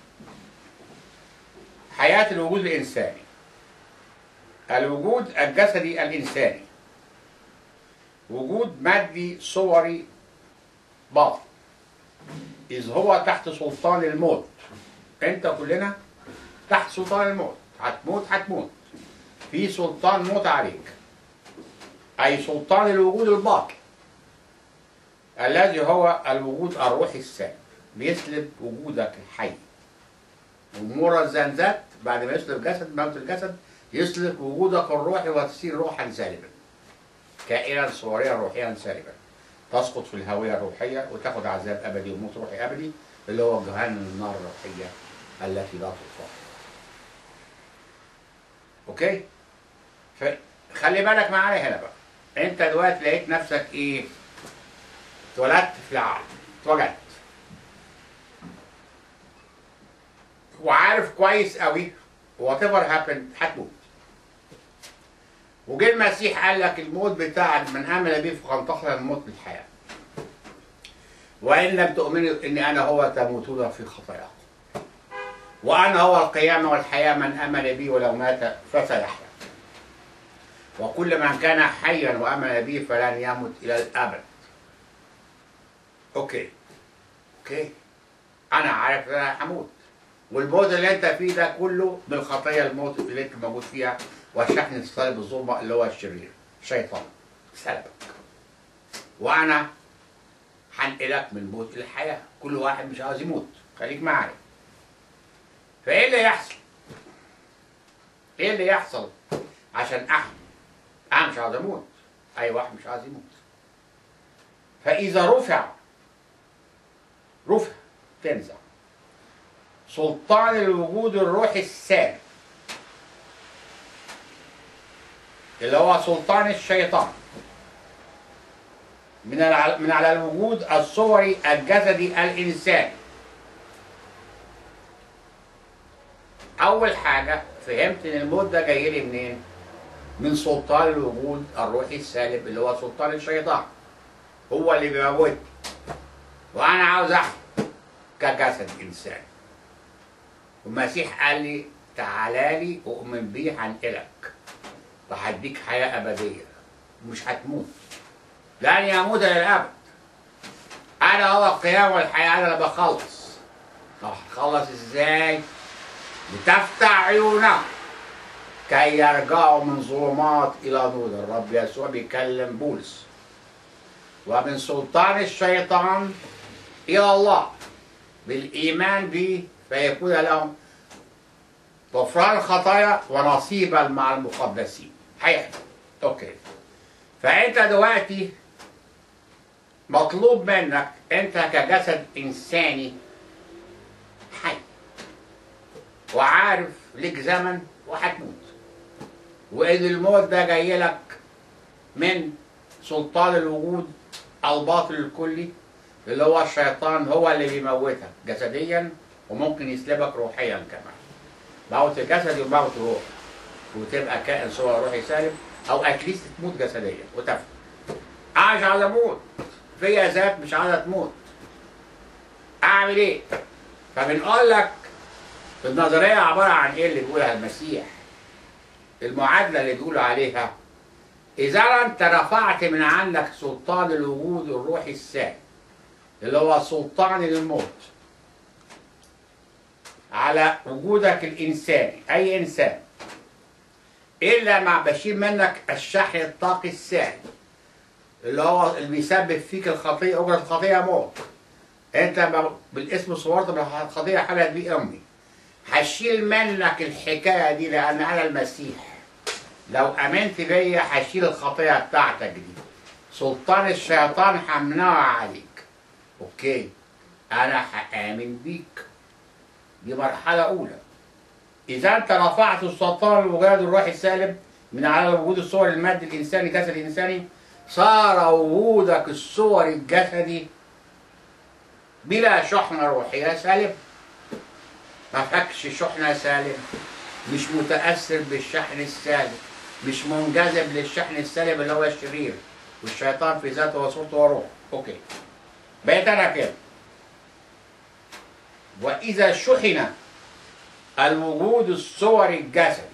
حياة الوجود الإنساني الوجود الجسدي الإنساني وجود مادي صوري باطل إذ هو تحت سلطان الموت أنت كلنا تحت سلطان الموت هتموت هتموت في سلطان موت عليك أي سلطان الوجود الباقي الذي هو الوجود الروحي السالب بيسلب وجودك الحي أمور الزنزات بعد ما يسلب جسد موت الجسد يسلب وجودك الروحي وتصير روحا سالبا كائنا صوريا روحيا سالبا تسقط في الهوية الروحية وتاخد عذاب أبدي وموت روحي أبدي اللي هو جهنم النار الروحية التي لا تطفأ أوكي فخلي بالك معايا هنا بقى أنت دلوقتي لقيت نفسك إيه اتولدت في العالم اتوجدت وعارف كويس قوي وات ايفر هابند هتموت وجه المسيح قال لك الموت بتاعك من امن به فانتقل الموت بالحياه وان لم تؤمنوا اني انا هو تموتون في خطاياكم وانا هو القيامه والحياه من امن بي ولو مات فسيحيا وكل من كان حيا وامن بي فلن يمت الى الابد اوكي اوكي انا عارف ان انا هموت والموت اللي انت فيه ده كله بالخطيه الموت اللي انت موجود فيها والشحن الصلب الظلمه اللي هو الشرير شيطان سلبك وانا هنقلك من الموت الى الحياه كل واحد مش عاوز يموت خليك معايا فايه اللي يحصل ايه اللي يحصل عشان احمي انا مش عاوز اموت اي واحد مش عاوز يموت فاذا رفع رفع تنزع سلطان الوجود الروحي السابق اللي هو سلطان الشيطان من الع- من على الوجود الصوري الجسدي الانساني اول حاجه فهمت ان الموت ده جاي لي منين من سلطان الوجود الروحي السالب اللي هو سلطان الشيطان هو اللي بيموت وانا عاوز احيا كجسد انسان والمسيح قال لي تعالى لي اؤمن بي هنقلك وهديك حياه ابديه مش هتموت لن يموت الى الابد انا هو القيام والحياه انا اللي بخلص طب هتخلص ازاي لتفتح عيونهم كي يرجعوا من ظلمات الى نور الرب يسوع بيكلم بولس ومن سلطان الشيطان الى الله بالايمان به فيكون لهم غفران الخطايا ونصيبا مع المقدسين هيحصل اوكي فانت دلوقتي مطلوب منك انت كجسد انساني حي وعارف ليك زمن وهتموت وان الموت ده جاي لك من سلطان الوجود الباطل الكلي اللي هو الشيطان هو اللي بيموتك جسديا وممكن يسلبك روحيا كمان موت جسدي وموت روح وتبقى كائن سواء روحي سالب او اتليست تموت جسديا وتفهم انا مش عايز اموت فيا ذات مش عايزه تموت اعمل ايه فبنقول لك النظريه عباره عن ايه اللي بيقولها المسيح المعادله اللي بيقولوا عليها اذا انت رفعت من عندك سلطان الوجود الروحي السائل اللي هو سلطان الموت على وجودك الانساني اي انسان الا مع بشيل منك الشحن الطاقي السالب اللي هو اللي بيسبب فيك الخطيه اجره الخطيه موت انت ب- بالاسم صورت بالخطيه حلت بيه امي هشيل منك الحكايه دي لان انا المسيح لو امنت بيا هشيل الخطيه بتاعتك دي سلطان الشيطان همنعه عليك اوكي انا هامن بيك دي مرحله اولى اذا انت رفعت السلطان الوجود الروحي السالب من على وجود الصور المادي الانساني جسد الانساني صار وجودك الصور الجسدي بلا شحنه روحيه سالب ما فكش شحنه سالب مش متاثر بالشحن السالب مش منجذب للشحن السالب اللي هو الشرير والشيطان في ذاته وصورته وروحه اوكي بقيت انا كده واذا شحن الوجود الصوري الجسدي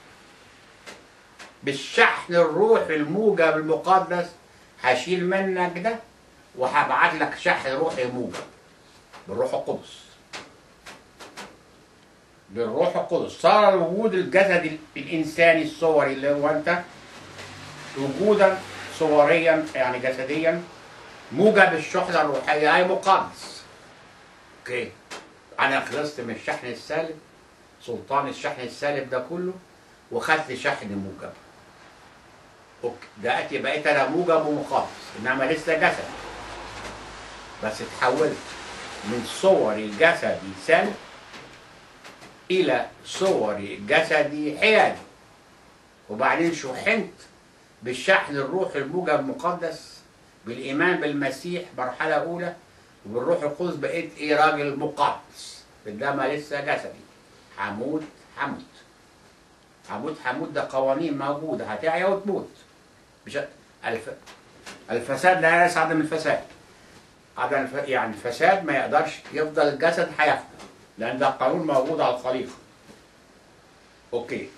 بالشحن الروحي الموجب المقدس هشيل منك ده وهبعت لك شحن روحي موجب بالروح القدس بالروح القدس صار الوجود الجسدي الانساني الصوري اللي هو انت وجودا صوريا يعني جسديا موجب الشحنه الروحيه اي مقدس اوكي انا خلصت من الشحن السالب سلطان الشحن السالب ده كله وخدت شحن موجب اوكي دلوقتي بقيت انا موجب ومقدس انما لسه جسد بس اتحولت من صوري جسدي سلب الى صوري جسدي حيادي وبعدين شحنت بالشحن الروحي الموجب المقدس بالايمان بالمسيح مرحله اولى وبالروح القدس بقيت ايه راجل مقدس انما لسه جسدي هموت هموت هموت هموت ده قوانين موجوده هتعيا وتموت مش الف... الفساد لا ينس عدم الفساد عدم الف... يعني الفساد ما يقدرش يفضل الجسد هيفنى لان ده قانون موجود على الخليقه اوكي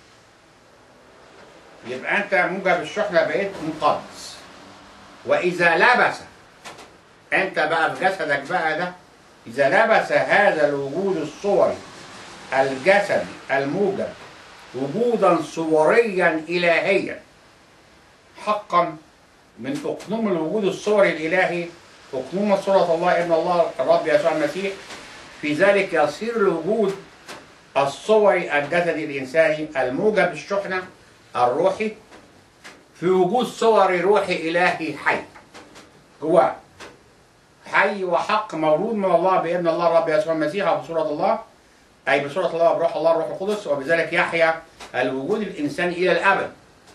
يبقى انت موجب الشحنه بقيت مقدس واذا لبس انت بقى في جسدك بقى ده اذا لبس هذا الوجود الصوري الجسدي الموجب وجودا صوريا الهيا حقا من اقنوم الوجود الصوري الالهي اقنوم صوره الله ابن الله الرب يسوع المسيح في ذلك يصير الوجود الصوري الجسدي الانساني الموجب الشحنه الروحي في وجود صوري روحي الهي حي جواه حي وحق مولود من الله بابن الله الرب يسوع المسيح وبصوره الله اي بصوره الله وبروح الله الروح القدس وبذلك يحيا الوجود الانساني الى الابد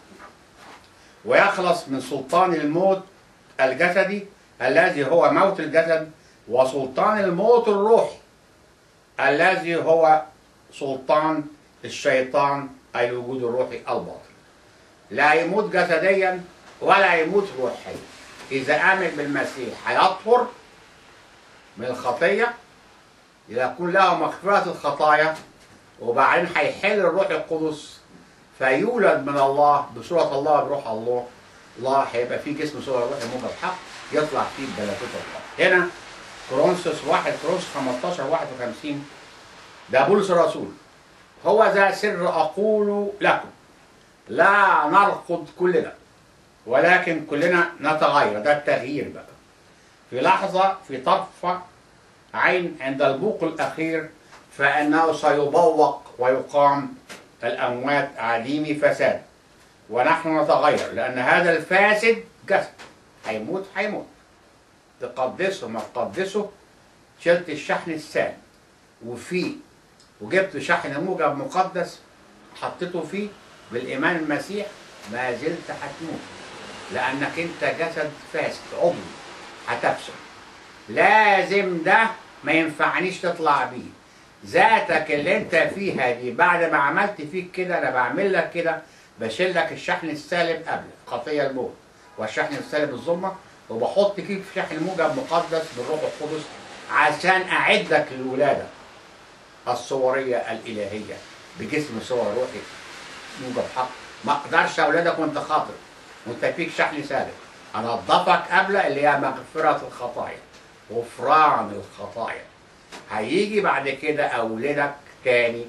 ويخلص من سلطان الموت الجسدي الذي هو موت الجسد وسلطان الموت الروحي الذي هو سلطان الشيطان أي الوجود الروحي الباطل لا يموت جسديا ولا يموت روحيا إذا آمن بالمسيح هيطهر من الخطية يكون له مغفرة الخطايا وبعدين هيحل الروح القدس فيولد من الله بصورة الله بروح الله الله هيبقى فيه جسم صورة الروح الموجب حق يطلع فيه بملكوت الله هنا كورنثوس 1 كورنثوس 15 51 ده بولس الرسول هو ذا سر أقول لكم لا نرقد كلنا ولكن كلنا نتغير ده التغيير بقى في لحظة في طرفة عين عند البوق الأخير فإنه سيبوق ويقام الأموات عديم فساد ونحن نتغير لأن هذا الفاسد جسد هيموت هيموت تقدسه ما تقدسه شلت الشحن السام وفيه وجبت شحن موجب مقدس حطيته فيه بالإيمان المسيح ما زلت هتموت لأنك أنت جسد فاسد عضوي هتفسد لازم ده ما ينفعنيش تطلع بيه ذاتك اللي انت فيها دي بعد ما عملت فيك كده انا بعمل لك كده بشيل لك الشحن السالب قبل خطيه الموت والشحن السالب الظلمه وبحط فيك شحن موجب مقدس بالروح القدس عشان اعدك للولاده الصوريه الالهيه بجسم صور روحي موجب حق ما اقدرش اولادك وانت خاطر وانت فيك شحن سالب انضفك قبل اللي هي مغفره الخطايا غفران الخطايا هيجي بعد كده اولدك تاني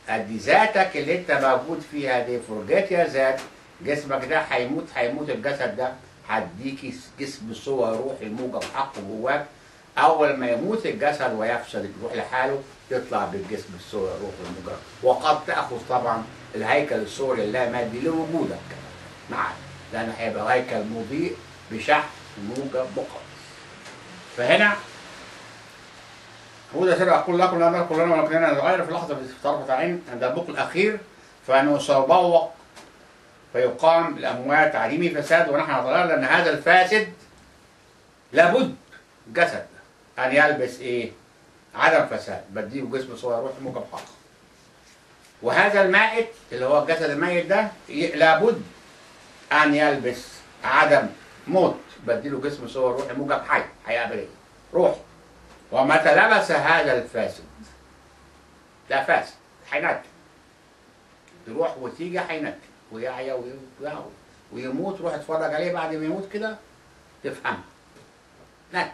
ادي ذاتك اللي انت موجود فيها دي فرجات يا ذات جسمك ده هيموت هيموت الجسد ده هديكي جسم صور روحي موجب حق جواك اول ما يموت الجسد ويفسد يروح لحاله يطلع بالجسم الصور روحي الموجب وقد تاخذ طبعا الهيكل الصوري اللامادي لوجودك معك لانه هيبقى هيكل مضيء بشحن موجب مقدس فهنا هو ده سر اقول لكم لا نقول لنا ولكننا نتغير في لحظه في طرفه عين عند البوق الاخير فانه سيبوق فيقام الاموات تعليمي فساد ونحن نتغير لان هذا الفاسد لابد جسد ان يلبس ايه؟ عدم فساد بديله جسم صغير روح موجب حق وهذا المائت اللي هو الجسد الميت ده ي- لابد ان يلبس عدم موت بديله جسم صغير روحي موجب حي حياه ابديه روحي ومتى لبس هذا الفاسد ده فاسد هينتن تروح وتيجي هينتن ويعيا وي- ويعوي ويموت روح اتفرج عليه بعد ما يموت كده تفهم نتن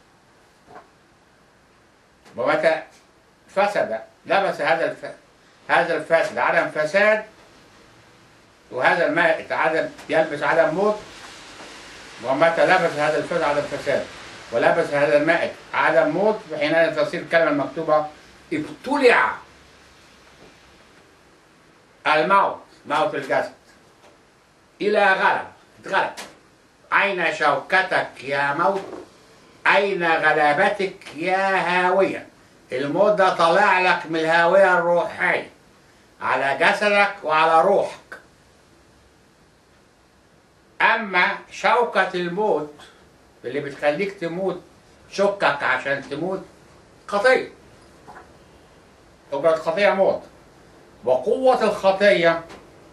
ومتى فسد لبس هذا الف... هذا الفاسد عدم فساد وهذا المائت عدم يلبس عدم موت ومتى لبس هذا الفاسد عدم فساد ولبس هذا المائت عدم موت فحينئذ تصير الكلمة المكتوبة ابتلع الموت موت الجسد إلى غلب اتغلب أين شوكتك يا موت أين غلبتك يا هاوية الموت ده طالع لك من الهاوية الروحية على جسدك وعلى روحك أما شوكة الموت اللي بتخليك تموت شكك عشان تموت خطية أجرة خطية موت وقوة الخطية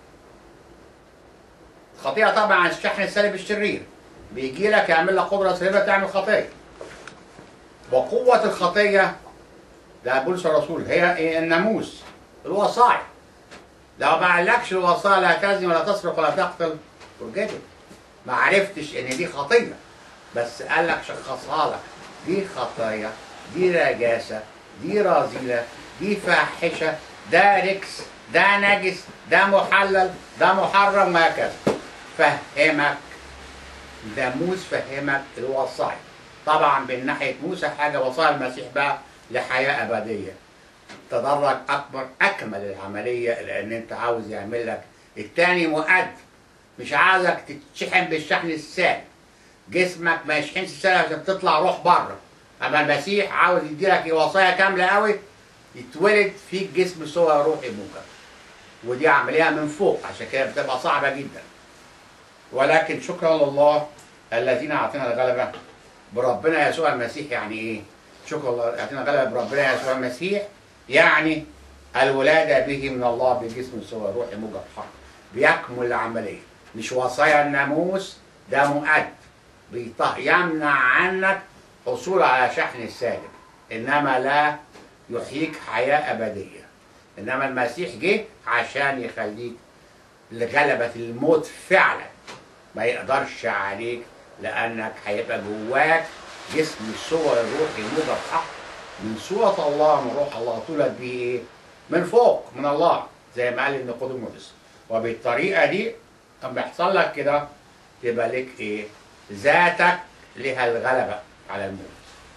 الخطيئة طبعا الشحن السالب الشرير بيجي لك يعمل لك قدرة سلبية تعمل خطية وقوة الخطية ده بولس الرسول هي إيه؟ الناموس الوصايا لو ما قالكش الوصايا لا تزني ولا تسرق ولا تقتل فرجتك ما عرفتش ان دي خطيه بس قال لك شخصها لك دي خطايا دي نجاسه دي رذيله دي فاحشه ده ركس ده نجس ده محلل ده محرم وهكذا فهمك ناموس فهمك الوصايا طبعا من ناحيه موسى حاجه وصايا المسيح بقى لحياه ابديه تدرج اكبر اكمل العمليه لان انت عاوز يعمل لك التاني مؤدب مش عاوزك تتشحن بالشحن السالب جسمك ما يشحنش السالب عشان تطلع روح بره اما المسيح عاوز يديلك وصايا كامله قوي يتولد فيك جسم سوى روحي موجب ودي عمليه من فوق عشان كده بتبقى صعبه جدا ولكن شكرا لله الذين اعطينا الغلبه بربنا يسوع المسيح يعني ايه؟ شكرا الله اعطينا الغلبه بربنا يسوع المسيح يعني الولاده به من الله بجسم سوى روحي موجب حق بيكمل العمليه مش وصايا الناموس ده مؤد بيطه يمنع عنك حصول على شحن السالب انما لا يحييك حياه ابديه انما المسيح جه عشان يخليك لغلبة الموت فعلا ما يقدرش عليك لانك هيبقى جواك جسم الصور الروحي موجب حق من صورة الله من روح الله تولد به ايه؟ من فوق من الله زي ما قال نيقوديموس وبالطريقة دي لما يحصل لك كده تبقى لك ايه؟ ذاتك لها الغلبة على الموت.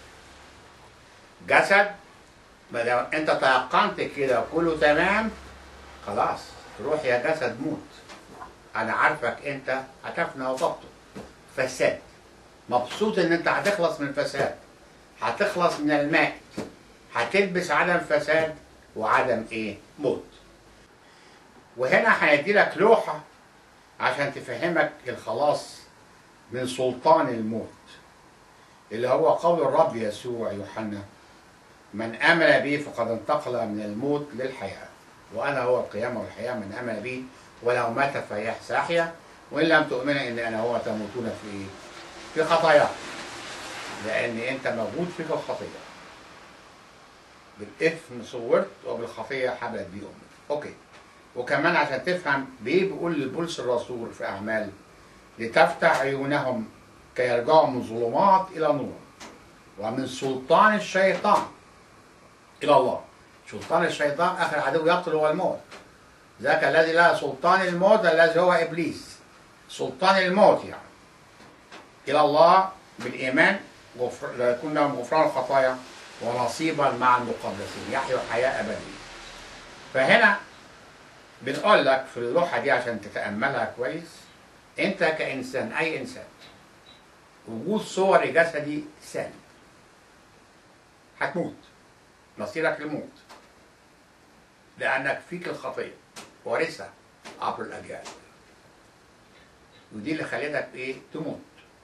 جسد ما دام انت تيقنت كده كله تمام خلاص روح يا جسد موت. انا عارفك انت هتفنى وتبطل. فساد. مبسوط ان انت هتخلص من الفساد. هتخلص من الماء. هتلبس عدم فساد وعدم ايه؟ موت. وهنا هيدي لك لوحة عشان تفهمك الخلاص من سلطان الموت اللي هو قول الرب يسوع يوحنا من آمن بي فقد انتقل من الموت للحياة وأنا هو القيامة والحياة من آمن بي ولو مات فيحيا وإن لم تؤمن إن أنا هو تموتون في في خطايا لأن أنت موجود فيك الخطية بالإثم صورت وبالخطية حبلت بي أمك أوكي وكمان عشان تفهم ليه بيقول لبولس الرسول في أعمال لتفتح عيونهم كي يرجعوا من ظلمات إلى نور ومن سلطان الشيطان إلى الله سلطان الشيطان اخر عدو يقتل هو الموت ذاك الذي لا سلطان الموت الذي هو ابليس سلطان الموت يعني الى الله بالايمان غفر... يكون لهم غفران الخطايا ونصيبا مع المقدسين يحيوا حياه ابديه فهنا بنقول لك في اللوحه دي عشان تتاملها كويس انت كانسان اي انسان وجود صور جسدي سالب هتموت مصيرك للموت لانك فيك الخطيه وارثها عبر الاجيال ودي اللي خلتك ايه تموت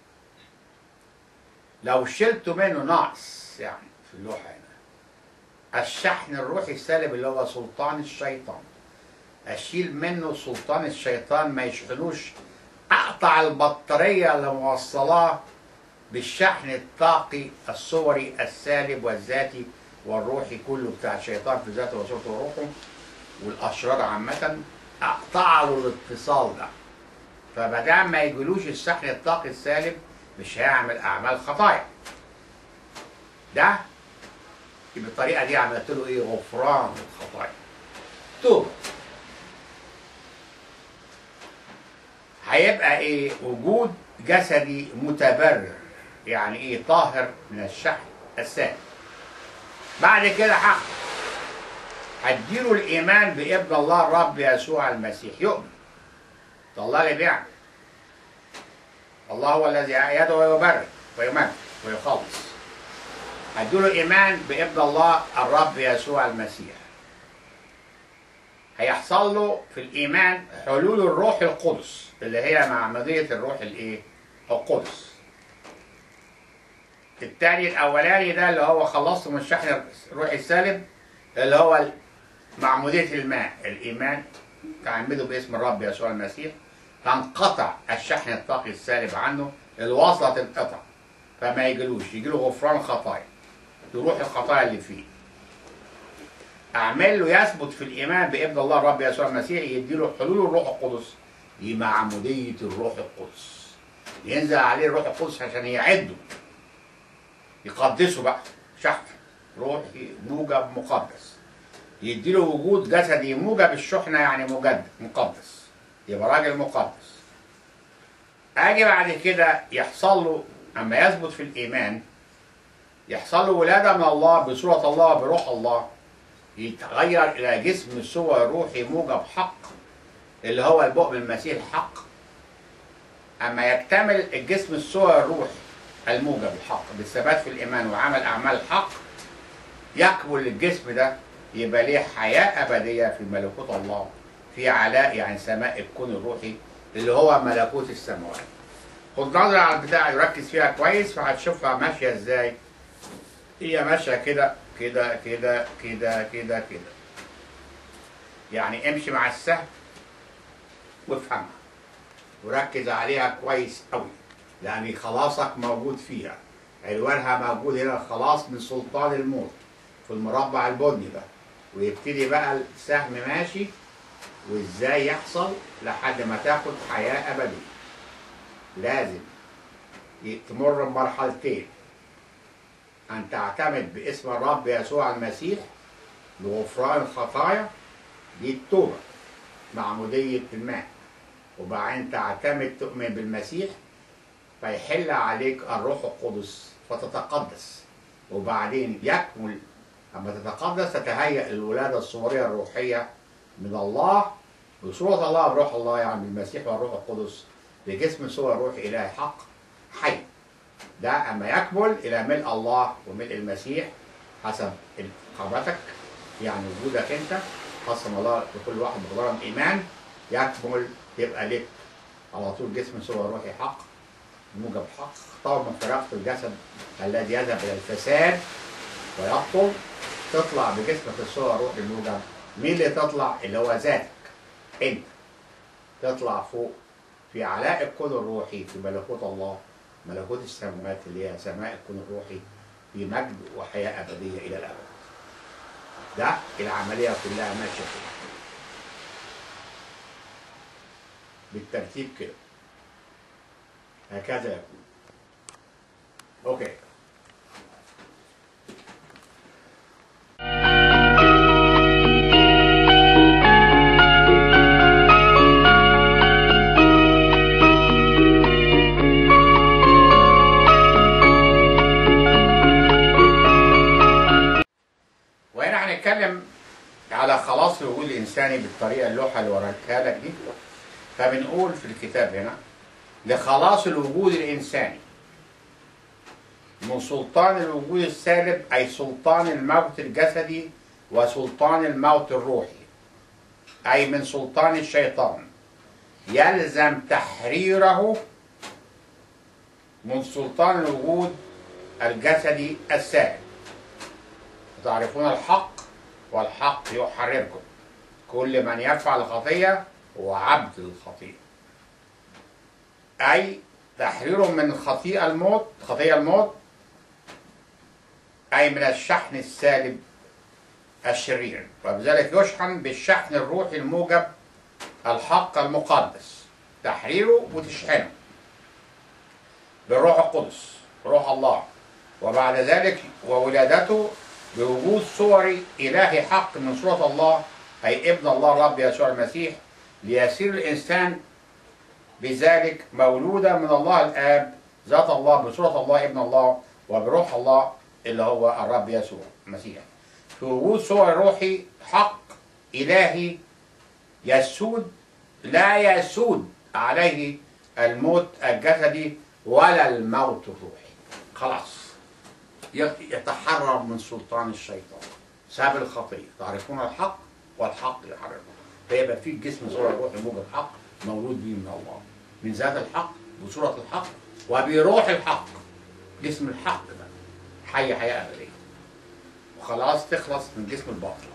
لو شلت منه نقص يعني في اللوحه هنا الشحن الروحي السالب اللي هو سلطان الشيطان اشيل منه سلطان الشيطان ما يشحنوش اقطع البطاريه اللي موصلاه بالشحن الطاقي الصوري السالب والذاتي والروحي كله بتاع الشيطان في ذاته وصورته وروحه والاشرار عامه اقطع له الاتصال ده فمادام ما يجيلوش الشحن الطاقي السالب مش هيعمل اعمال خطايا ده بالطريقه دي عملت له ايه غفران الخطايا توبه هيبقى ايه وجود جسدي متبرر يعني ايه طاهر من الشحن السالب بعد كده حق هديله الايمان بابن الله الرب يسوع المسيح يؤمن ده الله اللي بيعمل الله هو الذي يده ويبرر ويمجد ويخلص هديله ايمان بابن الله الرب يسوع المسيح هيحصل له في الايمان حلول الروح القدس اللي هي معموديه الروح الايه القدس التاني الاولاني ده اللي هو خلصته من الشحن الروحي السالب اللي هو معموديه الماء الايمان تعمده باسم الرب يسوع المسيح تنقطع الشحن الطاقي السالب عنه الوصله تنقطع فما يجيلوش يجيله غفران خطايا تروح الخطايا اللي فيه اعمل له يثبت في الايمان بابن الله الرب يسوع المسيح يديله حلول الروح القدس دي معموديه الروح القدس ينزل عليه الروح القدس عشان يعده يقدسه بقى شحن روحي موجب مقدس يديله وجود جسدي موجب الشحنه يعني مجدد مقدس يبقى راجل مقدس اجي بعد كده يحصل له اما يثبت في الايمان يحصل له ولاده من الله بصوره الله بروح الله يتغير الى جسم سوى روحي موجب حق اللي هو البؤم المسيح الحق اما يكتمل الجسم السوى الروحي الموجب الحق بالثبات في الايمان وعمل اعمال الحق يكمل الجسم ده يبقى ليه حياه ابديه في ملكوت الله في علاء يعني سماء الكون الروحي اللي هو ملكوت السماوات خد نظرة على البتاع يركز فيها كويس فهتشوفها ماشية ازاي هي ماشية كده كده كده كده كده كده يعني امشي مع السهم وافهمها وركز عليها كويس قوي لان خلاصك موجود فيها عنوانها موجود هنا الخلاص من سلطان الموت في المربع البني ده ويبتدي بقى السهم ماشي وازاي يحصل لحد ما تاخد حياة أبدية لازم تمر بمرحلتين أن تعتمد باسم الرب يسوع المسيح لغفران الخطايا دي التوبة معمودية الماء وبعدين تعتمد تؤمن بالمسيح فيحل عليك الروح القدس فتتقدس وبعدين يكمل أما تتقدس تتهيأ للولادة الصورية الروحية من الله بصورة الله بروح الله يعني بالمسيح والروح القدس بجسم صورة روح إله حق حي ده أما يكمل إلى ملء الله وملء المسيح حسب قامتك يعني وجودك أنت قسم الله لكل واحد بقدر إيمان يكمل يبقى لك على طول جسم صورة روحي حق موجب حق طول ما فرقت الجسد الذي يذهب إلى الفساد ويبطل تطلع بجسمك الصورة روحي الموجب مين اللي تطلع اللي هو ذاتك انت تطلع فوق في علاء الكون الروحي في ملكوت الله ملكوت السماوات اللي هي سماء الكون الروحي في مجد وحياة أبدية إلى الأبد ده العملية كلها ماشية كده بالترتيب كده هكذا يكون اوكي بنتكلم على خلاص الوجود الانساني بالطريقه اللوحه اللي وريتها لك دي فبنقول في الكتاب هنا لخلاص الوجود الانساني من سلطان الوجود السالب اي سلطان الموت الجسدي وسلطان الموت الروحي اي من سلطان الشيطان يلزم تحريره من سلطان الوجود الجسدي السالب تعرفون الحق والحق يحرركم كل من يفعل خطية هو عبد للخطية أي تحريره من خطيئة الموت خطية الموت أي من الشحن السالب الشرير وبذلك يشحن بالشحن الروحي الموجب الحق المقدس تحريره وتشحنه بالروح القدس روح الله وبعد ذلك وولادته بوجود صور إله حق من صورة الله أي ابن الله الرب يسوع المسيح ليصير الإنسان بذلك مولودا من الله الآب ذات الله بصورة الله ابن الله وبروح الله اللي هو الرب يسوع المسيح في وجود صور روحي حق إلهي يسود لا يسود عليه الموت الجسدي ولا الموت الروحي خلاص يتحرر من سلطان الشيطان سبب الخطية تعرفون الحق والحق يحرركم فيبقى في جسم صورة روحي موجب حق مولود به من الله من ذات الحق بصورة الحق وبروح الحق جسم الحق ده حي حياة أبدية وخلاص تخلص من جسم الباطل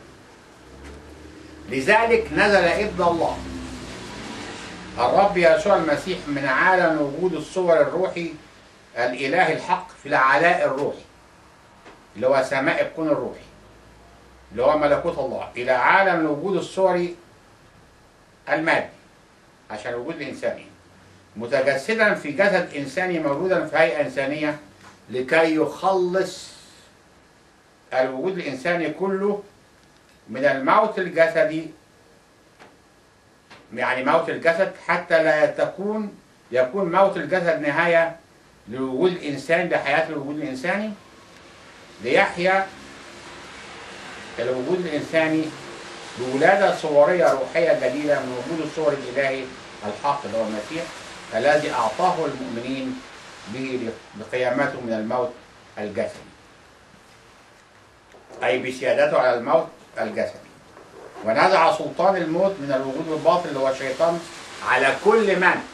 لذلك نزل ابن الله الرب يسوع المسيح من عالم وجود الصور الروحي الإله الحق في العلاء الروحي اللي هو سماء الكون الروحي اللي هو ملكوت الله إلى عالم الوجود الصوري المادي عشان الوجود الإنساني متجسدا في جسد إنساني مولودا في هيئة إنسانية لكي يخلص الوجود الإنساني كله من الموت الجسدي يعني موت الجسد حتى لا تكون يكون موت الجسد نهاية للوجود الإنساني لحياة الوجود الإنساني ليحيا الوجود الإنساني بولادة صورية روحية جديدة من وجود الصور الإلهي الحق اللي هو المسيح الذي أعطاه المؤمنين به لقيامته من الموت الجسدي أي بسيادته على الموت الجسدي ونزع سلطان الموت من الوجود الباطل اللي هو الشيطان على كل من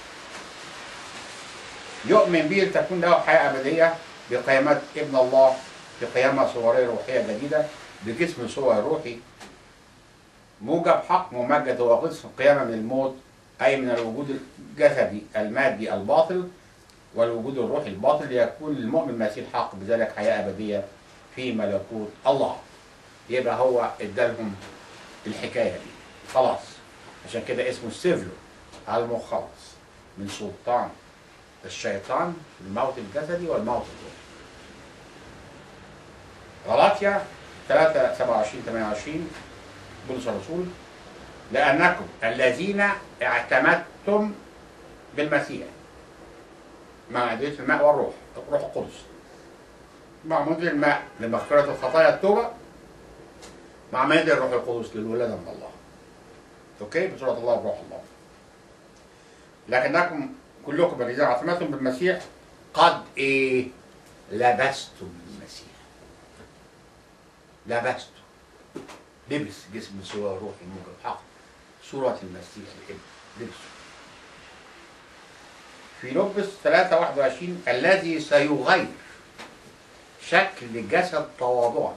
يؤمن به لتكون له حياة أبدية بقيامة ابن الله بقيامة صورية روحية جديدة بجسم صور روحي موجب حق ممجد هو قدس القيامة من الموت أي من الوجود الجسدي المادي الباطل والوجود الروحي الباطل ليكون للمؤمن مسيح حق بذلك حياة أبدية في ملكوت الله يبقى هو ادالهم الحكاية دي خلاص عشان كده اسمه السيفلو المخلص من سلطان الشيطان الموت الجسدي والموت الروحي غلاطيا 3 27 28 بولس الرسول لأنكم الذين اعتمدتم بالمسيح مع عدوية الماء والروح الروح القدس مع مد الماء لمغفرة الخطايا التوبة مع مد الروح القدس للولادة من الله اوكي بصورة الله وروح الله لكنكم كلكم الذين اعتمدتم بالمسيح قد ايه لبستم المسيح لبستم لبس جسم صورة روح الموجب حق صورة المسيح الابن لبسه في لبس 3 21 الذي سيغير شكل جسد تواضعا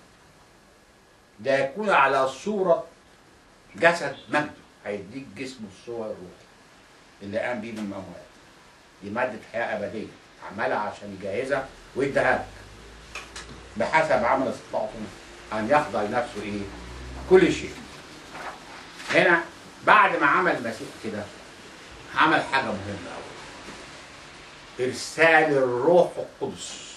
ده يكون على صورة جسد مجده هيديك جسم الصور الروحي اللي قام بيه من الأموات دي مادة حياة أبدية عملها عشان يجهزها ويديها لك بحسب عمل استطاعته أن يخضع لنفسه إيه؟ كل شيء هنا بعد ما عمل المسيح كده عمل حاجة مهمة أوي إرسال الروح القدس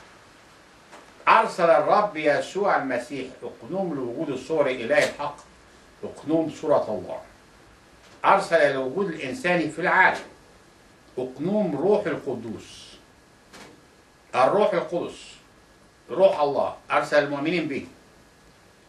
أرسل الرب يسوع المسيح أقنوم لوجود الصور الإله الحق أقنوم صورة الله أرسل الوجود الإنساني في العالم أقنوم روح القدوس الروح القدس روح الله أرسل المؤمنين به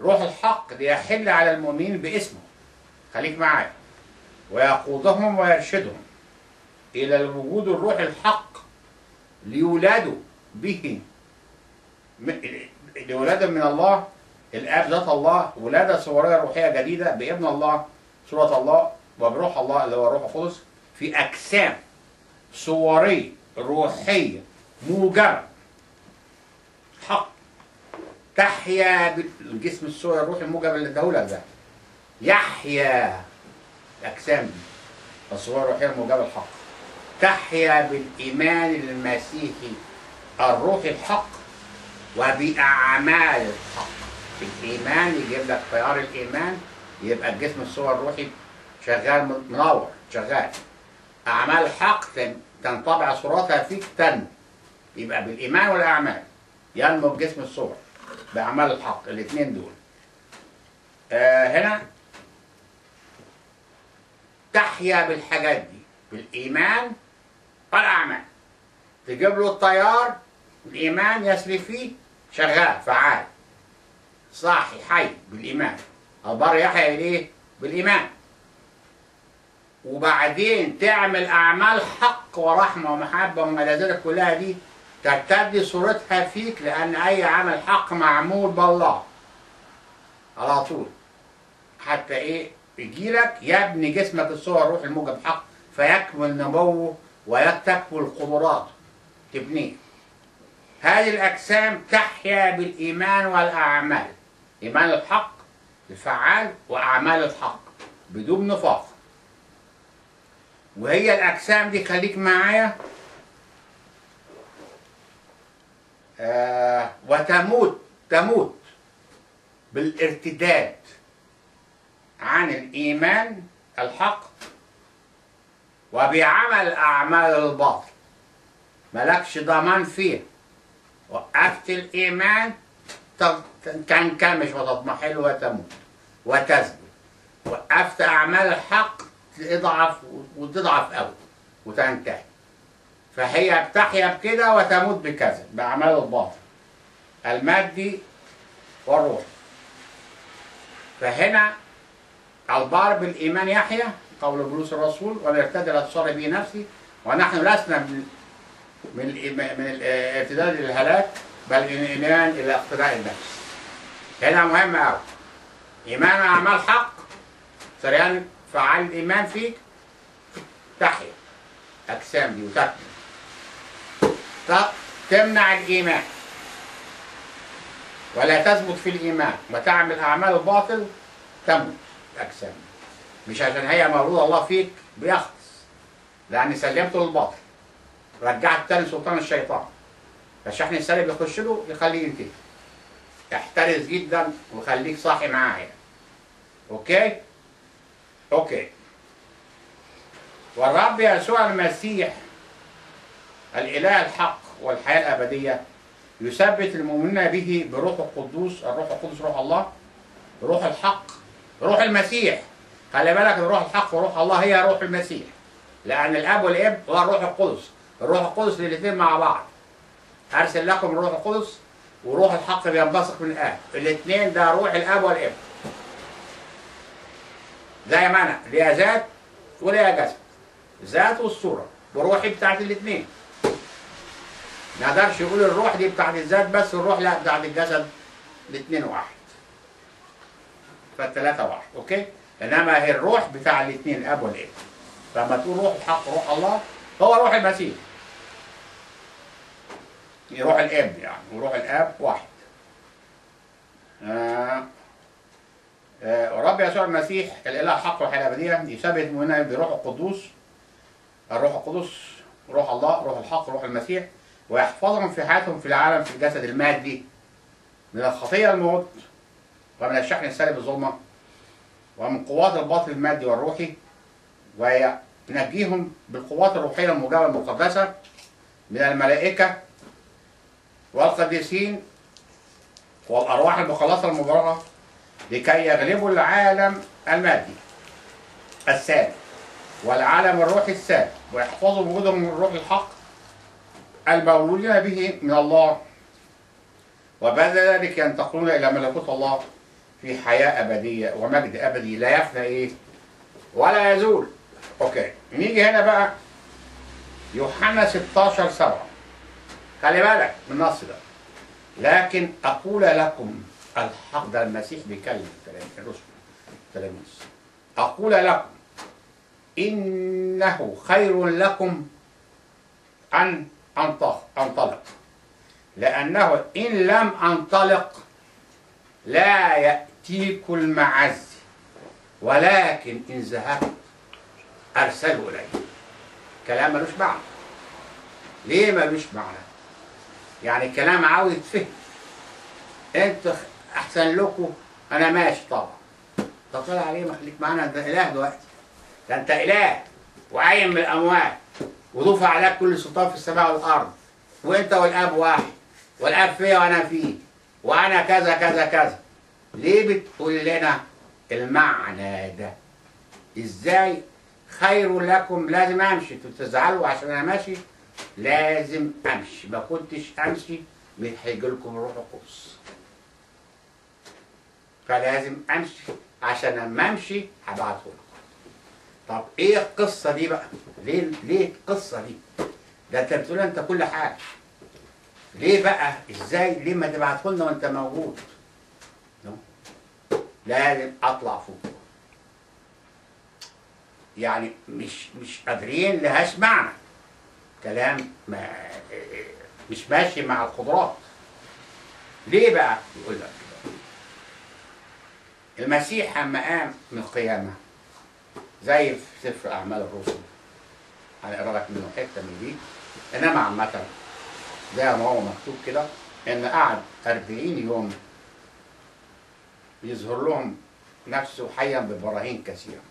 روح الحق ليحل على المؤمنين باسمه خليك معايا ويقودهم ويرشدهم إلى الوجود الروح الحق ليولادوا به م- لولادة من الله الآب ذات الله ولادة صورية روحية جديدة بابن الله صورة الله وبروح الله اللي هو الروح القدس في أجسام صورية روحية موجبة حق تحيا بالجسم الصوري الروحي الموجب اللي اداهولك ده يحيا الأجسام دي الصور الروحية الموجبة الحق تحيا بالإيمان المسيحي الروحي الحق وبأعمال الحق الإيمان يجيب لك خيار الإيمان يبقى الجسم الصور الروحي شغال منور شغال أعمال الحق تن- تنطبع صورتها فيك تنمو يبقى بالإيمان والأعمال ينمو بجسم الصور بأعمال الحق الاثنين دول آه هنا تحيا بالحاجات دي بالإيمان والأعمال تجيب له الطيار الإيمان يسري فيه شغال فعال صاحي حي بالإيمان البر يحيا إليه بالإيمان وبعدين تعمل أعمال حق ورحمة ومحبة وما إلى ذلك كلها دي ترتدي صورتها فيك لأن أي عمل حق معمول بالله على طول حتى إيه يجيلك يبني جسمك الصور الروح الموجب حق فيكمل نموه وتكمل قدراته تبنيه هذه الأجسام تحيا بالإيمان والأعمال إيمان الحق الفعال وأعمال الحق بدون نفاق وهي الأجسام دي خليك معايا آه وتموت تموت بالارتداد عن الإيمان الحق وبعمل أعمال الباطل ملكش ضمان فيه وقفت الإيمان تض- تنكمش وتضمحل وتموت وتزبد وقفت أعمال الحق تضعف وتضعف أوي وتنتهي فهي بتحيا بكده وتموت بكذا بأعمال الباطل المادي والروح فهنا البار بالإيمان يحيا قول بولس الرسول ولا يرتدي لا تصار به نفسي ونحن لسنا من من الإيمان- من الارتداد الى الهلاك بل من الايمان الى اقتداء النفس. هنا مهم قوي. ايمان واعمال حق سريان فعال الايمان فيك تحيا اجسام دي وتكمل. ت- تمنع الايمان ولا تثبت في الايمان وتعمل اعمال الباطل تموت الاجسام مش عشان هي مولود الله فيك بيخلص لان سلمته للباطل رجعت تاني سلطان الشيطان فالشحن السالب يخش له يخليه ينتهي احترس جدا وخليك صاحي معايا اوكي اوكي والرب يسوع المسيح الاله الحق والحياه الابديه يثبت المؤمنين به بروح القدوس الروح القدس روح الله روح الحق روح المسيح خلي بالك الروح الحق وروح الله هي روح المسيح لان الاب والابن هو الروح القدس الروح القدس الاثنين مع بعض ارسل لكم الروح القدس وروح الحق بينبثق من الاب الاثنين ده روح الاب والابن زي ما انا ليا ذات وليا جسد ذات والصوره وروحي بتاعت الاثنين ما يقدرش يقول الروح دي بتاعت الذات بس الروح لا بتاعت الجسد الاثنين واحد فالثلاثه واحد اوكي انما هي الروح بتاع الاثنين الاب والابن لما تقول روح الحق روح الله هو روح المسيح روح الاب يعني وروح الاب واحد آه آه ورب يسوع المسيح الاله الحق والحياه الابديه يثبت منا بروح القدوس الروح القدس روح الله روح الحق روح المسيح ويحفظهم في حياتهم في العالم في الجسد المادي من الخطيه الموت ومن الشحن السالب الظلمه ومن قوات الباطل المادي والروحي وينجيهم بالقوات الروحيه الموجبه المقدسه من الملائكه والقديسين والارواح المخلصه المبرره لكي يغلبوا العالم المادي السالب والعالم الروحي السالب ويحفظوا وجودهم من الروح الحق المولودين به من الله وبعد ذلك ينتقلون الى ملكوت الله في حياة أبدية ومجد أبدي لا يفنى إيه ولا يزول أوكي نيجي هنا بقى يوحنا 16 7 خلي بالك من النص ده لكن أقول لكم الحق ده المسيح بيكلم كلام الرسل التلاميذ أقول لكم إنه خير لكم أن أنطلق أنطلق لأنه إن لم أنطلق لا يأتيكم المعز ولكن إن ذهبت أرسله إليه كلام ملوش معنى ليه ملوش معنى يعني كلام عاوز يتفهم انت احسن لكم انا ماشي طبعا طب طلع عليه ما خليك معانا انت اله دلوقتي ده انت اله وقايم من الاموات وضفع عليك كل سلطان في السماء والارض وانت والاب واحد والاب فيا وانا فيه وانا كذا كذا كذا ليه بتقول لنا المعنى ده ازاي خير لكم لازم امشي انتوا بتزعلوا عشان انا ماشي لازم امشي ما كنتش امشي مش هيجي لكم الروح القدس فلازم امشي عشان لما امشي هبعته لكم طب ايه القصه دي بقى ليه ليه القصه دي ده انت بتقول انت كل حاجه ليه بقى ازاي ليه ما تبعته لنا وانت موجود نو. لازم اطلع فوق يعني مش مش قادرين لهاش معنى كلام ما مش ماشي مع القدرات ليه بقى يقول لك كده المسيح لما قام من القيامة زي في سفر أعمال الرسل هنقرا لك منه حتة من دي إنما عامة زي ما هو مكتوب كده إن قعد 40 يوم يظهر لهم نفسه حيا ببراهين كثيرة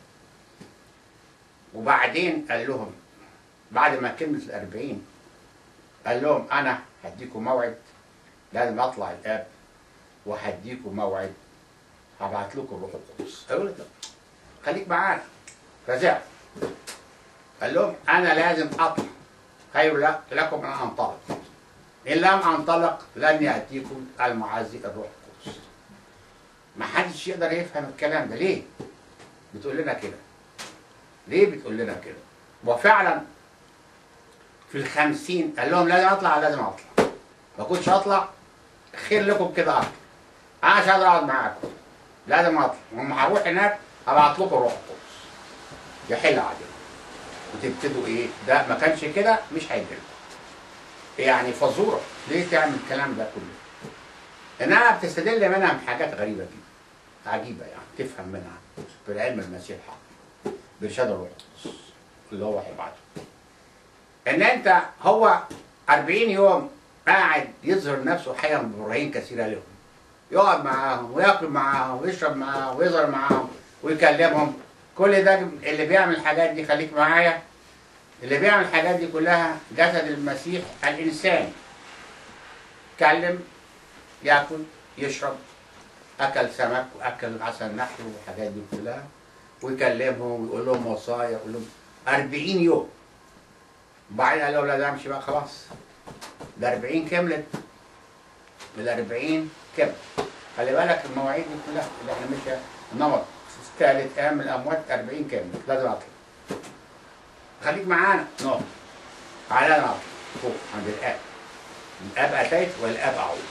وبعدين قال لهم بعد ما كملت الأربعين قال لهم أنا هديكم موعد لازم أطلع الآب وهديكم موعد هبعت لكم الروح القدس قالوا له طب خليك معانا فزعل قال لهم أنا لازم أطلع خير ل- لكم أن أنطلق إن لم أنطلق لن يأتيكم المعزي الروح القدس ما حدش يقدر يفهم الكلام ده ليه بتقول لنا كده ليه بتقول لنا كده وفعلا في الخمسين قال لهم لازم اطلع لازم اطلع ما كنتش اطلع خير لكم كده اطلع انا مش هقدر اقعد معاكم لازم اطلع لما هروح هناك هبعت لكم الروح القدس يحل عليكم وتبتدوا ايه ده ما كانش كده مش هيجي لكم يعني فزوره ليه تعمل الكلام ده كله انها بتستدل منها بحاجات غريبه جدا عجيبه يعني تفهم منها في العلم المسيح الحق بإرشاد الروح القدس اللي هو هيبعته ان انت هو 40 يوم قاعد يظهر نفسه حيا ببراهين كثيره لهم يقعد معاهم وياكل معاهم ويشرب معاهم ويظهر معاهم ويكلمهم كل ده اللي بيعمل الحاجات دي خليك معايا اللي بيعمل الحاجات دي كلها جسد المسيح الانساني يتكلم ياكل يشرب اكل سمك واكل عسل نحل والحاجات دي كلها ويكلمهم ويقول لهم وصايا يقول لهم 40 يوم وبعدين قال له لا ده امشي بقى خلاص ده 40 كملت ال 40 كمل خلي بالك المواعيد دي كلها اللي احنا مش نمط ثالث قام من الاموات 40 كملت لازم اطلع خليك معانا نقط تعالى نقط فوق عند الاب الاب اتيت والاب اعود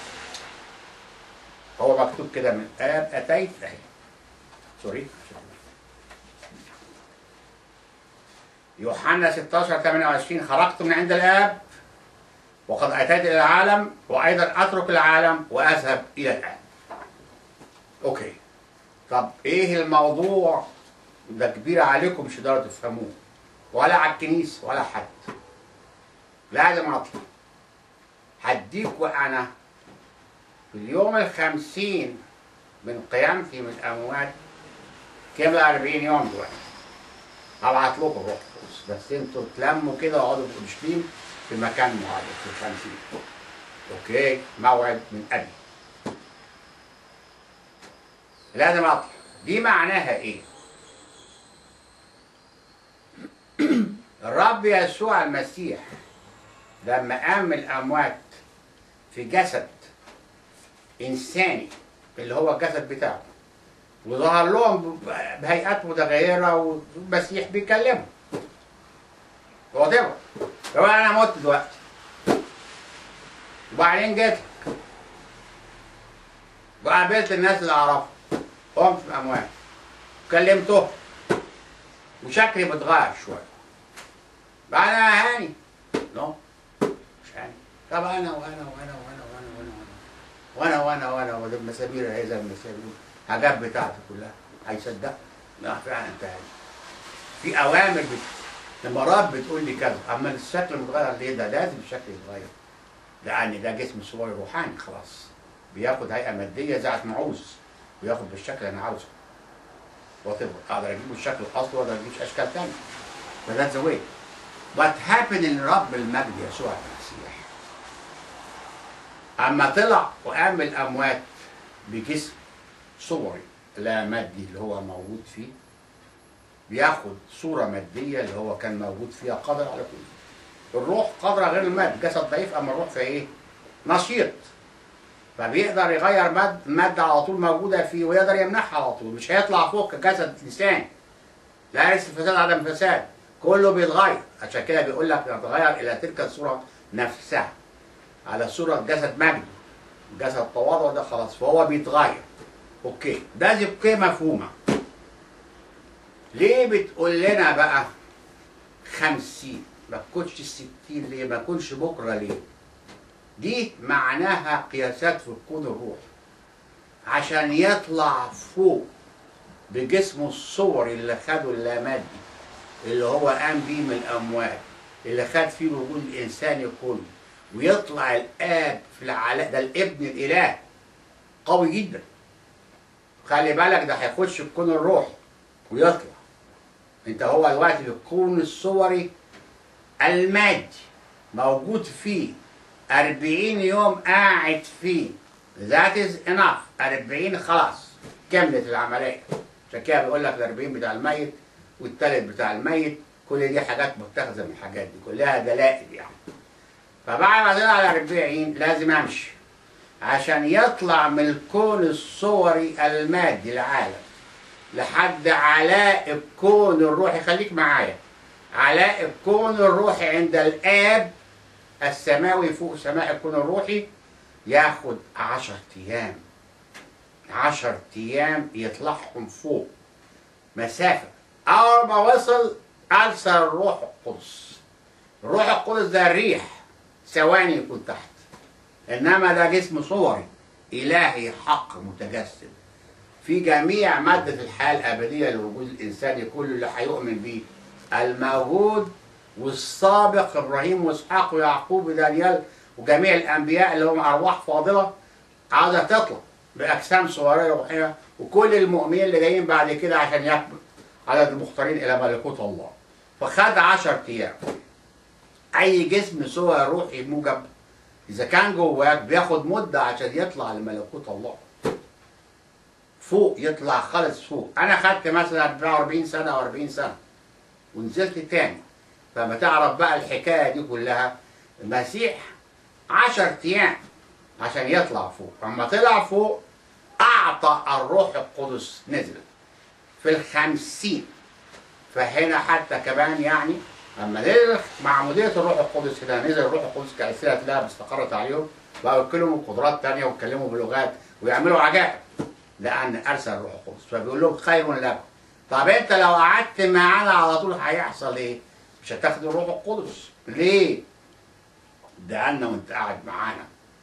هو مكتوب كده من الاب اتيت اهي سوري يوحنا 16 28 خرجت من عند الاب وقد اتيت الى العالم وايضا اترك العالم واذهب الى الاب. اوكي. طب ايه الموضوع ده كبير عليكم مش هتقدروا تفهموه ولا على الكنيسه ولا حد. لازم اطلع. هديكوا انا في اليوم الخمسين من قيامتي من الاموات كامل 40 يوم دلوقتي. هبعت لكم الروح القدس بس انتوا تلموا كده واقعدوا في اورشليم في مكان معين في الخمسين اوكي موعد من ابي لازم اطلع دي معناها ايه الرب يسوع المسيح لما قام من الاموات في جسد انساني اللي هو الجسد بتاعه وظهر لهم ب- بهيئات متغيره والمسيح بيكلمهم هو ده هو انا مت دلوقتي وبعدين جيت لك. وقابلت الناس اللي اعرفهم قمت في اموال كلمتهم وشكلي متغير شويه بعد انا هاني نو مش هاني طب انا وانا وانا وانا وانا وانا وانا وانا وانا وانا وده المسامير هي زي المسامير الحاجات بتاعتي كلها هيصدق لا فعلا انت هاني في اوامر بت... امارات بتقول لي كذا اما الشكل متغير ليه ده لازم الشكل يتغير لان ده جسم صوري روحاني خلاص بياخد هيئه ماديه زي ما عاوز وياخد بالشكل اللي انا عاوزه وات اقدر اجيبه الشكل الاصلي واقدر اجيب اشكال ثانيه فذاتس ذا واي وات هابن ان رب المجد يسوع المسيح اما طلع وقام من الاموات بجسم صوري لا مادي اللي هو موجود فيه بياخد صوره ماديه اللي هو كان موجود فيها قادر على كل شيء. الروح قادره غير المادة جسد ضعيف اما الروح في ايه؟ نشيط فبيقدر يغير ماد مادة على طول موجودة فيه ويقدر يمنعها على طول مش هيطلع فوق كجسد إنسان لا ليس فساد عدم فساد كله بيتغير عشان كده بيقول لك نتغير إلى تلك الصورة نفسها على صورة جسد مجد جسد تواضع ده خلاص فهو بيتغير اوكي ده دي اوكي مفهومة ليه بتقول لنا بقى خمسين ما تكونش ستين ليه ما تكونش بكرة ليه دي معناها قياسات في الكون الروحي عشان يطلع فوق بجسمه الصوري اللي خده اللامادي اللي هو قام بيه من الاموات اللي خد فيه الوجود الانساني كله ويطلع الاب في العلاء ده الابن الاله قوي جدا خلي بالك ده هيخش الكون الروحي ويطلع انت هو دلوقتي في الكون الصوري المادي موجود فيه أربعين يوم قاعد فيه that is enough أربعين خلاص كملت العملية عشان كده بيقول لك الأربعين بتاع الميت والتالت بتاع الميت كل دي حاجات متخذة من الحاجات دي كلها دلائل يعني فبعد ما طلع على 40 لازم امشي عشان يطلع من الكون الصوري المادي العالم لحد علاء الكون الروحي خليك معايا علاء الكون الروحي عند الآب السماوي فوق سماء الكون الروحي ياخد عشر أيام عشر أيام يطلعهم فوق مسافة أول ما وصل أرسل الروح القدس الروح القدس ده الريح ثواني يكون تحت إنما ده جسم صوري إلهي حق متجسد في جميع مادة الحياة الأبدية للوجود الإنساني كله اللي هيؤمن بيه الموجود والسابق إبراهيم وإسحاق ويعقوب ودانيال وجميع الأنبياء اللي هم أرواح فاضلة عاوزة تطلع بأجسام صورية روحية وكل المؤمنين اللي جايين بعد كده عشان يكمل عدد المختارين إلى ملكوت الله فخد عشر أيام أي جسم صور روحي موجب إذا كان جواك بياخد مدة عشان يطلع لملكوت الله فوق يطلع خالص فوق انا خدت مثلا 44 سنه او 40 سنه ونزلت تاني فما تعرف بقى الحكايه دي كلها المسيح 10 ايام عشان يطلع فوق اما طلع فوق اعطى الروح القدس نزل في الخمسين فهنا حتى كمان يعني اما نزل معموديه الروح القدس كده نزل الروح القدس كالسنه تلاقيها استقرت عليهم بقوا يتكلموا قدرات تانية ويتكلموا بلغات ويعملوا عجائب لأن أرسل الروح القدس فبيقول لهم خير لكم طب أنت لو قعدت معانا على طول هيحصل إيه؟ مش هتاخد الروح القدس ليه؟ ده أنا وأنت قاعد معانا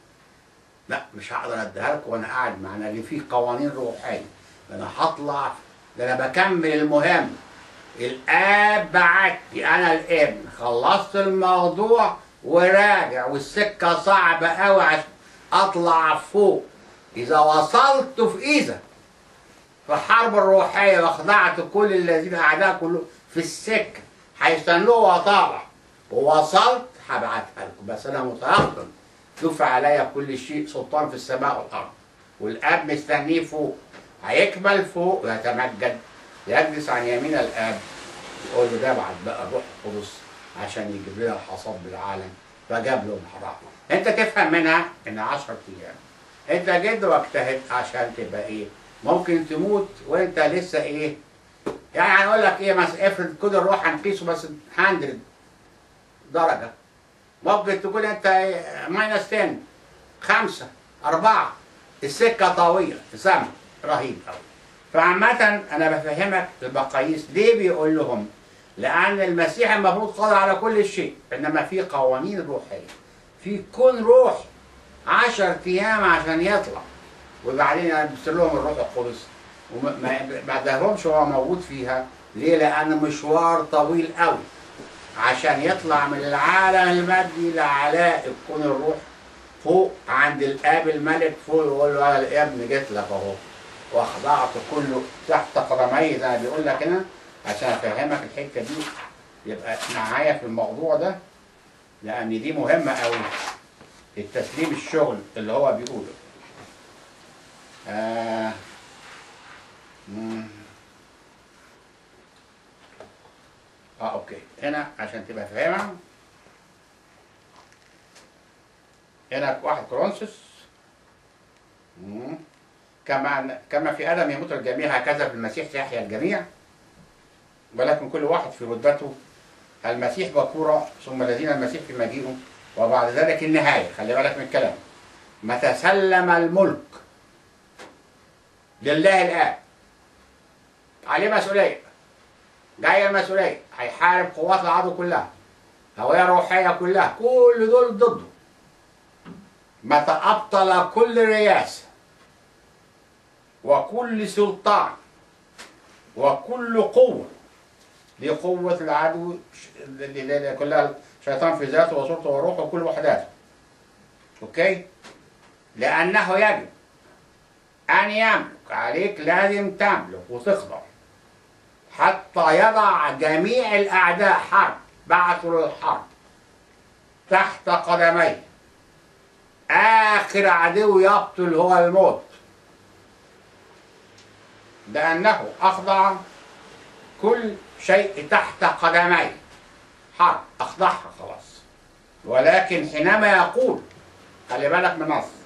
لا مش هقدر اديها لك وانا قاعد معانا اللي فيه قوانين روحيه ده انا هطلع ده انا بكمل المهم الاب بعتني انا الابن خلصت الموضوع وراجع والسكه صعبه قوي عشان اطلع فوق إذا وصلت في إذا في الحرب الروحية وأخضعت كل الذين أعداء كله في السكة هيستنوه وطالع ووصلت هبعتها لكم بس أنا متيقن دفع عليا كل شيء سلطان في السماء والأرض والآب مستنيه فوق هيكمل فوق ويتمجد يجلس عن يمين الآب يقول له ده بعد بقى الروح القدس عشان يجيب لنا الحصاد بالعالم فجاب له الحرام انت تفهم منها ان 10 ايام انت جد واجتهد عشان تبقى ايه ممكن تموت وانت لسه ايه يعني هنقول لك ايه مثلا افرض كده الروح هنقيسه بس 100 درجه ممكن تكون انت ماينس 10 خمسة أربعة السكة طويلة سما رهيب أوي فعامة أنا بفهمك المقاييس ليه بيقول لهم لأن المسيح المفروض قادر على كل شيء إنما في قوانين روحية في كون روح عشر أيام عشان يطلع وبعدين يلبس لهم الروح القدس وما ما- ما ادهمش هو موجود فيها ليه؟ لأن مشوار طويل قوي عشان يطلع من العالم المادي لعلاء الكون الروح فوق عند الاب الملك فوق يقول له انا الابن جيت لك اهو واخضعت كله تحت قدمي زي ما بيقول لك هنا عشان افهمك الحته دي يبقى معايا في الموضوع ده لان دي مهمه قوي التسليم الشغل اللي هو بيقوله آه مم. اه اوكي هنا عشان تبقى فاهمها هنا واحد كورنثوس مم. كما كما في ادم يموت الجميع هكذا في المسيح يحيا الجميع ولكن كل واحد في رتبته المسيح بكورة ثم الذين المسيح في مجيئه وبعد ذلك النهاية خلي بالك من الكلام متى سلم الملك لله الآب عليه مسؤولية جاية المسؤولية هيحارب قوات العدو كلها هوية روحية كلها كل دول ضده متى أبطل كل رياسة وكل سلطان وكل قوة دي قوة العدو ش- اللي اللي كلها شيطان في ذاته وصورته وروحه وكل وحداته أوكي لأنه يجب أن يملك عليك لازم تملك وتخضع حتى يضع جميع الأعداء حرب بعثوا للحرب تحت قدميه آخر عدو يقتل هو الموت لأنه أخضع كل شيء تحت قدميه حرب أخضعها خلاص ولكن حينما يقول خلي بالك من النص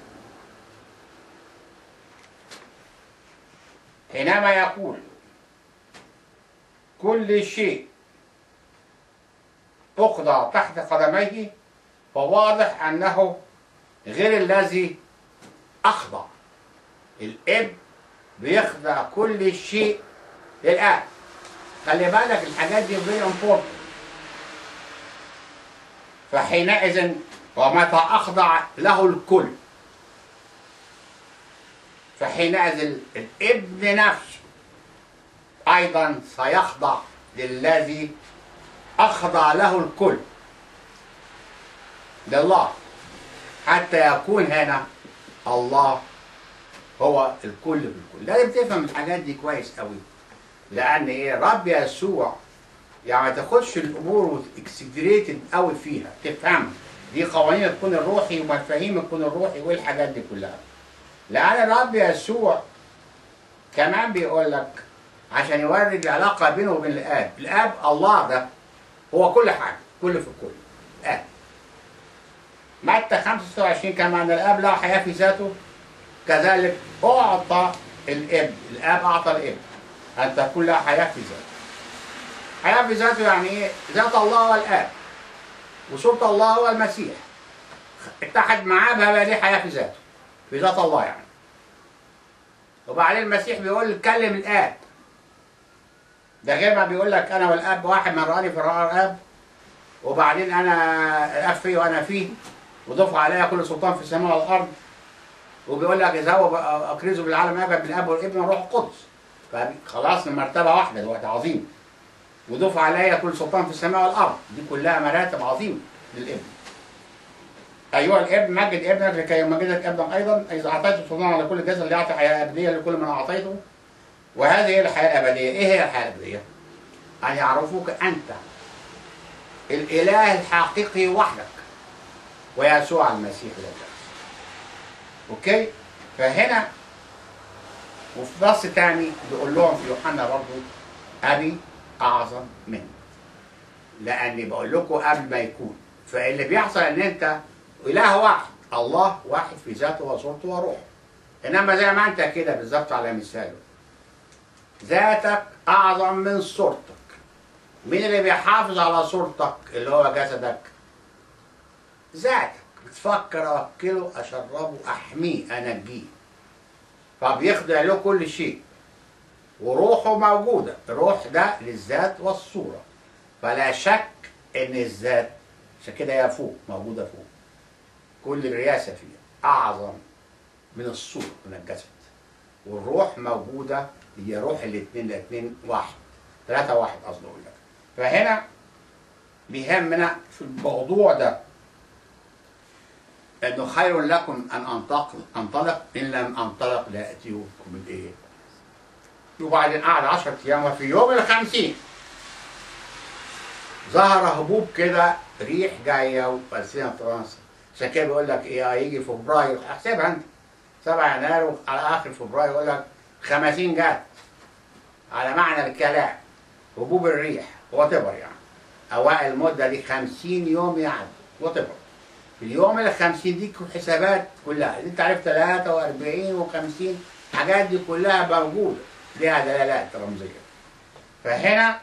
حينما يقول كل شيء أخضع تحت قدميه فواضح أنه غير الذي أخضع الإب بيخضع كل شيء للآب خلي بالك الحاجات دي فيري امبورتنت فحينئذ ومتى أخضع له الكل فحينئذ الابن نفسه أيضا سيخضع للذي أخضع له الكل لله حتى يكون هنا الله هو الكل في الكل لازم تفهم الحاجات دي كويس قوي لان ايه رب يسوع يعني ما تاخدش الامور اكسجريتد قوي فيها تفهم دي قوانين الكون الروحي ومفاهيم الكون الروحي والحاجات دي كلها لان الرب يسوع كمان بيقول لك عشان يوري العلاقه بينه وبين الاب الاب الله ده هو كل حاجه كل في الكل الاب متى 25 كما ان الاب له حياه في ذاته كذلك اعطى الابن الاب اعطى الابن ان تكون له حياه في ذاته حياه في ذاته يعني ايه ذات الله هو الاب وصورة الله هو المسيح اتحد معاه بقى ليه حياه في ذاته في ذات الله يعني وبعدين المسيح بيقول كلم الاب ده غير ما بيقول لك انا والاب واحد من راني في رأى الاب وبعدين انا الاب فيه وانا فيه وضاف عليها كل سلطان في السماء والارض وبيقول لك اذا هو اكرزه بالعالم ابد بالاب والابن والروح القدس فخلاص مرتبه واحده دلوقتي عظيم وضاف عليها كل سلطان في السماء والارض دي كلها مراتب عظيمه للابن ايها الابن مجد ابنك لكي يمجدك ابنا ايضا اذا اعطيته سلطان على كل جسد ليعطي حياه ابديه لكل من اعطيته وهذه هي الحياه الابديه ايه هي الحياه الابديه؟ ان يعرفوك انت الاله الحقيقي وحدك ويسوع المسيح لله اوكي فهنا وفي نص تاني بيقول لهم في يوحنا برضه ابي اعظم مني لاني بقول لكم قبل ما يكون فاللي بيحصل ان انت اله واحد الله واحد في ذاته وصورته وروحه انما زي ما انت كده بالظبط على مثاله ذاتك اعظم من صورتك مين اللي بيحافظ على صورتك اللي هو جسدك ذاتك بتفكر اوكله اشربه احميه انجيه فبيخضع له كل شيء وروحه موجوده الروح ده للذات والصوره فلا شك ان الذات عشان كده هي فوق موجوده فوق كل الرياسه فيها اعظم من الصوره من الجسد والروح موجوده هي روح الاثنين الاثنين واحد ثلاثه واحد قصدي اقول لك فهنا بيهمنا في الموضوع ده انه خير لكم ان انطلق انطلق ان لم انطلق لاتيكم بالايه؟ وبعدين قعد 10 ايام وفي يوم الخمسين ظهر هبوب كده ريح جايه وفلسطين فرنسا عشان كده بيقول لك ايه هيجي فبراير احسبها انت 7 يناير على اخر فبراير يقول لك 50 جت على معنى الكلام هبوب الريح وتبر يعني اوائل المده دي 50 يوم يعني وتبر في اليوم ال 50 دي حسابات كلها انت عارف 43 و50 الحاجات دي كلها موجوده ليها دلالات رمزيه فهنا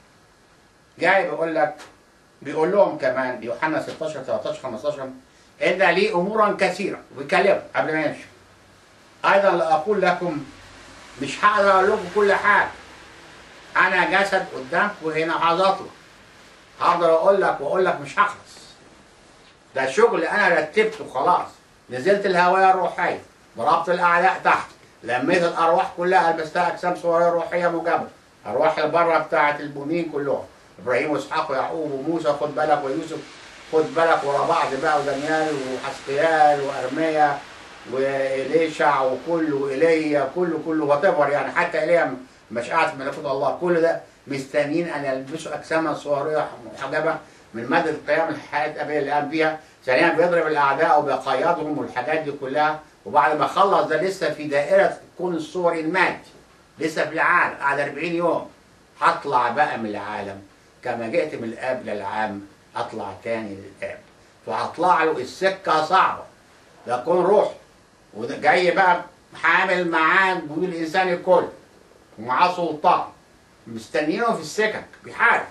جاي بيقول لك بيقول لهم كمان يوحنا 16 13 15 ان لي امورا كثيره وبيكلمهم قبل ما يمشي ايضا لاقول لكم مش هقدر اقول لكم كل حاجه انا جسد قدامكم هنا هظبط هقدر اقول لك واقول لك مش هخلص ده الشغل انا رتبته خلاص نزلت الهوايه الروحيه ضربت الاعداء تحت لميت الارواح كلها لبستها اجسام صغيره روحيه مجابه ارواح البره بتاعه البنين كلهم ابراهيم واسحاق ويعقوب وموسى خد بالك ويوسف خد بالك ورا بعض بقى ودانيال وحسقيال وارميا واليشع وكله وايليا كله كله وات يعني حتى ايليا مش قاعد في ملكوت الله كل ده مستنيين ان يلبسوا اجساما صغيره محجبه من ماده قيام الحياه الابديه اللي قام بيها ثانيا بيضرب الاعداء وبيقيدهم والحاجات دي كلها وبعد ما خلص ده لسه في دائره الكون الصوري المادي لسه في العالم قعد 40 يوم هطلع بقى من العالم كما جئت من الاب للعام اطلع تاني للاب فهطلع له السكه صعبه ده كون روح وجاي بقى حامل معاه جنود الانسان الكل ومعاه سلطان مستنيينه في السكك بيحارب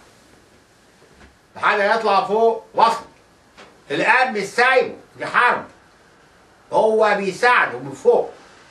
لحد ما يطلع فوق وصل الاب مش سايبه في حرب هو بيساعده من فوق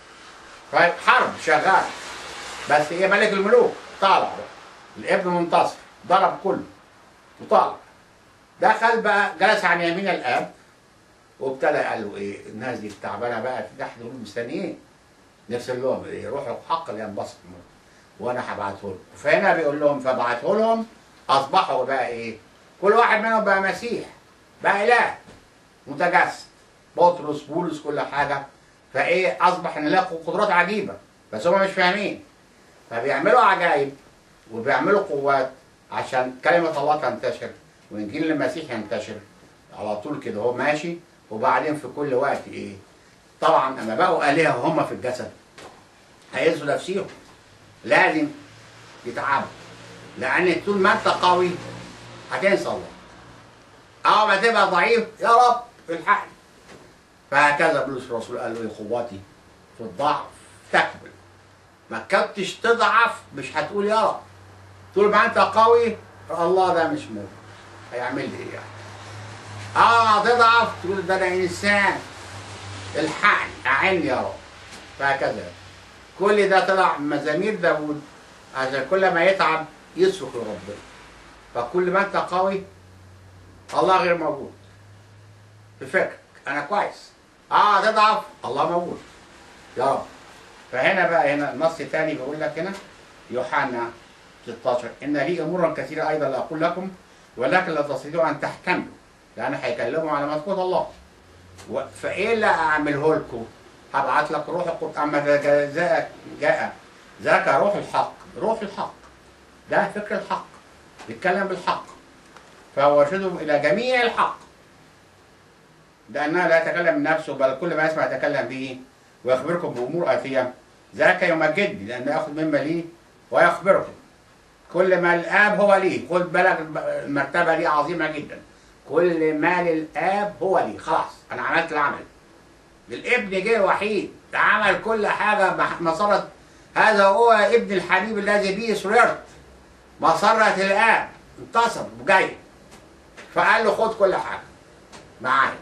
فحرب شغال بس ايه ملك الملوك طالع بقى الابن منتصر ضرب كله وطالع دخل بقى جلس عن يمين الاب وابتدى قال له ايه الناس دي تعبانه بقى في تحت دول مستنيين نرسل لهم ايه روحوا الحق اللي ينبسط منه وانا هبعته لهم فهنا بيقول لهم فبعته لهم اصبحوا بقى ايه كل واحد منهم بقى مسيح بقى اله متجسد بطرس بولس كل حاجه فايه اصبح ان له قدرات عجيبه بس هم مش فاهمين فبيعملوا عجائب وبيعملوا قوات عشان كلمه الله تنتشر وانجيل المسيح ينتشر على طول كده هو ماشي وبعدين في كل وقت ايه طبعا اما بقوا الهه هم في الجسد هينسوا نفسيهم لازم يتعبوا لان طول ما انت قوي هتنسى الله اول ما تبقى ضعيف يا رب الحقني فهكذا بولس الرسول قال له يا اخواتي في الضعف تكمل ما كنتش تضعف مش هتقول يا رب طول ما انت قوي الله ده مش ممكن هيعمل لي ايه يعني اه تضعف تقول ده انا انسان الحقني اعني يا رب فهكذا كل ده طلع من مزامير داوود عشان كل ما يتعب يصرخ لربنا فكل ما انت قوي الله غير موجود في فكرك انا كويس اه تضعف الله موجود يا رب فهنا بقى هنا النص الثاني بيقول لك هنا يوحنا 16 ان لي امورا كثيره ايضا لا اقول لكم ولكن لا تستطيعوا ان تحتملوا لان هيكلموا على ملكوت الله و- فايه اللي اعمله لكم؟ هبعت لك روح القدس اما ده جا- جاء جاء ذاك روح الحق روح الحق ده فكر الحق بيتكلم بالحق فهو يرشدهم الى جميع الحق لانه لا يتكلم من نفسه بل كل ما يسمع يتكلم به ويخبركم بامور اتيه ذاك يمجدني لانه ياخذ مما لي ويخبركم كل ما الاب هو لي خد بالك المرتبه دي عظيمه جدا كل ما للاب هو لي خلاص انا عملت العمل الابن جه وحيد ده عمل كل حاجه مح- مسرت هذا هو ابن الحبيب الذي به سررت مسرت الاب انتصر وجاي فقال له خد كل حاجه معايا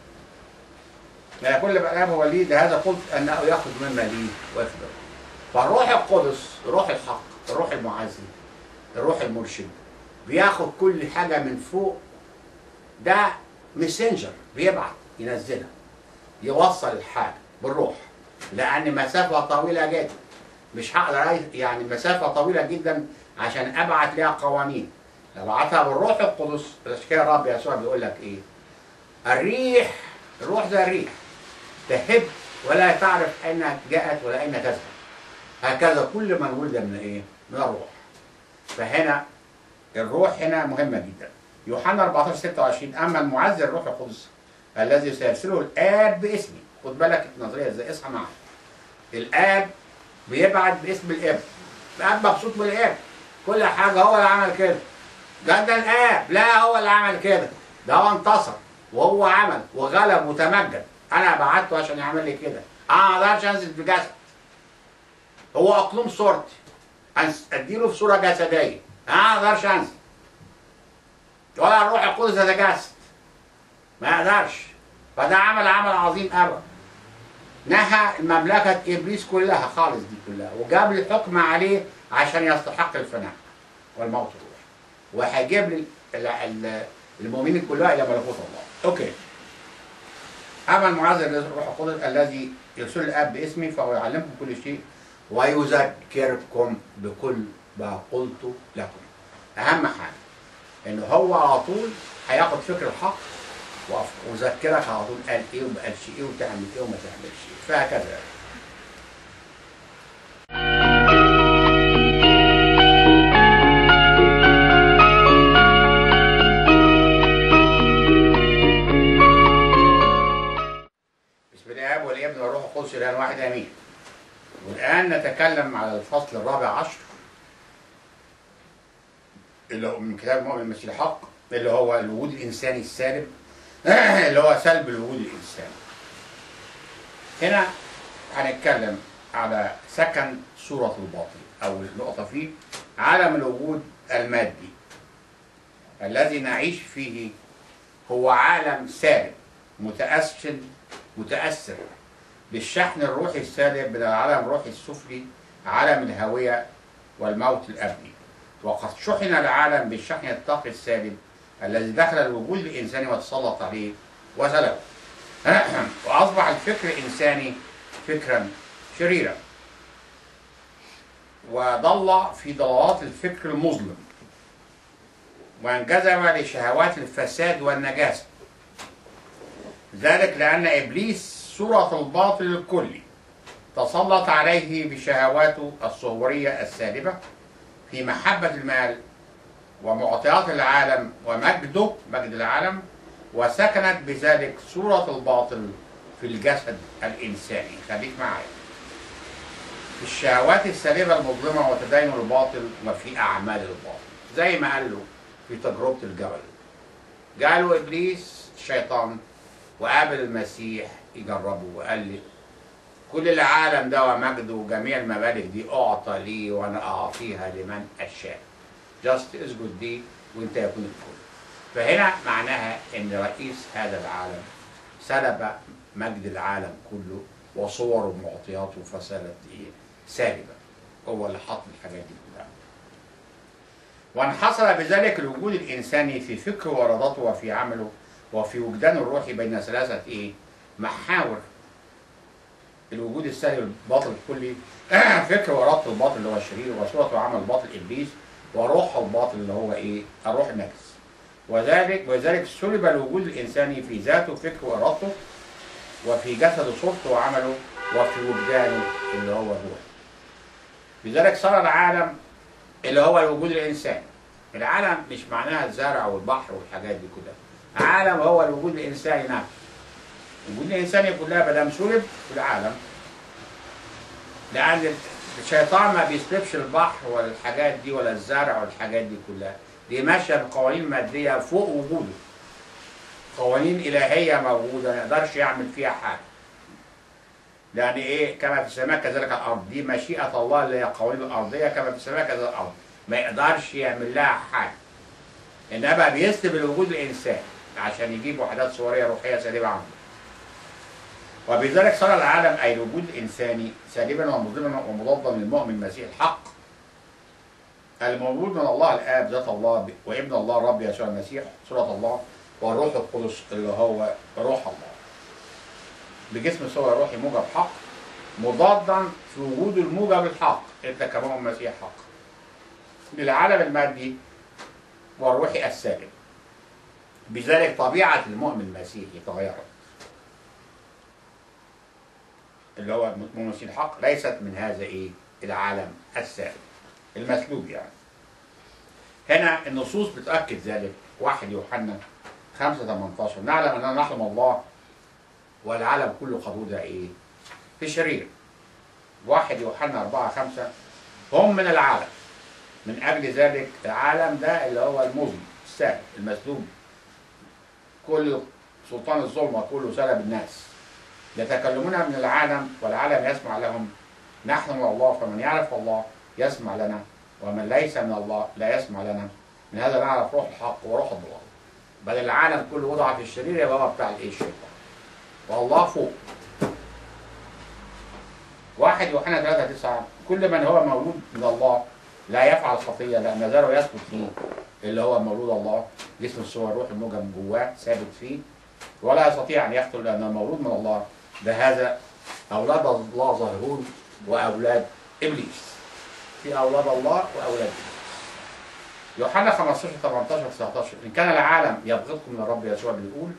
لا كل بقى هو لي لهذا قلت انه ياخذ مما لي ويخبر فالروح القدس روح الحق الروح المعزي الروح المرشد بياخد كل حاجه من فوق ده ميسنجر بيبعت ينزلها يوصل الحاجه بالروح لان مسافه طويله جدا مش هقدر أي- يعني مسافه طويله جدا عشان ابعت ليها قوانين ابعتها بالروح القدس عشان كده الرب يسوع بيقول لك ايه الريح الروح زي الريح تهب ولا تعرف اين جاءت ولا اين تذهب هكذا كل من ولد من ايه من الروح فهنا الروح هنا مهمه جدا يوحنا 14 26 اما المعزي الروح القدس الذي سيرسله الاب باسمي خد بالك النظريه ازاي اصحى معايا الاب بيبعت باسم الاب الاب مبسوط بالاب كل حاجه هو اللي عمل كده ده ده الاب لا هو اللي عمل كده ده هو انتصر وهو عمل وغلب وتمجد انا بعته عشان يعمل لي كده انا ما اقدرش انزل بجسد هو اقلوم صورتي أنس- اديله في صوره جسديه انا ما اقدرش انزل ولا الروح القدس يتجسد ما يقدرش فده عمل عمل عظيم قوي نهى مملكة إبليس كلها خالص دي كلها وجاب لي حكم عليه عشان يستحق الفناء والموت الروح وهيجيب لي ال- ال- المؤمنين كلها إلى ملكوت الله أوكي أما المعزز الروح القدس الذي يرسل الآب باسمي فهو يعلمكم كل شيء ويذكركم بكل ما قلت لكم أهم حاجة إن هو على طول هياخد فكر الحق وأف- وذكرك على طول قال ايه وما قالش ايه وتعمل ايه وما تعملش ايه فهكذا يعني. بسم الاب والابن والروح القدس الان واحد امين والان نتكلم على الفصل الرابع عشر اللي هو من كتاب المؤمن المسيح الحق اللي هو الوجود الانساني السالب اللي هو سلب الوجود الانساني هنا هنتكلم على سكن صورة الباطل أو النقطة فيه عالم الوجود المادي الذي نعيش فيه هو عالم سالب متأثر متأثر بالشحن الروحي السالب من العالم الروحي السفلي عالم الهوية والموت الأبدي وقد شحن العالم بالشحن الطاقي السالب الذي دخل الوجود الإنساني وتسلط عليه وسلبه وأصبح الفكر الإنساني فكرا شريرا وضل في ضلالات الفكر المظلم وانجذب لشهوات الفساد والنجاسة ذلك لأن إبليس صورة الباطل الكلي تسلط عليه بشهواته الصورية السالبة في محبة المال ومعطيات العالم ومجده مجد العالم وسكنت بذلك صورة الباطل في الجسد الإنساني خليك معايا في الشهوات السالبة المظلمة وتدين الباطل وفي أعمال الباطل زي ما قال له في تجربة الجبل قالوا إبليس الشيطان وقابل المسيح يجربه وقال لي كل العالم ده ومجده وجميع الممالك دي أعطى لي وأنا أعطيها لمن أشاء جاست اسجد دي وأنت يكون الكل فهنا معناها ان رئيس هذا العالم سلب مجد العالم كله وصوره ومعطياته فصارت ايه سالبه هو اللي حط الحاجات دي كلها وانحصر بذلك الوجود الانساني في فكره وارادته وفي عمله وفي وجدانه الروحي بين ثلاثه ايه محاور الوجود السالب الباطل الكلي فكر وارادته الباطل اللي هو الشرير وصوره وعمل الباطل ابليس وروح الباطل اللي هو ايه الروح النجس وذلك وذلك سلب الوجود الانساني في ذاته فكره وارادته وفي جسده صورته وعمله وفي وجدانه اللي هو الروح لذلك صار العالم اللي هو الوجود الانساني العالم مش معناها الزرع والبحر والحاجات دي كلها عالم هو الوجود الانساني نفسه الوجود الانساني كلها ما دام سلب في العالم لان الشيطان ما بيسلبش البحر ولا الحاجات دي ولا الزرع والحاجات دي كلها دي ماشيه بقوانين ماديه فوق وجوده قوانين الهيه موجوده ما يقدرش يعمل فيها حاجه لان ايه كما في السماء كذلك الارض دي مشيئه الله اللي هي قوانين الارضيه كما في السماء كذلك الارض ما يقدرش يعمل لها حاجه انما بيسلب الوجود الانسان عشان يجيب وحدات صوريه روحيه سالبه عنه وبذلك صار العالم اي الوجود الانساني سالبا ومظلما ومضادا للمؤمن المسيح الحق المولود من الله الاب ذات الله ب- وابن الله الرب يسوع المسيح صوره الله والروح القدس اللي هو روح الله بجسم صور روحي موجب حق مضادا في وجود الموجب الحق انت كمان المسيح حق للعالم المادي والروحي السالب بذلك طبيعة المؤمن المسيحي تغيرت اللي هو المؤمن الحق ليست من هذا ايه العالم السالب المسلوب يعني هنا النصوص بتأكد ذلك واحد يوحنا 5 18 نعلم اننا نحلم الله والعالم كله قد وضع ايه في شرير واحد يوحنا 4 5 هم من العالم من اجل ذلك العالم ده اللي هو المظلم السالب المسلوب كل سلطان الظلمة كله سلب الناس يتكلمون من العالم والعالم يسمع لهم نحن من الله فمن يعرف الله يسمع لنا ومن ليس من الله لا يسمع لنا من هذا نعرف روح الحق وروح الضلال بل العالم كله وضع في الشرير يبقى هو بتاع الايه الشيطان والله فوق واحد يوحنا 3 9 كل من هو مولود من الله لا يفعل خطية لأن نزاله يثبت فيه اللي هو مولود الله جسم الصور الروح الموجب جواه ثابت فيه ولا يستطيع أن يقتل لأن المولود من الله بهذا أولاد الله ظاهرون وأولاد إبليس في أولاد الله وأولاد إبليس يوحنا 15 18 19 إن كان العالم يبغضكم من الرب يسوع بيقول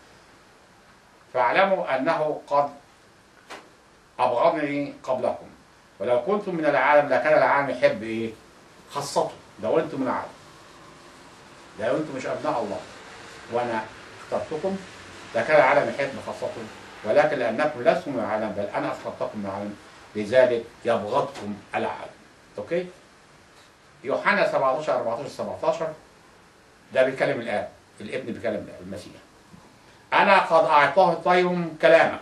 فاعلموا أنه قد أبغضني قبلكم ولو كنتم من العالم لكان العالم يحب إيه؟ خاصته لو أنتم من العالم لو أنتم مش أبناء الله وأنا اخترتكم لكان العالم يحب خاصته ولكن لأنكم لستم من العالم بل أنا اخترتكم من العالم لذلك يبغضكم العالم أوكي؟ يوحنا 17 14 17 ده بيتكلم الآب الابن بيتكلم الآب المسيح أنا قد أعطيتهم كلامك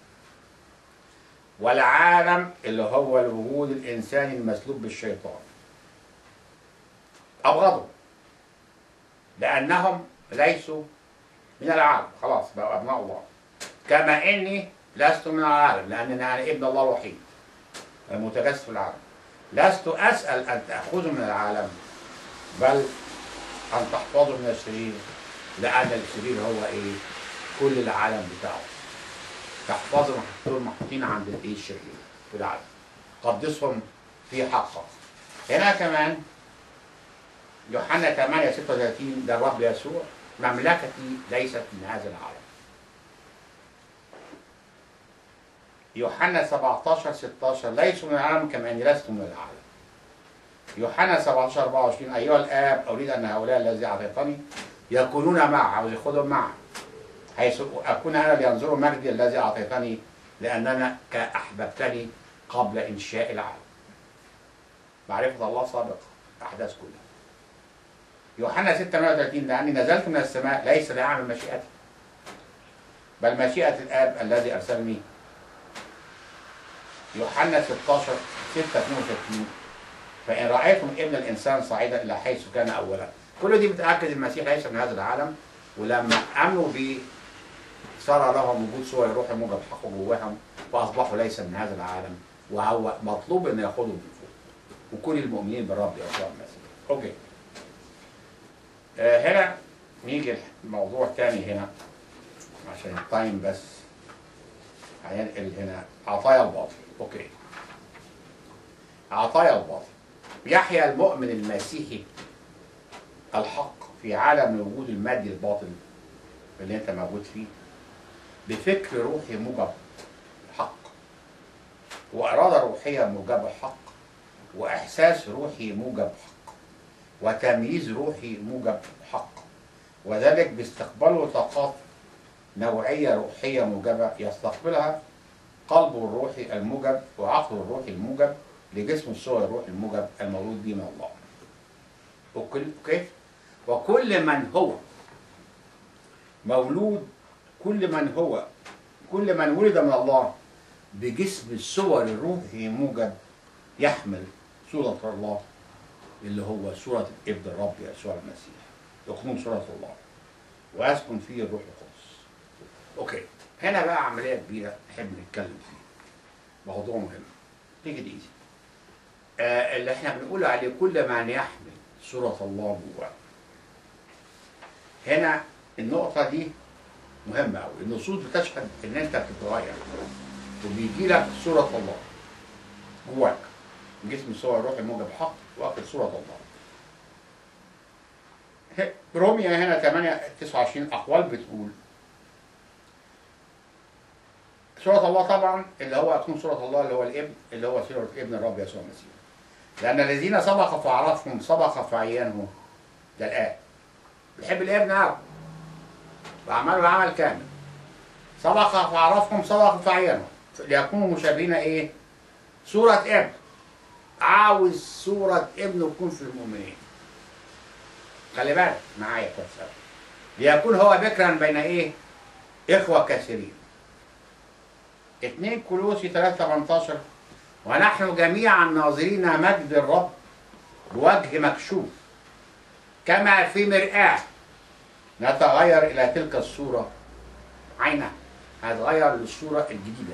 والعالم اللي هو الوجود الإنساني المسلوب بالشيطان أبغضوا لأنهم ليسوا من العالم خلاص بقوا أبناء الله كما إني لست من العالم لأنني أنا ابن الله الوحيد المتجسد في العالم لست أسأل أن تأخذوا من العالم بل أن تحفظوا من الشرير لأن الشرير هو إيه؟ كل العالم بتاعه تحفظوا دول محطوطين عند الإيه الشرير في العالم قدسهم في حقك هنا كمان يوحنا 8 36 ده الرب يسوع مملكتي ليست من هذا العالم يوحنا 17 16 ليسوا من العالم كما اني لست من العالم يوحنا 17 24 ايها الاب اريد ان هؤلاء الذي اعطيتني يكونون معه او ياخذهم معه حيث اكون انا لينظروا مجدي الذي اعطيتني لاننا احببتني قبل انشاء العالم معرفه الله سابقه الاحداث كلها يوحنا 6 38 لاني نزلت من السماء ليس لاعمل مشيئتي بل مشيئه الاب الذي ارسلني يوحنا 16 6 62 فإن رأيتم ابن الإنسان صاعدا إلى حيث كان أولا كل دي بتأكد المسيح ليس من هذا العالم ولما آمنوا به صار لهم وجود صور الروح الموجب حقه جواهم فأصبحوا ليس من هذا العالم وهو مطلوب أن يأخذوا من فوق وكل المؤمنين بالرب يسوع المسيح أوكي آه هنا نيجي الموضوع تاني هنا عشان التايم بس هينقل هنا عطايا الباطل اوكي عطايا الباطل يحيا المؤمن المسيحي الحق في عالم الوجود المادي الباطل اللي انت موجود فيه بفكر روحي موجب حق وإرادة روحية موجبة حق وإحساس روحي موجب حق وتمييز روحي موجب حق وذلك باستقباله طاقات نوعية روحية موجبة يستقبلها قلبه الروحي الموجب وعقله الروحي الموجب لجسم الصور الروحي الموجب المولود به من الله. وكل كيف؟ وكل من هو مولود كل من هو كل من ولد من الله بجسم الصور الروحي موجب يحمل صورة الله اللي هو صورة ابن الرب يسوع المسيح يكون صورة الله ويسكن فيه الروح القدس اوكي هنا بقى عملية كبيرة نحب نتكلم فيها موضوع مهم تيجي دي آه اللي احنا بنقول عليه كل من يحمل صورة الله جواه هنا النقطة دي مهمة أوي النصوص بتشهد إن أنت بتتغير وبيجي لك صورة الله جواك جسم صور الروح الموجب حق واخد صورة الله ه- روميا هنا 8 29 أقوال بتقول صورة الله طبعا اللي هو هتكون صورة الله اللي هو الابن اللي هو صورة ابن الرب يسوع المسيح لأن الذين سبق فعرفهم سبق فعينهم ده الآب بيحب الابن أوي وعملوا عمل كامل سبق فعرفهم سبق فعينهم ليكونوا مشابهين ايه؟ صورة ابن عاوز صورة ابنه تكون في المؤمنين خلي بالك معايا كويس أوي. ليكون هو بكرا بين ايه؟ اخوة كثيرين 2 كولوسي 3 18 ونحن جميعا ناظرين مجد الرب بوجه مكشوف كما في مرآة نتغير إلى تلك الصورة عينها هتغير للصورة الجديدة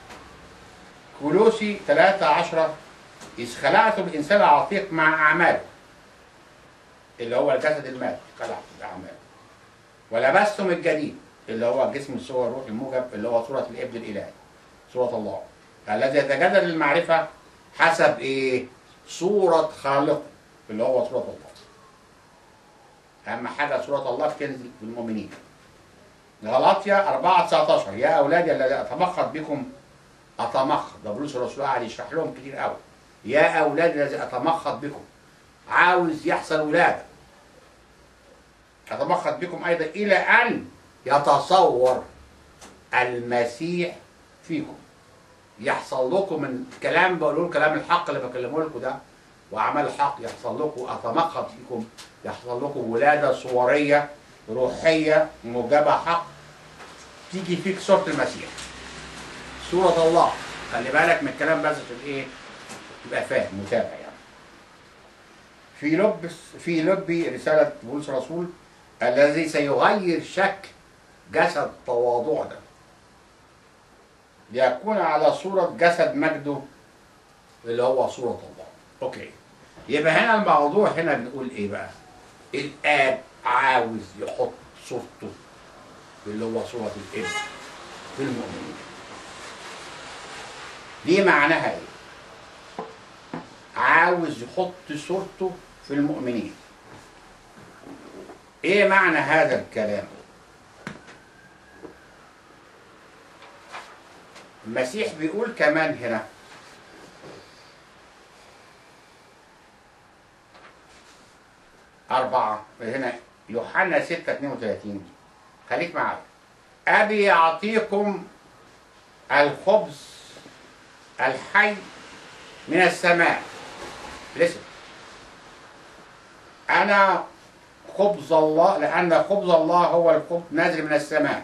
كولوسي 3 10 إذ خلعتم الإنسان العتيق مع أعماله اللي هو الجسد المادي خلعت الأعمال ولبستم الجديد اللي هو جسم الصور الروح الموجب اللي هو صورة الابن الإلهي صورة الله الذي يتجدد المعرفة حسب إيه؟ صورة خالقه اللي هو صورة الله أهم حاجة صورة الله تنزل في المؤمنين غلاطيا 4 19 يا أولادي الذي أتمخض بكم أتمخض ده بولس الرسول قاعد يشرح لهم كتير قوي يا أولادي الذي أتمخض بكم عاوز يحصل ولادة أتمخض بكم أيضا إلى أن يتصور المسيح فيكم يحصل لكم من كلام بقول لكم كلام الحق اللي بكلمه لكم ده واعمال الحق يحصل لكم اتمخض فيكم يحصل لكم ولاده صوريه روحيه موجبه حق تيجي فيك صوره المسيح صوره الله خلي بالك من الكلام بس عشان ايه تبقى فاهم متابع يعني في لب في لبي رساله بولس الرسول الذي سيغير شكل جسد تواضع ده ليكون على صورة جسد مجده اللي هو صورة الله اوكي يبقى هنا الموضوع هنا بنقول ايه بقى الاب عاوز يحط صورته اللي هو صورة الابن في المؤمنين دي معناها ايه عاوز يحط صورته في المؤمنين ايه معنى هذا الكلام المسيح بيقول كمان هنا أربعة هنا يوحنا 6 32 خليك معايا أبي يعطيكم الخبز الحي من السماء لسه أنا خبز الله لأن خبز الله هو الخبز نازل من السماء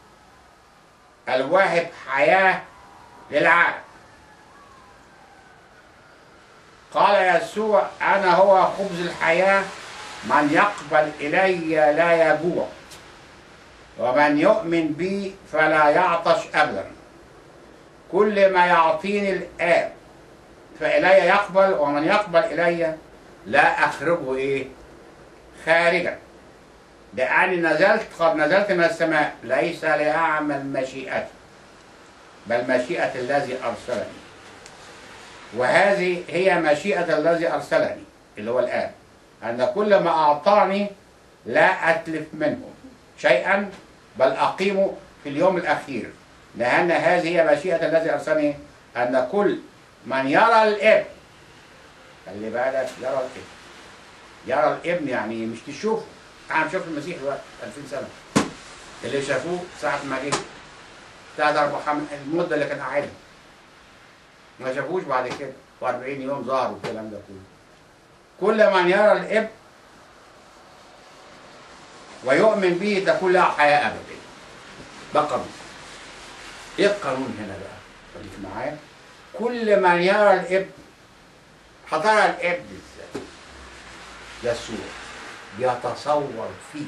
الواهب حياة للعالم قال يسوع أنا هو خبز الحياة من يقبل إلي لا يجوع ومن يؤمن بي فلا يعطش أبدا كل ما يعطيني الآب فإلي يقبل ومن يقبل إلي لا أخرجه إيه خارجا لأني نزلت قد نزلت من السماء ليس لأعمل مشيئتي بل مشيئة الذي أرسلني وهذه هي مشيئة الذي أرسلني اللي هو الآب أن كل ما أعطاني لا أتلف منه شيئا بل أقيمه في اليوم الأخير لأن هذه هي مشيئة الذي أرسلني أن كل من يرى الابن خلي بالك يرى الابن يرى الابن يعني مش تشوفه احنا بنشوف المسيح دلوقتي 2000 سنه اللي شافوه ساعه ما جه ثلاث اربع خمس المده اللي كان قاعدها ما شافوش بعد كده و40 يوم ظهر والكلام ده كله كل من يرى الابن ويؤمن به تكون له حياه ابديه ده قانون ايه القانون هنا بقى؟ خليك معايا كل من يرى الابن هترى الابن ازاي يسوع بيتصور فيك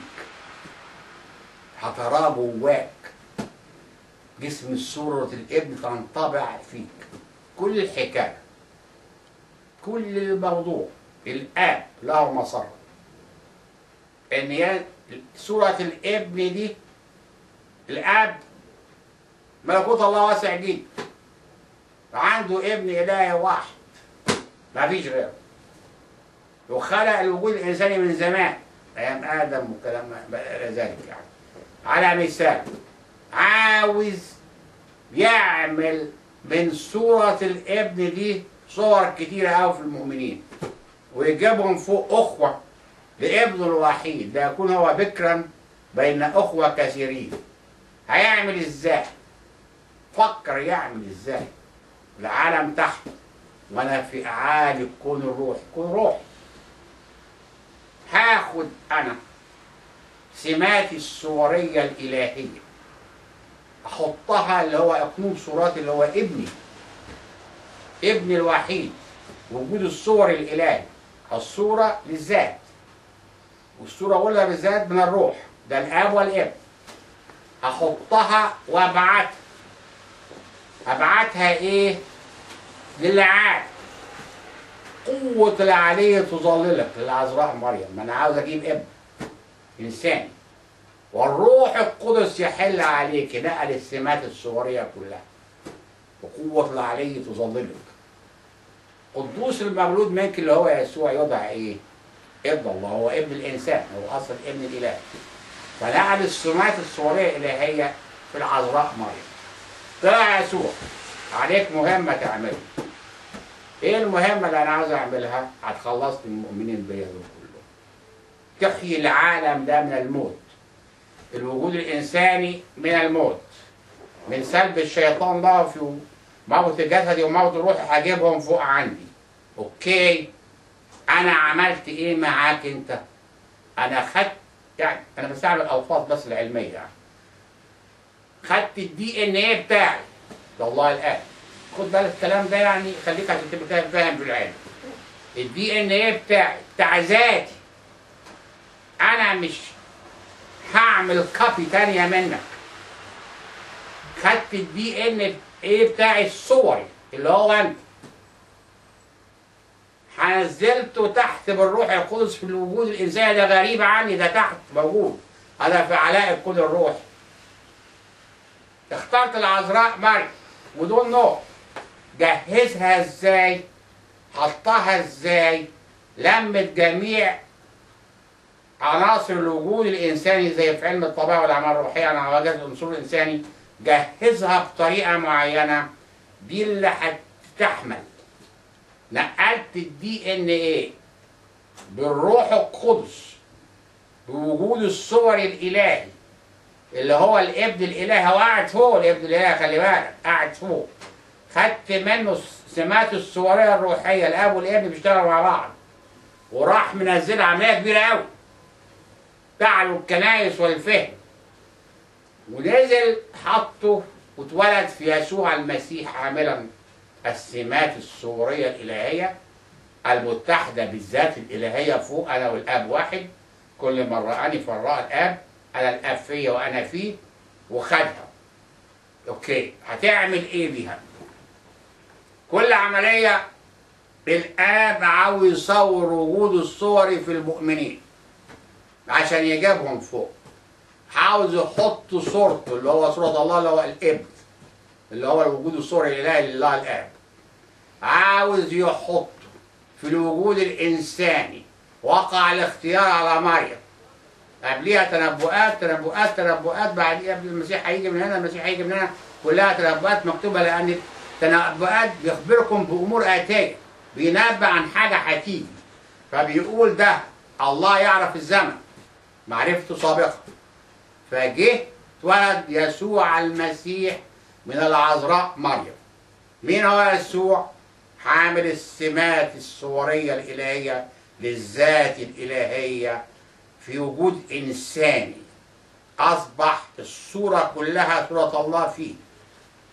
هتراه جواك جسم صورة الابن تنطبع فيك كل الحكاية كل الموضوع الاب له مسار ان هي صورة الابن دي الاب ملكوت الله واسع جدا عنده ابن إلهي واحد ما فيش غيره وخلق الوجود الإنساني من زمان أيام آدم وكلام ما إلى ذلك يعني على مثال عاوز يعمل من صورة الابن دي صور كتيرة أوي في المؤمنين ويجيبهم فوق أخوة لابنه الوحيد ليكون هو بكرا بين أخوة كثيرين هيعمل إزاي؟ فكر يعمل إزاي؟ العالم تحت وانا في اعالي كون الروح كون روح هاخد انا سماتي الصورية الإلهية أحطها اللي هو أقنوم صورات اللي هو ابني ابني الوحيد وجود الصور الإلهي الصورة للذات والصورة أولها بالذات من الروح ده الآب والابن أحطها وأبعتها أبعتها إيه؟ للعاد قوة العلية تظللك للعذراء مريم ما أنا عاوز أجيب ابن إنساني والروح القدس يحل عليك نقل السمات الصورية كلها وقوة العلي تظللك قدوس المولود منك اللي هو يسوع يضع ايه؟ ابن الله هو ابن الانسان هو اصل ابن الاله فنقل السمات الصورية الالهية في العذراء مريم طلع يسوع عليك مهمة تعملها ايه المهمة اللي انا عاوز اعملها؟ هتخلصني من المؤمنين بيا دول كلهم تحيي العالم ده من الموت الوجود الإنساني من الموت من سلب الشيطان ده في موت جسدي وموت روحي هجيبهم فوق عندي اوكي انا عملت ايه معاك انت انا خدت يعني انا بستعمل الالفاظ بس العلميه يعني خدت الدي ان ايه بتاعي ده الله الان خد بالك الكلام ده يعني خليك عشان تبقى فاهم في العلم الدي ان ايه بتاعي بتاع ذاتي انا مش هعمل كوبي تانية منك خدت الدي ان ايه بتاعي الصوري اللي هو انت هنزلته تحت بالروح القدس في الوجود الانساني ده غريب عني ده تحت موجود انا في علاء الكون الروحي اخترت العذراء مريم ودول نوع جهزها ازاي حطها ازاي لمت جميع عناصر الوجود الانساني زي في علم الطبيعه والاعمال الروحيه انا وجدت العنصر الانساني جهزها بطريقه معينه دي اللي هتحمل نقلت الدي ان ايه بالروح القدس بوجود الصور الالهي اللي هو الابن الالهي هو قاعد فوق الابن الالهي خلي بالك قاعد فوق خدت منه سمات الصوريه الروحيه الاب والابن بيشتغلوا مع بعض وراح منزلها عمليه كبيره قوي تعلو الكنائس والفهم ونزل حطه واتولد في يسوع المسيح عاملا السمات الصورية الإلهية المتحدة بالذات الإلهية فوق أنا والآب واحد كل من رآني فرأى الآب أنا الآب فيا وأنا فيه وخدها أوكي هتعمل إيه بيها؟ كل عملية الآب عاوز يصور وجود الصوري في المؤمنين عشان يجيبهم فوق عاوز يحط صورته اللي هو صورة الله اللي هو الابن اللي هو الوجود الصوري الالهي لله الاب عاوز يحطه في الوجود الانساني وقع الاختيار على مريم قبليها تنبؤات تنبؤات تنبؤات بعديها المسيح هيجي من هنا المسيح هيجي من هنا كلها تنبؤات مكتوبه لان التنبؤات بيخبركم بامور اتيه بينبأ عن حاجه هتيجي فبيقول ده الله يعرف الزمن معرفته سابقة فجه اتولد يسوع المسيح من العذراء مريم مين هو يسوع حامل السمات الصورية الإلهية للذات الإلهية في وجود إنساني أصبح الصورة كلها صورة الله فيه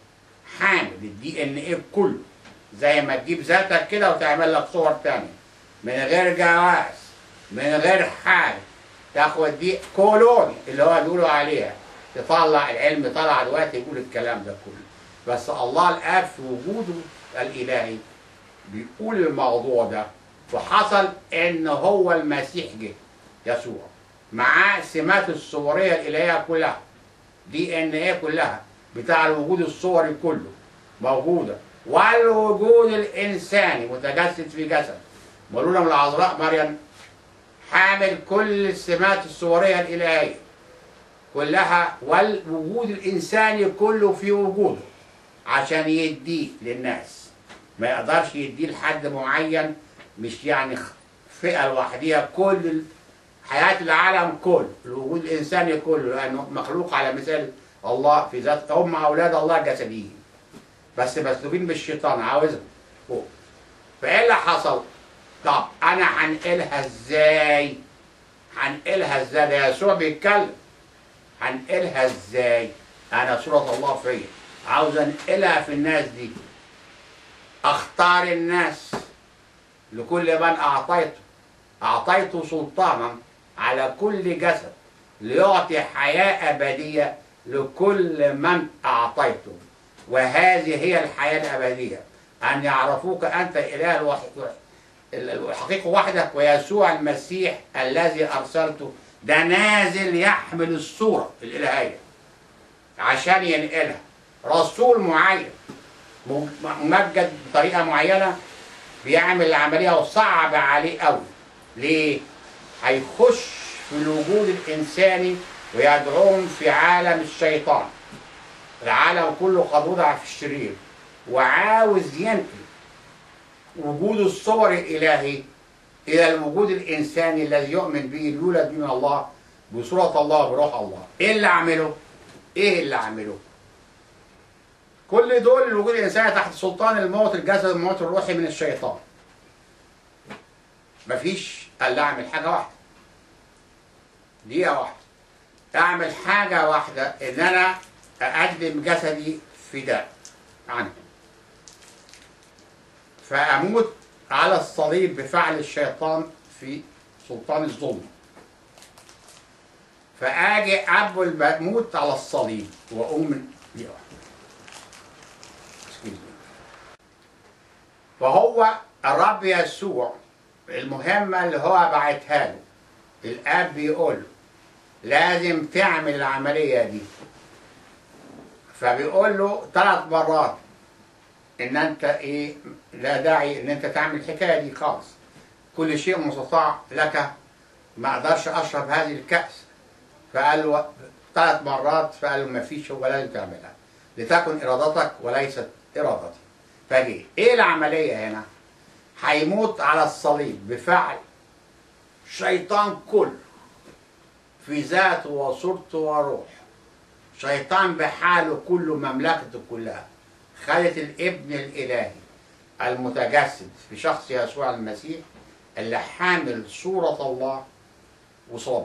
حامل الدي ان ايه كله زي ما تجيب ذاتك كده وتعمل لك صور تانية من غير جواز من غير حاجة تاخد دي كولوني اللي هو بيقولوا عليها تطلع العلم طلع دلوقتي يقول الكلام ده كله بس الله الاب في وجوده الالهي بيقول الموضوع ده وحصل ان هو المسيح جه يسوع معاه سمات الصوريه الالهيه كلها دي ان ايه كلها بتاع الوجود الصوري كله موجوده والوجود الانساني متجسد في جسد مولوده من العذراء مريم حامل كل السمات الصوريه الالهيه كلها والوجود الانساني كله في وجوده عشان يديه للناس ما يقدرش يديه لحد معين مش يعني فئه لوحديها كل حياه العالم كله الوجود الانساني كله لانه مخلوق على مثال الله في ذات هم اولاد الله جسديين بس مسلوبين بالشيطان عاوزهم فوق فايه اللي حصل؟ طب انا هنقلها ازاي؟ هنقلها ازاي؟ ده يسوع بيتكلم هنقلها ازاي؟ انا صورة الله فيا عاوز انقلها في الناس دي اختار الناس لكل من اعطيته اعطيته سلطانا على كل جسد ليعطي حياة أبدية لكل من أعطيته وهذه هي الحياة الأبدية أن يعرفوك أنت الإله الوحيد الحقيقة وحدك ويسوع المسيح الذي أرسلته ده نازل يحمل الصورة الإلهية عشان ينقلها رسول معين ممجد بطريقة معينة بيعمل العملية وصعب عليه قوي ليه؟ هيخش في الوجود الإنساني ويدعوهم في عالم الشيطان العالم كله قد وضع في الشرير وعاوز ينقل وجود الصور الإلهي إلى الوجود الإنساني الذي يؤمن به يولد من الله بصورة الله بروح الله إيه اللي عمله؟ إيه اللي عمله؟ كل دول الوجود الإنساني تحت سلطان الموت الجسد الموت الروحي من الشيطان مفيش قال لي أعمل حاجة واحدة دقيقة واحدة أعمل حاجة واحدة إن أنا أقدم جسدي فداء عنه فأموت على الصليب بفعل الشيطان في سلطان الظلم فأجي أبو موت على الصليب وأقوم من دقيقة واحدة فهو الرب يسوع المهمة اللي هو بعتها له الاب بيقول له لازم تعمل العمليه دي فبيقول له ثلاث مرات ان انت ايه لا داعي ان انت تعمل الحكايه دي خالص كل شيء مستطاع لك ما اقدرش اشرب هذه الكاس فقال له ثلاث مرات فقال له ما فيش هو لازم تعملها لتكن ارادتك وليست ارادتي فجي ايه العمليه هنا هيموت على الصليب بفعل شيطان كله في ذاته وصورته وروح شيطان بحاله كله مملكته كلها خدت الابن الالهي المتجسد في شخص يسوع المسيح اللي حامل صورة الله وصابه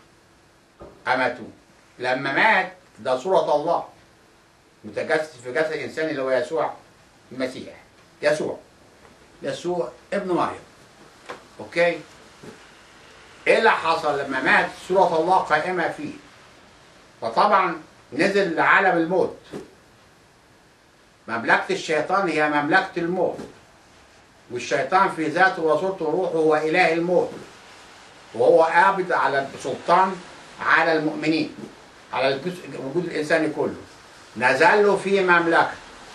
أمته لما مات ده صورة الله متجسد في جسد الإنسان اللي هو يسوع المسيح يسوع يسوع ابن مريم أوكي ايه اللي حصل لما مات صورة الله قائمة فيه فطبعا نزل لعالم الموت مملكة الشيطان هي مملكة الموت والشيطان في ذاته وصورته وروحه هو إله الموت وهو قابض على السلطان على المؤمنين على الجزء الوجود الإنساني كله نزل له في مملكة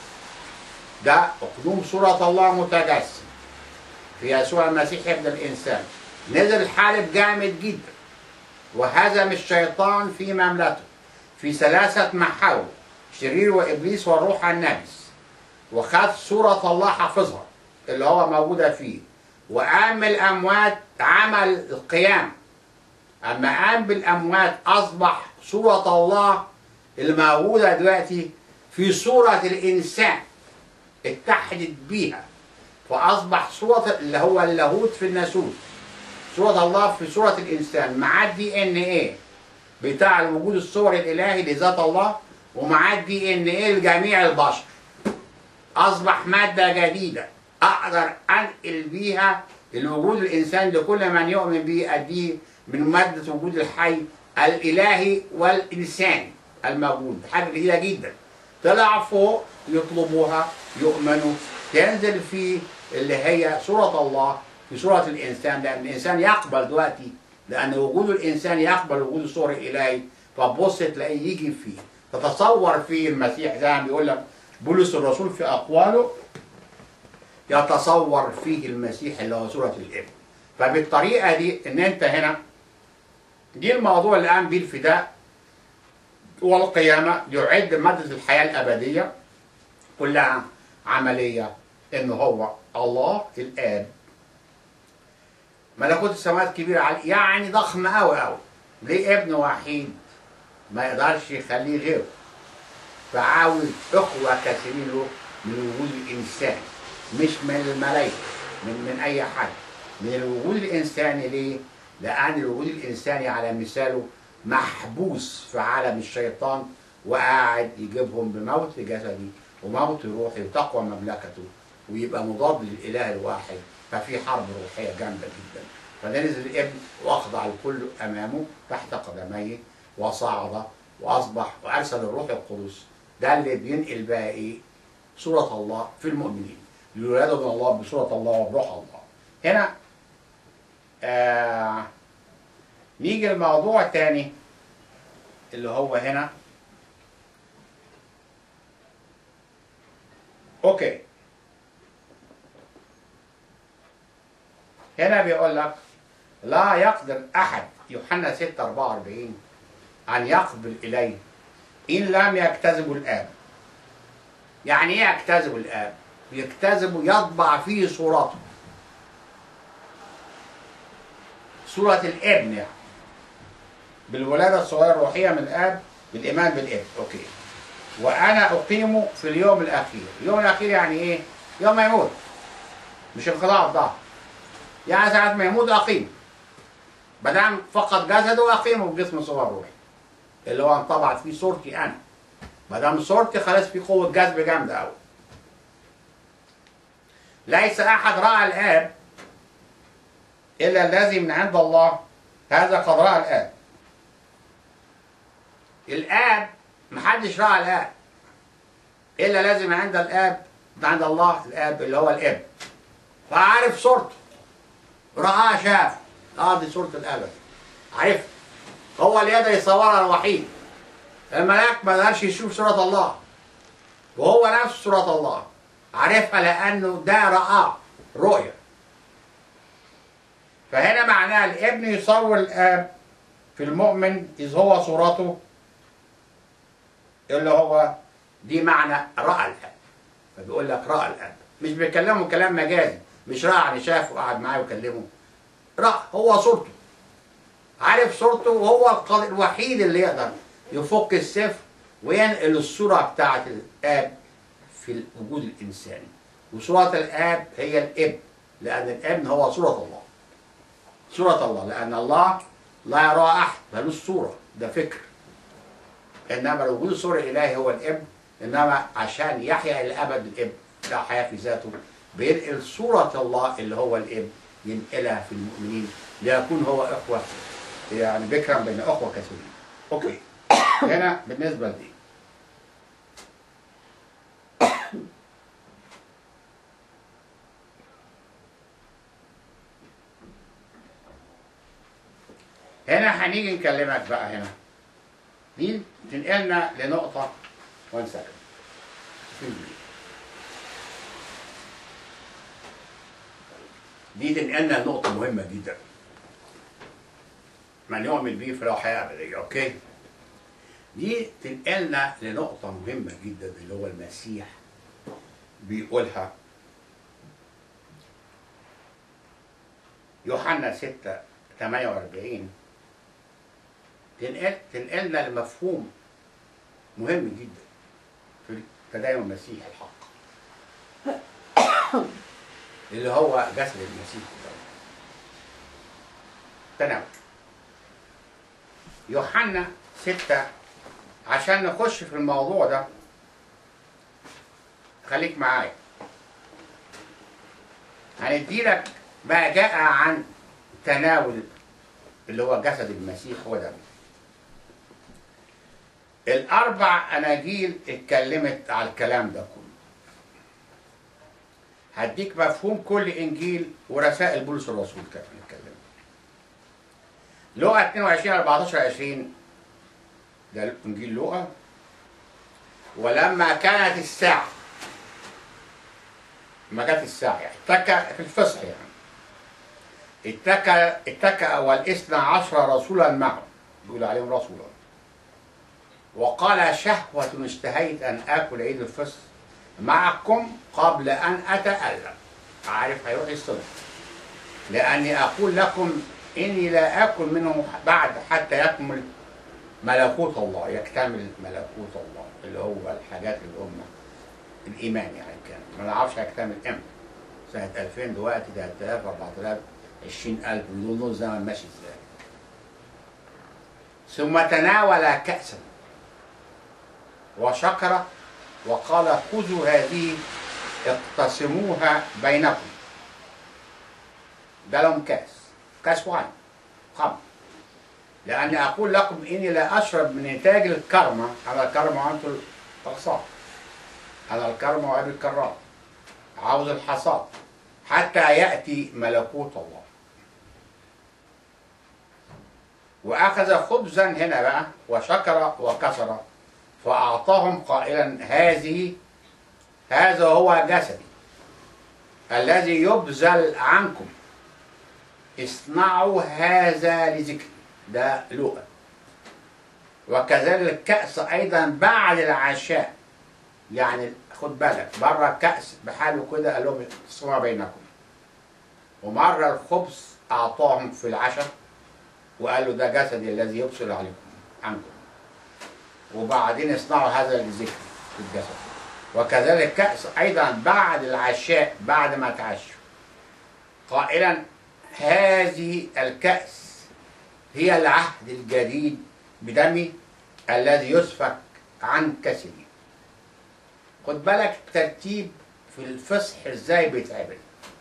ده أقلوم صورة الله متجسد في يسوع المسيح ابن الإنسان نزل حالب جامد جدا وهزم الشيطان في مملكته في ثلاثة محاور شرير وإبليس والروح النجس وخد صورة الله حافظها اللي هو موجودة فيه وقام بالأموات عمل القيام أما قام بالأموات أصبح صورة الله الموجودة دلوقتي في صورة الإنسان اتحدت بيها فأصبح صورة اللي هو اللاهوت في الناسوت صورة الله في صورة الإنسان مع الدي إن إيه بتاع الوجود الصوري الإلهي لذات الله ومع الدي إن إيه لجميع البشر أصبح مادة جديدة أقدر أنقل بيها الوجود الإنسان لكل من يؤمن به أديه من مادة وجود الحي الإلهي والإنسان الموجود حاجة جديدة جدا طلع فوق يطلبوها يؤمنوا تنزل في اللي هي صورة الله في صورة الإنسان لأن الإنسان يقبل دلوقتي لأن وجود الإنسان يقبل وجود الصور الإلهي فتبص تلاقيه يجي فيه تتصور فيه المسيح زي ما بيقول لك بولس الرسول في أقواله يتصور فيه المسيح اللي هو صورة الابن فبالطريقة دي إن أنت هنا دي الموضوع اللي قام بيه الفداء والقيامة يعد مادة الحياة الأبدية كلها عملية إن هو الله الآب ملكوت السماوات كبير عليه يعني ضخم أوي أوي ليه ابن وحيد ما يقدرش يخليه غيره فعاوز إخوة كثيرين له من وجود الإنسان مش من الملائكة من من أي حد من الوجود الإنساني ليه؟ لأن الوجود الإنساني على مثاله محبوس في عالم الشيطان وقاعد يجيبهم بموت جسدي وموت روحي وتقوى مملكته ويبقى مضاد للإله الواحد ففي حرب روحية جامدة جدا فنزل الابن وأخضع الكل أمامه تحت قدميه وصعد وأصبح وأرسل الروح القدس ده اللي بينقل بقى إيه؟ صورة الله في المؤمنين يولدوا من الله بصورة الله وبروح الله هنا آه نيجي الموضوع الثاني اللي هو هنا اوكي هنا بيقول لك لا يقدر احد يوحنا 6 44 ان يقبل اليه ان لم يجتذبوا الاب يعني ايه يجتذبوا الاب يجتذبوا يطبع فيه صورته صورة الابن يعني بالولادة الصغيرة الروحية من الاب بالايمان بالابن اوكي وانا اقيمه في اليوم الاخير اليوم الاخير يعني ايه يوم ما يموت مش انقضاء الظهر يعني ساعة ما يموت اقيم بدام فقد جسده اقيمه بجسم صغير روحي اللي هو انطبعت فيه صورتي انا ما دام صورتي خلاص في قوة جذب جامدة قوي ليس احد راى الاب الا الذي من عند الله هذا قد راى الاب الاب محدش راى الاب الا لازم عند الاب عند الله الاب اللي هو الاب فعارف صورته رآها شاف اه دي صورة الاب عارف هو اللي يقدر يصورها الوحيد الملاك ما قدرش يشوف صورة الله وهو نفس صورة الله عارفها لأنه ده رآه رؤية فهنا معناها الابن يصور الآب في المؤمن إذ هو صورته اللي هو دي معنى رأى الآب فبيقول لك رأى الآب مش بيكلمه كلام مجازي مش رأى يعني شافه وقعد معاه وكلمه رأى هو صورته عارف صورته وهو القادر الوحيد اللي يقدر يفك السفر وينقل الصورة بتاعة الآب في الوجود الإنساني وصورة الآب هي الابن لأن الابن هو صورة الله صورة الله لأن الله لا يرى أحد ملوش صورة ده فكر إنما وجود الصورة الإلهي هو الابن إنما عشان يحيا إلى الأبد الابن لا حياة في ذاته بينقل صورة الله اللي هو الابن ينقلها في المؤمنين ليكون هو إخوة يعني بكرا بين أخوة كثيرين أوكي هنا بالنسبة لدي هنا هنيجي نكلمك بقى هنا دي تنقلنا لنقطة وان سكند دي تنقلنا لنقطة مهمة جدا من يؤمن به فله حياة أبدية أوكي دي تنقلنا لنقطة مهمة جدا اللي هو المسيح بيقولها يوحنا 6 48 تنقل تنقلنا لمفهوم مهم جدا في تدين المسيح الحق اللي هو جسد المسيح تناول يوحنا ستة عشان نخش في الموضوع ده خليك معايا هنديلك ما جاء عن تناول اللي هو جسد المسيح ودمه الأربع أناجيل اتكلمت على الكلام ده كله هديك مفهوم كل إنجيل ورسائل بولس الرسول كمان اتكلمت لوقا 22 14 20 ده إنجيل لوقا ولما كانت الساعة ما جت الساعة يعني اتكى في الفصح يعني اتكى اتكى والاثنى عشر رسولا معه بيقول عليهم رسولا وقال شهوة اشتهيت أن آكل عيد الفصح معكم قبل أن أتألم عارف هيروح الصدق لأني أقول لكم إني لا آكل منه بعد حتى يكمل ملكوت الله يكتمل ملكوت الله اللي هو الحاجات اللي هم الإيمان يعني كان ما نعرفش هيكتمل إمتى سنة 2000 دلوقتي 3000 4000 20000 دول دول زمن ماشي ازاي ثم تناول كأسا وشكر وقال خذوا هذه اقتسموها بينكم ده لهم كاس كاس واين خمر لأني أقول لكم إني لا أشرب من نتاج الكرمة على الكرمة وأنتم الأغصان على الكرمة وأبي الكرام عاوز الحصاد حتى يأتي ملكوت الله وأخذ خبزا هنا بقى وشكر وكسر فأعطاهم قائلا هذه هذا هو جسدي الذي يبذل عنكم اصنعوا هذا لذكري ده لؤى وكذلك الكأس أيضا بعد العشاء يعني خد بالك مرة الكأس بحاله كده قال لهم اقسموها بينكم ومرة الخبز أعطاهم في العشاء وقال له ده جسدي الذي يبصر عليكم عنكم وبعدين اصنعوا هذا لذكر في الجسد وكذلك كأس أيضا بعد العشاء بعد ما تعشوا قائلا هذه الكأس هي العهد الجديد بدمي الذي يسفك عن كسري خد بالك الترتيب في الفصح ازاي بيتعمل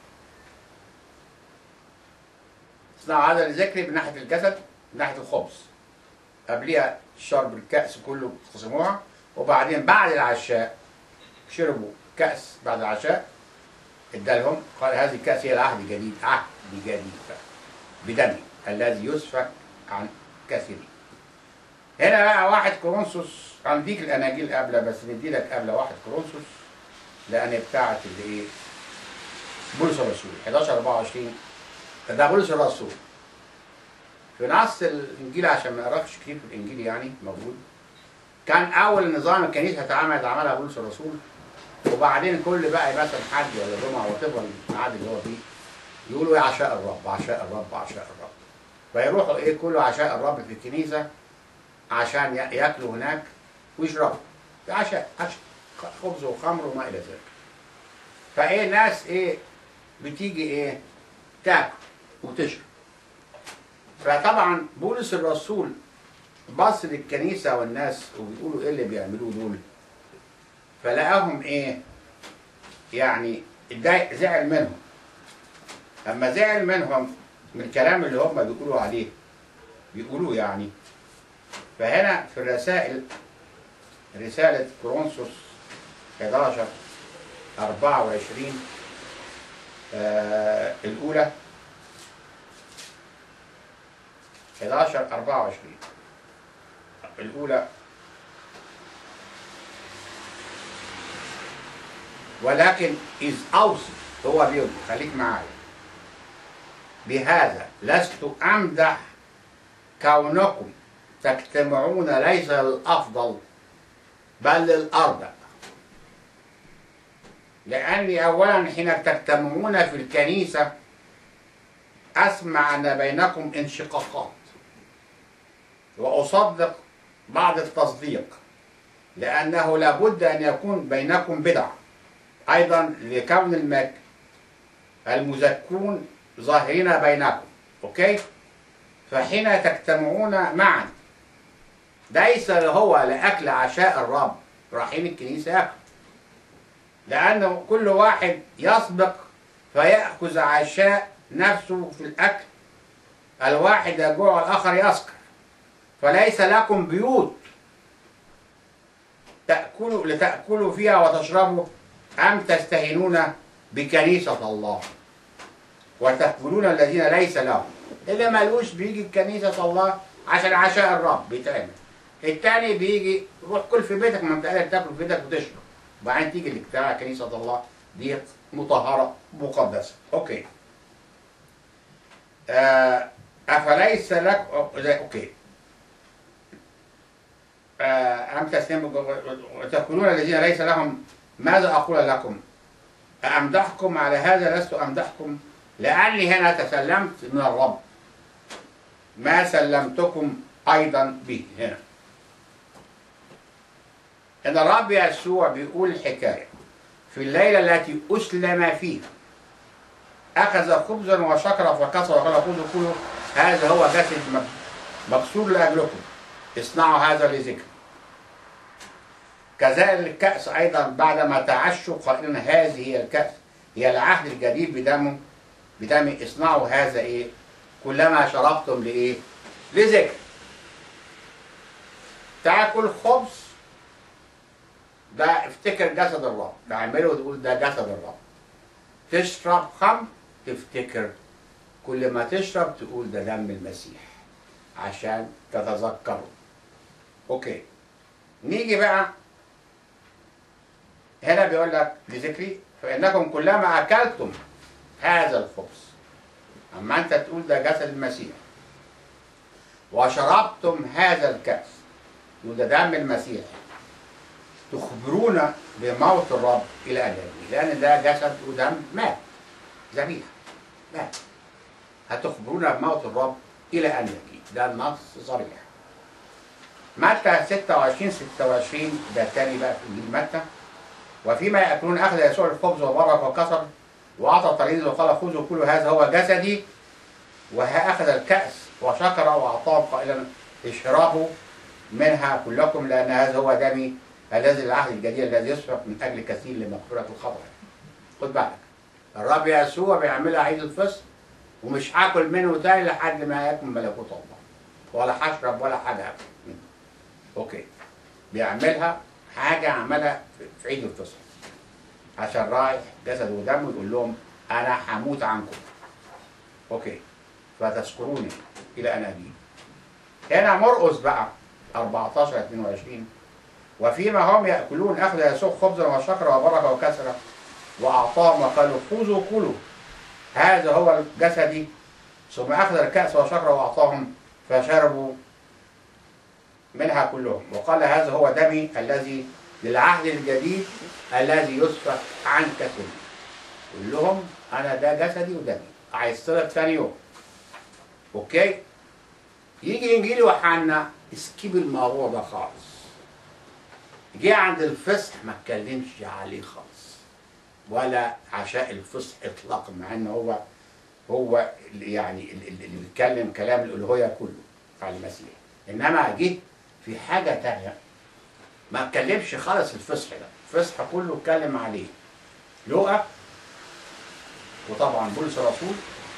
اصنعوا هذا لذكري من ناحيه الجسد من ناحيه الخبز قبليها شرب الكأس كله تقسموها وبعدين بعد العشاء شربوا كأس بعد العشاء ادالهم قال هذه الكأس هي العهد الجديد عهد جديد بقى بدمي الذي يسفك عن كثيرين هنا بقى واحد كورنثوس هنديك الاناجيل قبله بس ندي لك قبله واحد كورنثوس لان بتاعت اللي ايه بولس الرسول 11 24 ده بولس الرسول في نص الانجيل عشان ما نقراش كتير في الانجيل يعني موجود كان اول نظام الكنيسه اتعملت عملها بولس الرسول وبعدين كل بقى مثلا حد ولا جمعه وتفضل الميعاد اللي هو فيه يقولوا ايه عشاء الرب عشاء الرب عشاء الرب فيروحوا ايه كله عشاء الرب في الكنيسه عشان ي- ياكلوا هناك ويشربوا ده عشاء عشاء خبز وخمر وما الى ذلك فايه الناس ايه بتيجي ايه تاكل وتشرب فطبعا بولس الرسول بص للكنيسه والناس وبيقولوا ايه اللي بيعملوه دول فلقاهم ايه يعني اتضايق زعل منهم اما زعل منهم من الكلام اللي هم بيقولوا عليه بيقولوه يعني فهنا في الرسائل رسالة كورنثوس 11 24 آه الأولى 11 24 الأولى ولكن إذ أوصي هو بيقول خليك معايا بهذا لست أمدح كونكم تجتمعون ليس للأفضل بل للأرض لأني أولا حين تجتمعون في الكنيسة أسمع أن بينكم انشقاقات وأصدق بعض التصديق لأنه لابد أن يكون بينكم بدع أيضا لكون المك المزكون ظاهرين بينكم أوكي فحين تجتمعون معا ليس هو لأكل عشاء الرب رايحين الكنيسة ياكل لأنه كل واحد يسبق فيأخذ عشاء نفسه في الأكل الواحد يجوع والآخر يسكر فليس لكم بيوت تأكلوا لتأكلوا فيها وتشربوا أم تستهينون بكنيسة الله وتقبلون الذين ليس لهم اللي ملوش بيجي كنيسة الله عشان عشاء الرب بيتعمل التاني بيجي روح كل في بيتك ما انت قادر تاكل في بيتك وتشرب وبعدين تيجي الاجتماع كنيسة الله دي مطهرة مقدسة اوكي آه أفليس لك اوكي آه، أم تستهينون وتقولون الذين ليس لهم ماذا أقول لكم أمدحكم على هذا لست أمدحكم لأني هنا تسلمت من الرب ما سلمتكم أيضا به هنا إن الرب يسوع بيقول الحكاية في الليلة التي أسلم فيها أخذ خبزا وشكر فكسر وقال خذوا كلوا هذا هو جسد مب- مكسور لأجلكم اصنعوا هذا لذكر كذلك الكأس أيضا بعدما تعشوا قائلا هذه هي الكأس هي العهد الجديد بدمه بدم اصنعوا هذا إيه كلما شربتم لإيه لذكر تاكل خبز ده افتكر جسد الرب تعمله وتقول ده جسد الرب تشرب خمر تفتكر كل ما تشرب تقول ده دم المسيح عشان تتذكروا اوكي نيجي بقى هنا بيقول لك لذكري فانكم كلما اكلتم هذا الخبز اما انت تقول ده جسد المسيح وشربتم هذا الكأس يقول ده دم المسيح تخبرون بموت الرب الى ان يجي لان ده جسد ودم مات ذبيحه مات هتخبرون بموت الرب الى ان يجي ده النص صريح متى 26 26 ده الثاني بقى في انجيل متى وفيما ياكلون اخذ يسوع الخبز وبرك وكسر واعطى التلاميذ وقال خذوا كل هذا هو جسدي وها اخذ الكاس وشكر واعطاهم قائلا اشربوا منها كلكم لان هذا هو دمي الذي العهد الجديد الذي يسفك من اجل كثير لمغفره الخطايا خد بالك الرب يسوع بيعملها عيد الفصل ومش هاكل منه تاني لحد ما يكمل ملكوت الله ولا هشرب ولا حاجه اكل منه اوكي بيعملها حاجه عملها في- في عيد الفصل عشان رايح جسد ودم يقول لهم انا هموت عنكم اوكي فتذكروني الى ان اجيب هنا مرقس بقى 14 22 وفيما هم ياكلون اخذ يسوع خبزا وشكر وبرك وكسر واعطاهم وقالوا خذوا كلوا هذا هو جسدي ثم اخذ الكاس وشكر واعطاهم فشربوا منها كلهم وقال هذا هو دمي الذي للعهد الجديد الذي يسفك عن كثير قول لهم انا ده جسدي ودمي هيصطلب ثاني يوم اوكي يجي انجيل يوحنا اسكيب الموضوع ده خالص جه عند الفصح ما اتكلمش عليه خالص ولا عشاء الفصح اطلاقا مع ان هو هو اللي يعني اللي اللي بيتكلم كلام الالوهيه كله على المسيح انما جه في حاجه تانية ما اتكلمش خالص الفصح ده الفصح كله اتكلم عليه لوقا وطبعا بولس الرسول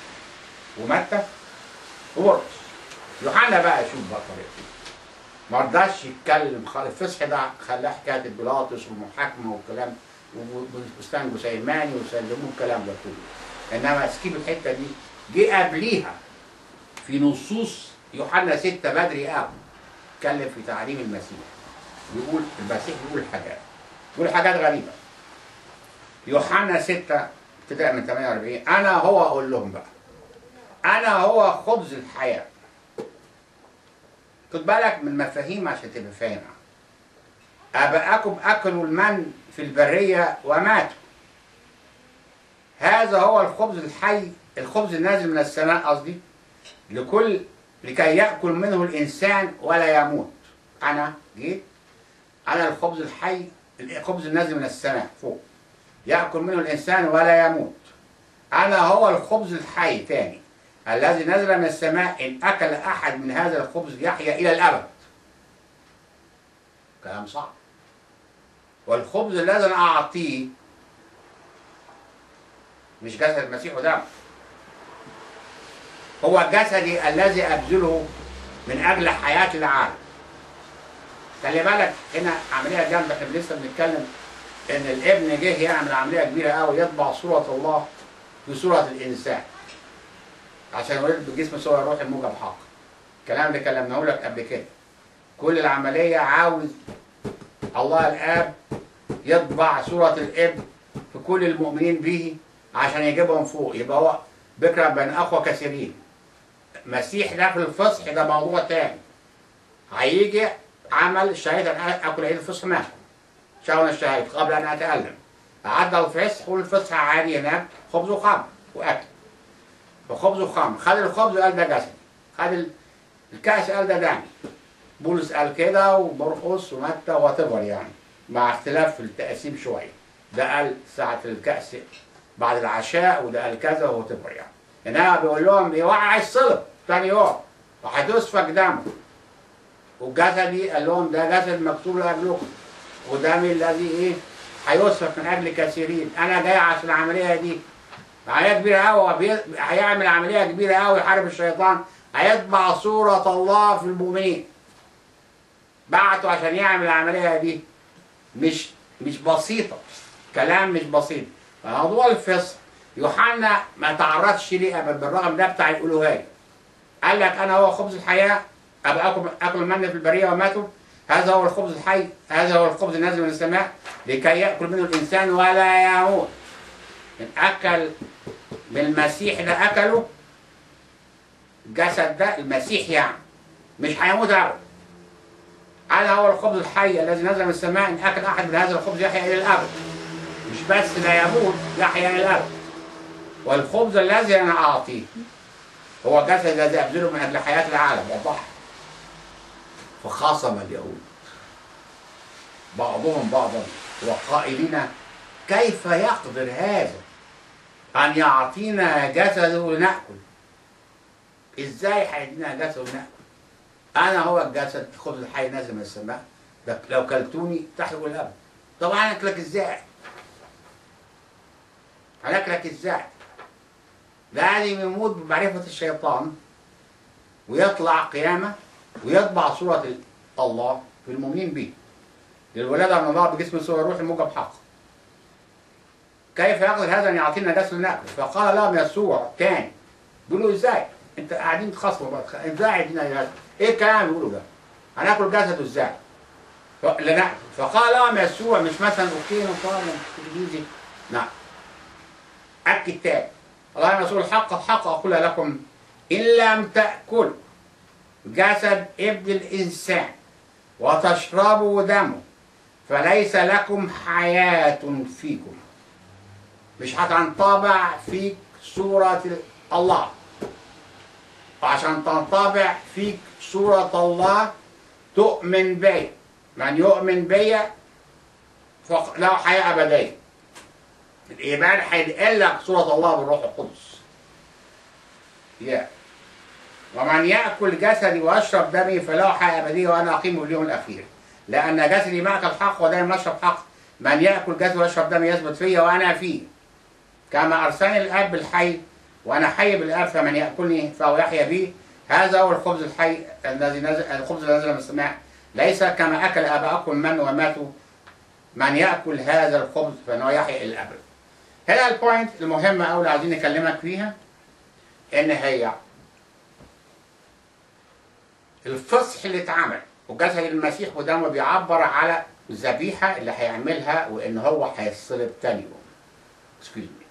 ومتى ومرقس يوحنا بقى شوف بقى طريقته ما رضاش يتكلم خالص الفصح ده خلاه حكايه بيلاطس والمحاكمه والكلام وبستان جسيماني وسلموه الكلام ده كله انما سكيب الحته دي جه قبليها في نصوص يوحنا 6 بدري قوي اتكلم في تعليم المسيح يقول المسيح بيقول حاجات بيقول حاجات غريبه يوحنا 6 ابتداء من 48 انا هو اقول لهم بقى انا هو خبز الحياه خد بالك من المفاهيم عشان تبقى فاهمها اباءكم اكلوا المن في البريه وماتوا هذا هو الخبز الحي الخبز النازل من السماء قصدي لكل لكي ياكل منه الانسان ولا يموت انا جيت انا الخبز الحي الخبز النازل من السماء فوق ياكل منه الانسان ولا يموت انا هو الخبز الحي تاني الذي نزل من السماء ان اكل احد من هذا الخبز يحيا الى الابد كلام صعب والخبز الذي انا اعطيه مش جسد المسيح ودمه هو جسدي الذي ابذله من اجل حياه العالم خلي بالك هنا عمليه جامده احنا لسه بنتكلم ان الابن جه يعمل عمليه كبيره قوي يطبع صوره الله في صوره الانسان عشان يولد بجسم صوره الروح الموجب حق الكلام اللي كلمناه لك قبل كده كل العمليه عاوز الله الاب يطبع صوره الابن في كل المؤمنين به عشان يجيبهم فوق يبقى هو بكرة بين اخوه كثيرين مسيح ده في الفصح ده موضوع تاني هيجي عمل الشهيد أنا اكل عيد الفصح معكم شغل الشهيد قبل ان اتالم عدى الفصح والفصح عادي هناك خبز وخمر واكل وخبز وخمر خد الخبز قال ده جسدي خد ال- الكأس قال ده دمي بولس قال كده ومرقس ومتى واتيفر يعني مع اختلاف في التقسيم شويه ده قال ساعة الكأس بعد العشاء وده قال كذا واتيفر يعني انما بيقول لهم يوقع الصلب تاني يوم وهتسفك دمه والجسدي قال لهم ده جسد مكتوب لاجلكم ودمي الذي ايه هيسفك من اجل كثيرين انا جاي عشان العمليه دي عمليه كبيره قوي هيعمل عمليه كبيره قوي يحارب الشيطان هيطبع صوره الله في المؤمنين بعته عشان يعمل العمليه دي مش مش بسيطه كلام مش بسيط موضوع الفصل يوحنا ما تعرضش ليه ابدا بالرغم ده بتاع الالوهيه قال لك انا هو خبز الحياه ابقى اكل اكل المن في البريه وماتوا هذا هو الخبز الحي هذا هو الخبز النازل من السماء لكي ياكل منه الانسان ولا يموت ان اكل بالمسيح ده اكله الجسد ده المسيح يعني مش هيموت ابدا هذا هو الخبز الحي الذي نزل من السماء ان اكل احد من هذا الخبز يحيا الى الابد مش بس لا يموت يحيا الى الابد والخبز الذي انا اعطيه هو الجسد الذي ابذله من اجل حياه العالم وضحها فخاصم اليهود بعضهم بعضا وقائلين كيف يقدر هذا ان يعطينا جسده لناكل ازاي هيدينا جسده لناكل انا هو الجسد الخبز الحي نازل من السماء ده لو كلتوني تحيوا الابد طبعا اكلك ازاي هناكلك ازاي لازم يموت بمعرفة الشيطان ويطلع قيامة ويطبع صورة الله في المؤمنين به للولادة من الله بجسم صورة الروح الموجب حق كيف يقدر هذا ان يعطينا جسد ناكل فقال لهم يسوع تاني بيقولوا ازاي انت قاعدين تخاصموا بقى ازاي يدينا جسد ايه الكلام اللي بيقولوا ده هناكل جسده ازاي ف- لا فقال لهم يسوع مش مثلا اوكي نقال انجليزي نعم اكد تاني الله رسول الحق الحق اقول لكم ان لم تاكلوا جسد ابن الانسان وتشربوا دمه فليس لكم حياة فيكم مش هتنطبع فيك صورة الله وعشان تنطبع فيك صورة الله تؤمن بي من يؤمن بي فق- له حياة أبدية الإيمان هينقل لك صورة الله بالروح القدس يا ومن يأكل جسدي ويشرب دمي فله حياة أبدية وأنا أقيم اليوم الأخير لأن جسدي معك الحق ودائما نشرب حق من يأكل جسدي ويشرب دمي يثبت فيا وأنا فيه كما أرسلني الآب بالحي وأنا حي بالآب فمن يأكلني فهو يحيا بي هذا هو الخبز الحي الذي نزل الخبز الذي نزل من السماء ليس كما أكل آباءكم من وماتوا من يأكل هذا الخبز فإنه يحيا إلى الأبد هنا البوينت المهمة أوي اللي عايزين نكلمك فيها إن هي الفصح اللي اتعمل وجسد المسيح ودمه بيعبر على الذبيحة اللي هيعملها وإن هو هيتصلب تاني يوم. Excuse me.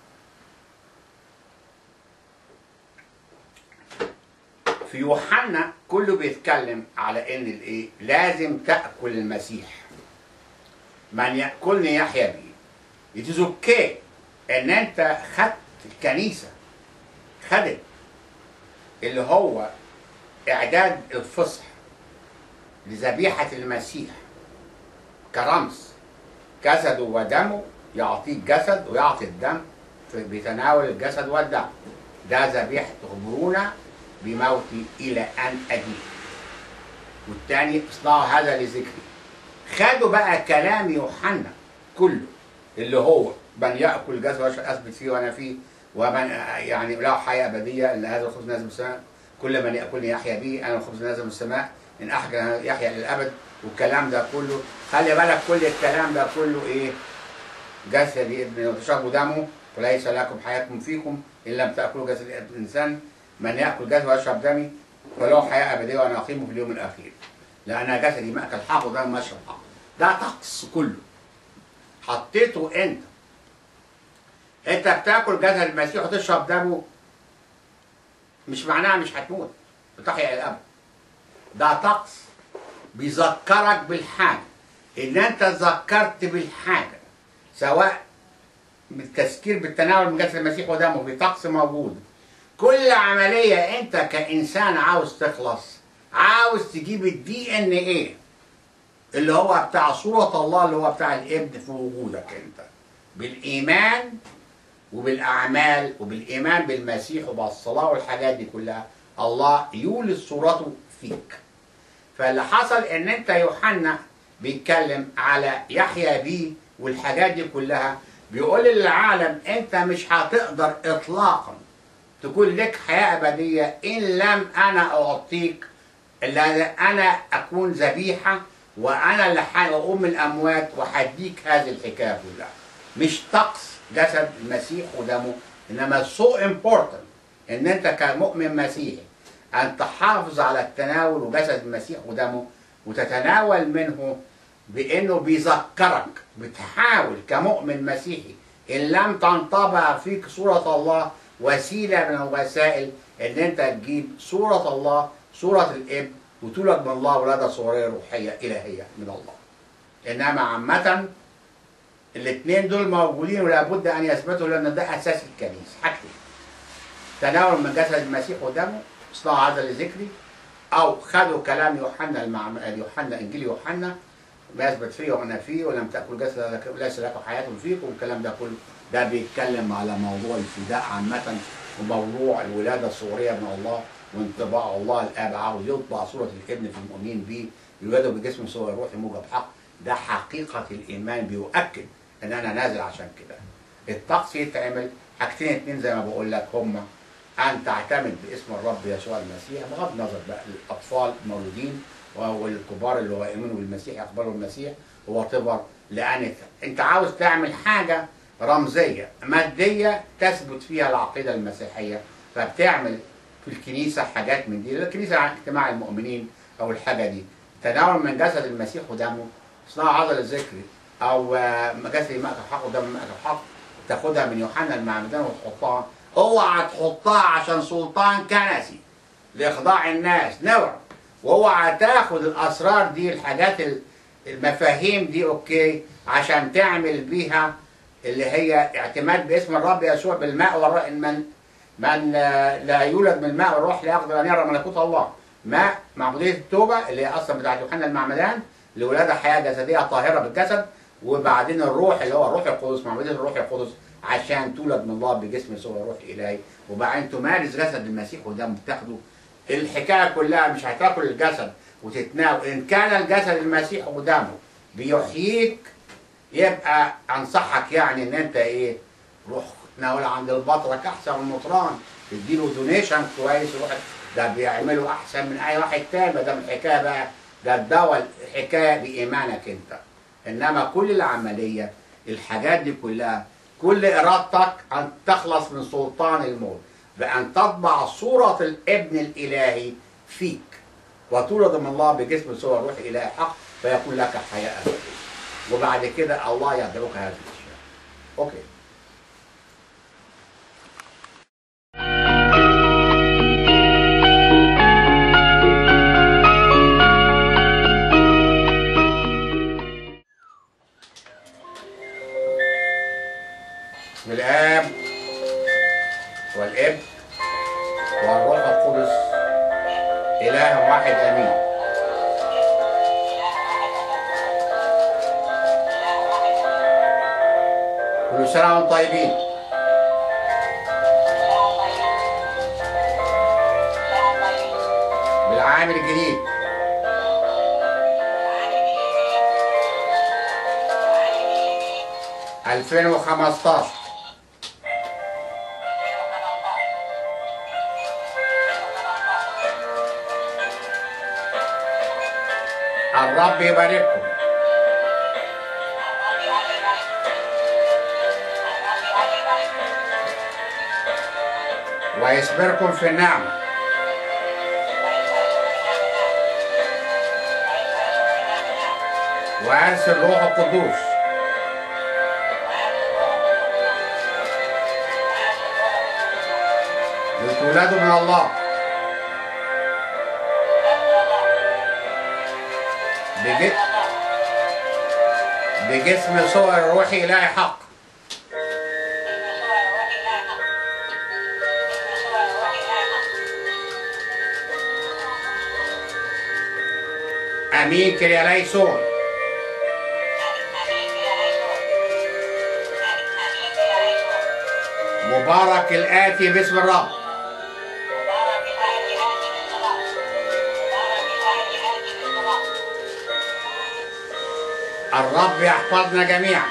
في يوحنا كله بيتكلم على ان الايه لازم تاكل المسيح من ياكلني يحيا بي It is okay ان انت خدت الكنيسه خدت اللي هو اعداد الفصح لذبيحه المسيح كرمز جسده ودمه يعطيك جسد ويعطي الدم بيتناول الجسد والدم ده ذبيحه تخبرونا بموتي إلى أن أجيب والتاني اصنعوا هذا لذكري خدوا بقى كلام يوحنا كله اللي هو من ياكل جسد ويشرب اثبت فيه وانا فيه ومن يعني له حياه ابديه ان هذا الخبز نازل من السماء كل من ياكلني يحيا به انا الخبز نازل من السماء ان احد يحيا للابد والكلام ده كله خلي بالك كل الكلام ده كله ايه جسدي ابن وتشربوا دمه وليس لكم حياتكم فيكم ان لم تاكلوا جسد الانسان من ياكل جسد ويشرب دمي فله حياه ابديه وانا اقيمه في اليوم الاخير لان جسدي ماكل حق ودم مشرب حق ده طقس كله حطيته انت انت بتاكل جسد المسيح وتشرب دمه مش معناها مش هتموت بتحيا الابد ده طقس بيذكرك بالحاجه ان انت ذكرت بالحاجه سواء بالتذكير بالتناول من جسد المسيح ودمه في طقس موجود كل عمليه انت كانسان عاوز تخلص عاوز تجيب الدي ان ايه اللي هو بتاع صورة الله اللي هو بتاع الابن في وجودك انت بالايمان وبالاعمال وبالايمان بالمسيح وبالصلاه والحاجات دي كلها الله يولد صورته فيك فاللي حصل ان انت يوحنا بيتكلم على يحيى بيه والحاجات دي كلها بيقول للعالم انت مش هتقدر اطلاقا تكون لك حياه ابديه ان لم انا اعطيك اللي انا اكون ذبيحه وانا اللي هقوم من الاموات وهديك هذه الحكايه كلها مش طقس جسد المسيح ودمه انما سو امبورتنت ان انت كمؤمن مسيحي ان تحافظ على التناول وجسد المسيح ودمه وتتناول منه بانه بيذكرك بتحاول كمؤمن مسيحي ان لم تنطبع فيك صوره الله وسيله من الوسائل ان انت تجيب صوره الله صوره الابن وتولد من الله ولاده صوريه روحيه الهيه من الله انما عامه الاثنين دول موجودين ولابد ان يثبتوا لان ده اساس الكنيسه حاجتين تناول من جسد المسيح ودمه اصنعوا هذا لذكري او خدوا كلام يوحنا المعم... يوحنا انجيل يوحنا ما يثبت فيه وانا فيه ولم تاكل جسد ليس لكم حياه فيكم الكلام ده كله ده بيتكلم على موضوع الفداء عامه وموضوع الولاده الصوريه من الله وانطباع الله الاب عاوز يطبع صوره الابن في المؤمنين به يولدوا بجسم صور روحي موجب حق ده حقيقه الايمان بيؤكد ان انا نازل عشان كده الطقس يتعمل حاجتين اتنين زي ما بقول لك هما ان تعتمد باسم الرب يسوع المسيح بغض النظر بقى الاطفال المولودين والكبار اللي هو يؤمنوا بالمسيح يقبلوا المسيح هو تبر لان انت عاوز تعمل حاجه رمزيه ماديه تثبت فيها العقيده المسيحيه فبتعمل في الكنيسه حاجات من دي الكنيسه عن اجتماع المؤمنين او الحاجه دي تناول من جسد المسيح ودمه اصنعوا عضل الذكر او جسد ماء حق ودم ماء حق تاخدها من يوحنا المعمدان وتحطها اوعى تحطها عشان سلطان كنسي لاخضاع الناس نوع واوعى تاخد الاسرار دي الحاجات المفاهيم دي اوكي عشان تعمل بيها اللي هي اعتماد باسم الرب يسوع بالماء والروح من من لا يولد من الماء والروح لا يقدر ان يرى ملكوت الله ماء معموديه التوبه اللي هي اصلا بتاعت يوحنا المعمدان لولاده حياه جسديه طاهره بالجسد وبعدين الروح اللي هو الروح القدس معموديه الروح القدس عشان تولد من الله بجسم يسوع روح الهي وبعدين تمارس جسد المسيح ودم بتاخده الحكايه كلها مش هتاكل الجسد وتتناول ان كان الجسد المسيح ودمه بيحييك يبقى انصحك يعني ان انت ايه روح تناول عند البطرك احسن من المطران تديله دونيشن كويس روح ده بيعمله احسن من اي واحد تاني ما دام الحكايه بقى ده الدواء الحكايه بايمانك انت انما كل العمليه الحاجات دي كلها كل ارادتك ان تخلص من سلطان الموت بان تطبع صوره الابن الالهي فيك وتولد من الله بجسم صور روح الهي حق فيكون لك حياه ابديه وبعد كده الله يدعوك هذه الاشياء اوكي باسم الاب والابن والروح القدس اله واحد امين كل سنه وانتم طيبين بالعام الجديد 2015 الرب يبارككم ويصبركم في النعمة وأرسل روح القدوس لتولدوا من الله بج- بجسم صور روحي إلهي حق أمين كرياليسون مبارك الآتي باسم الرب الرب يحفظنا جميعا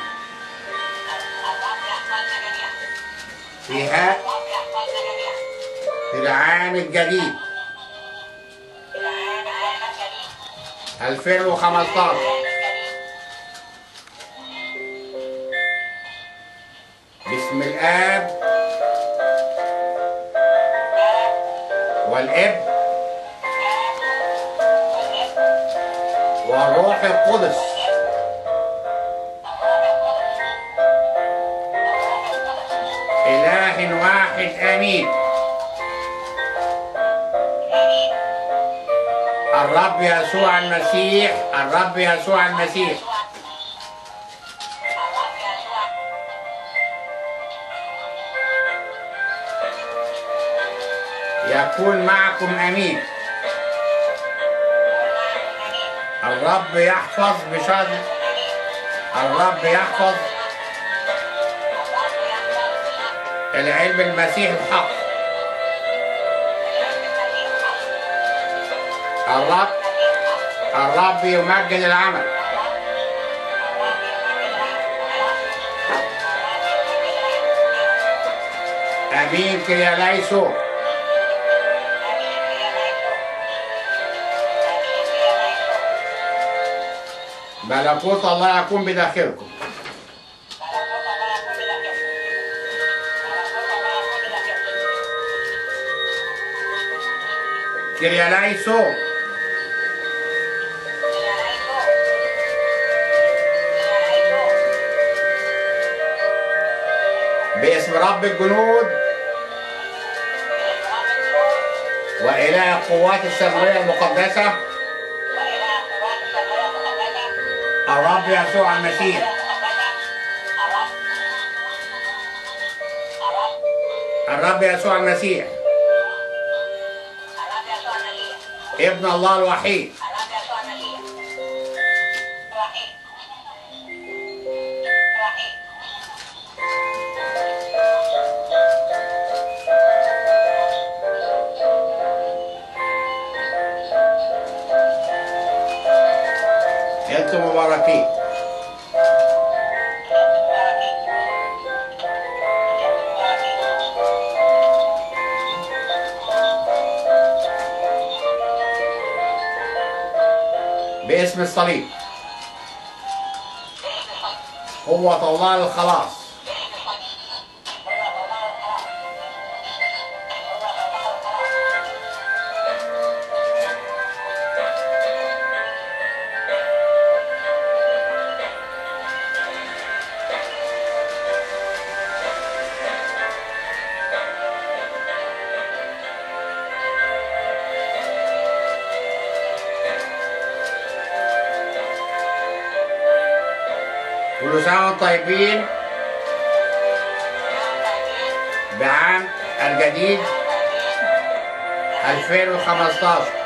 في ها في العام الجديد 2015 باسم الآب والابن والروح القدس إله واحد آمين الرب يسوع المسيح الرب يسوع المسيح يكون معكم امين الرب يحفظ بشر الرب يحفظ العلم المسيح الحق الرب الرب يمجد العمل امين كريا ليسو ملكوت الله يكون بداخلكم كريا ليسو باسم رب الجنود وإله القوات السماوية المقدسة الرب يسوع المسيح الرب يسوع المسيح ابن الله الوحيد انتم مباركين باسم الصليب قوة الله للخلاص كل سنة وانتم طيبين بعام الجديد 2015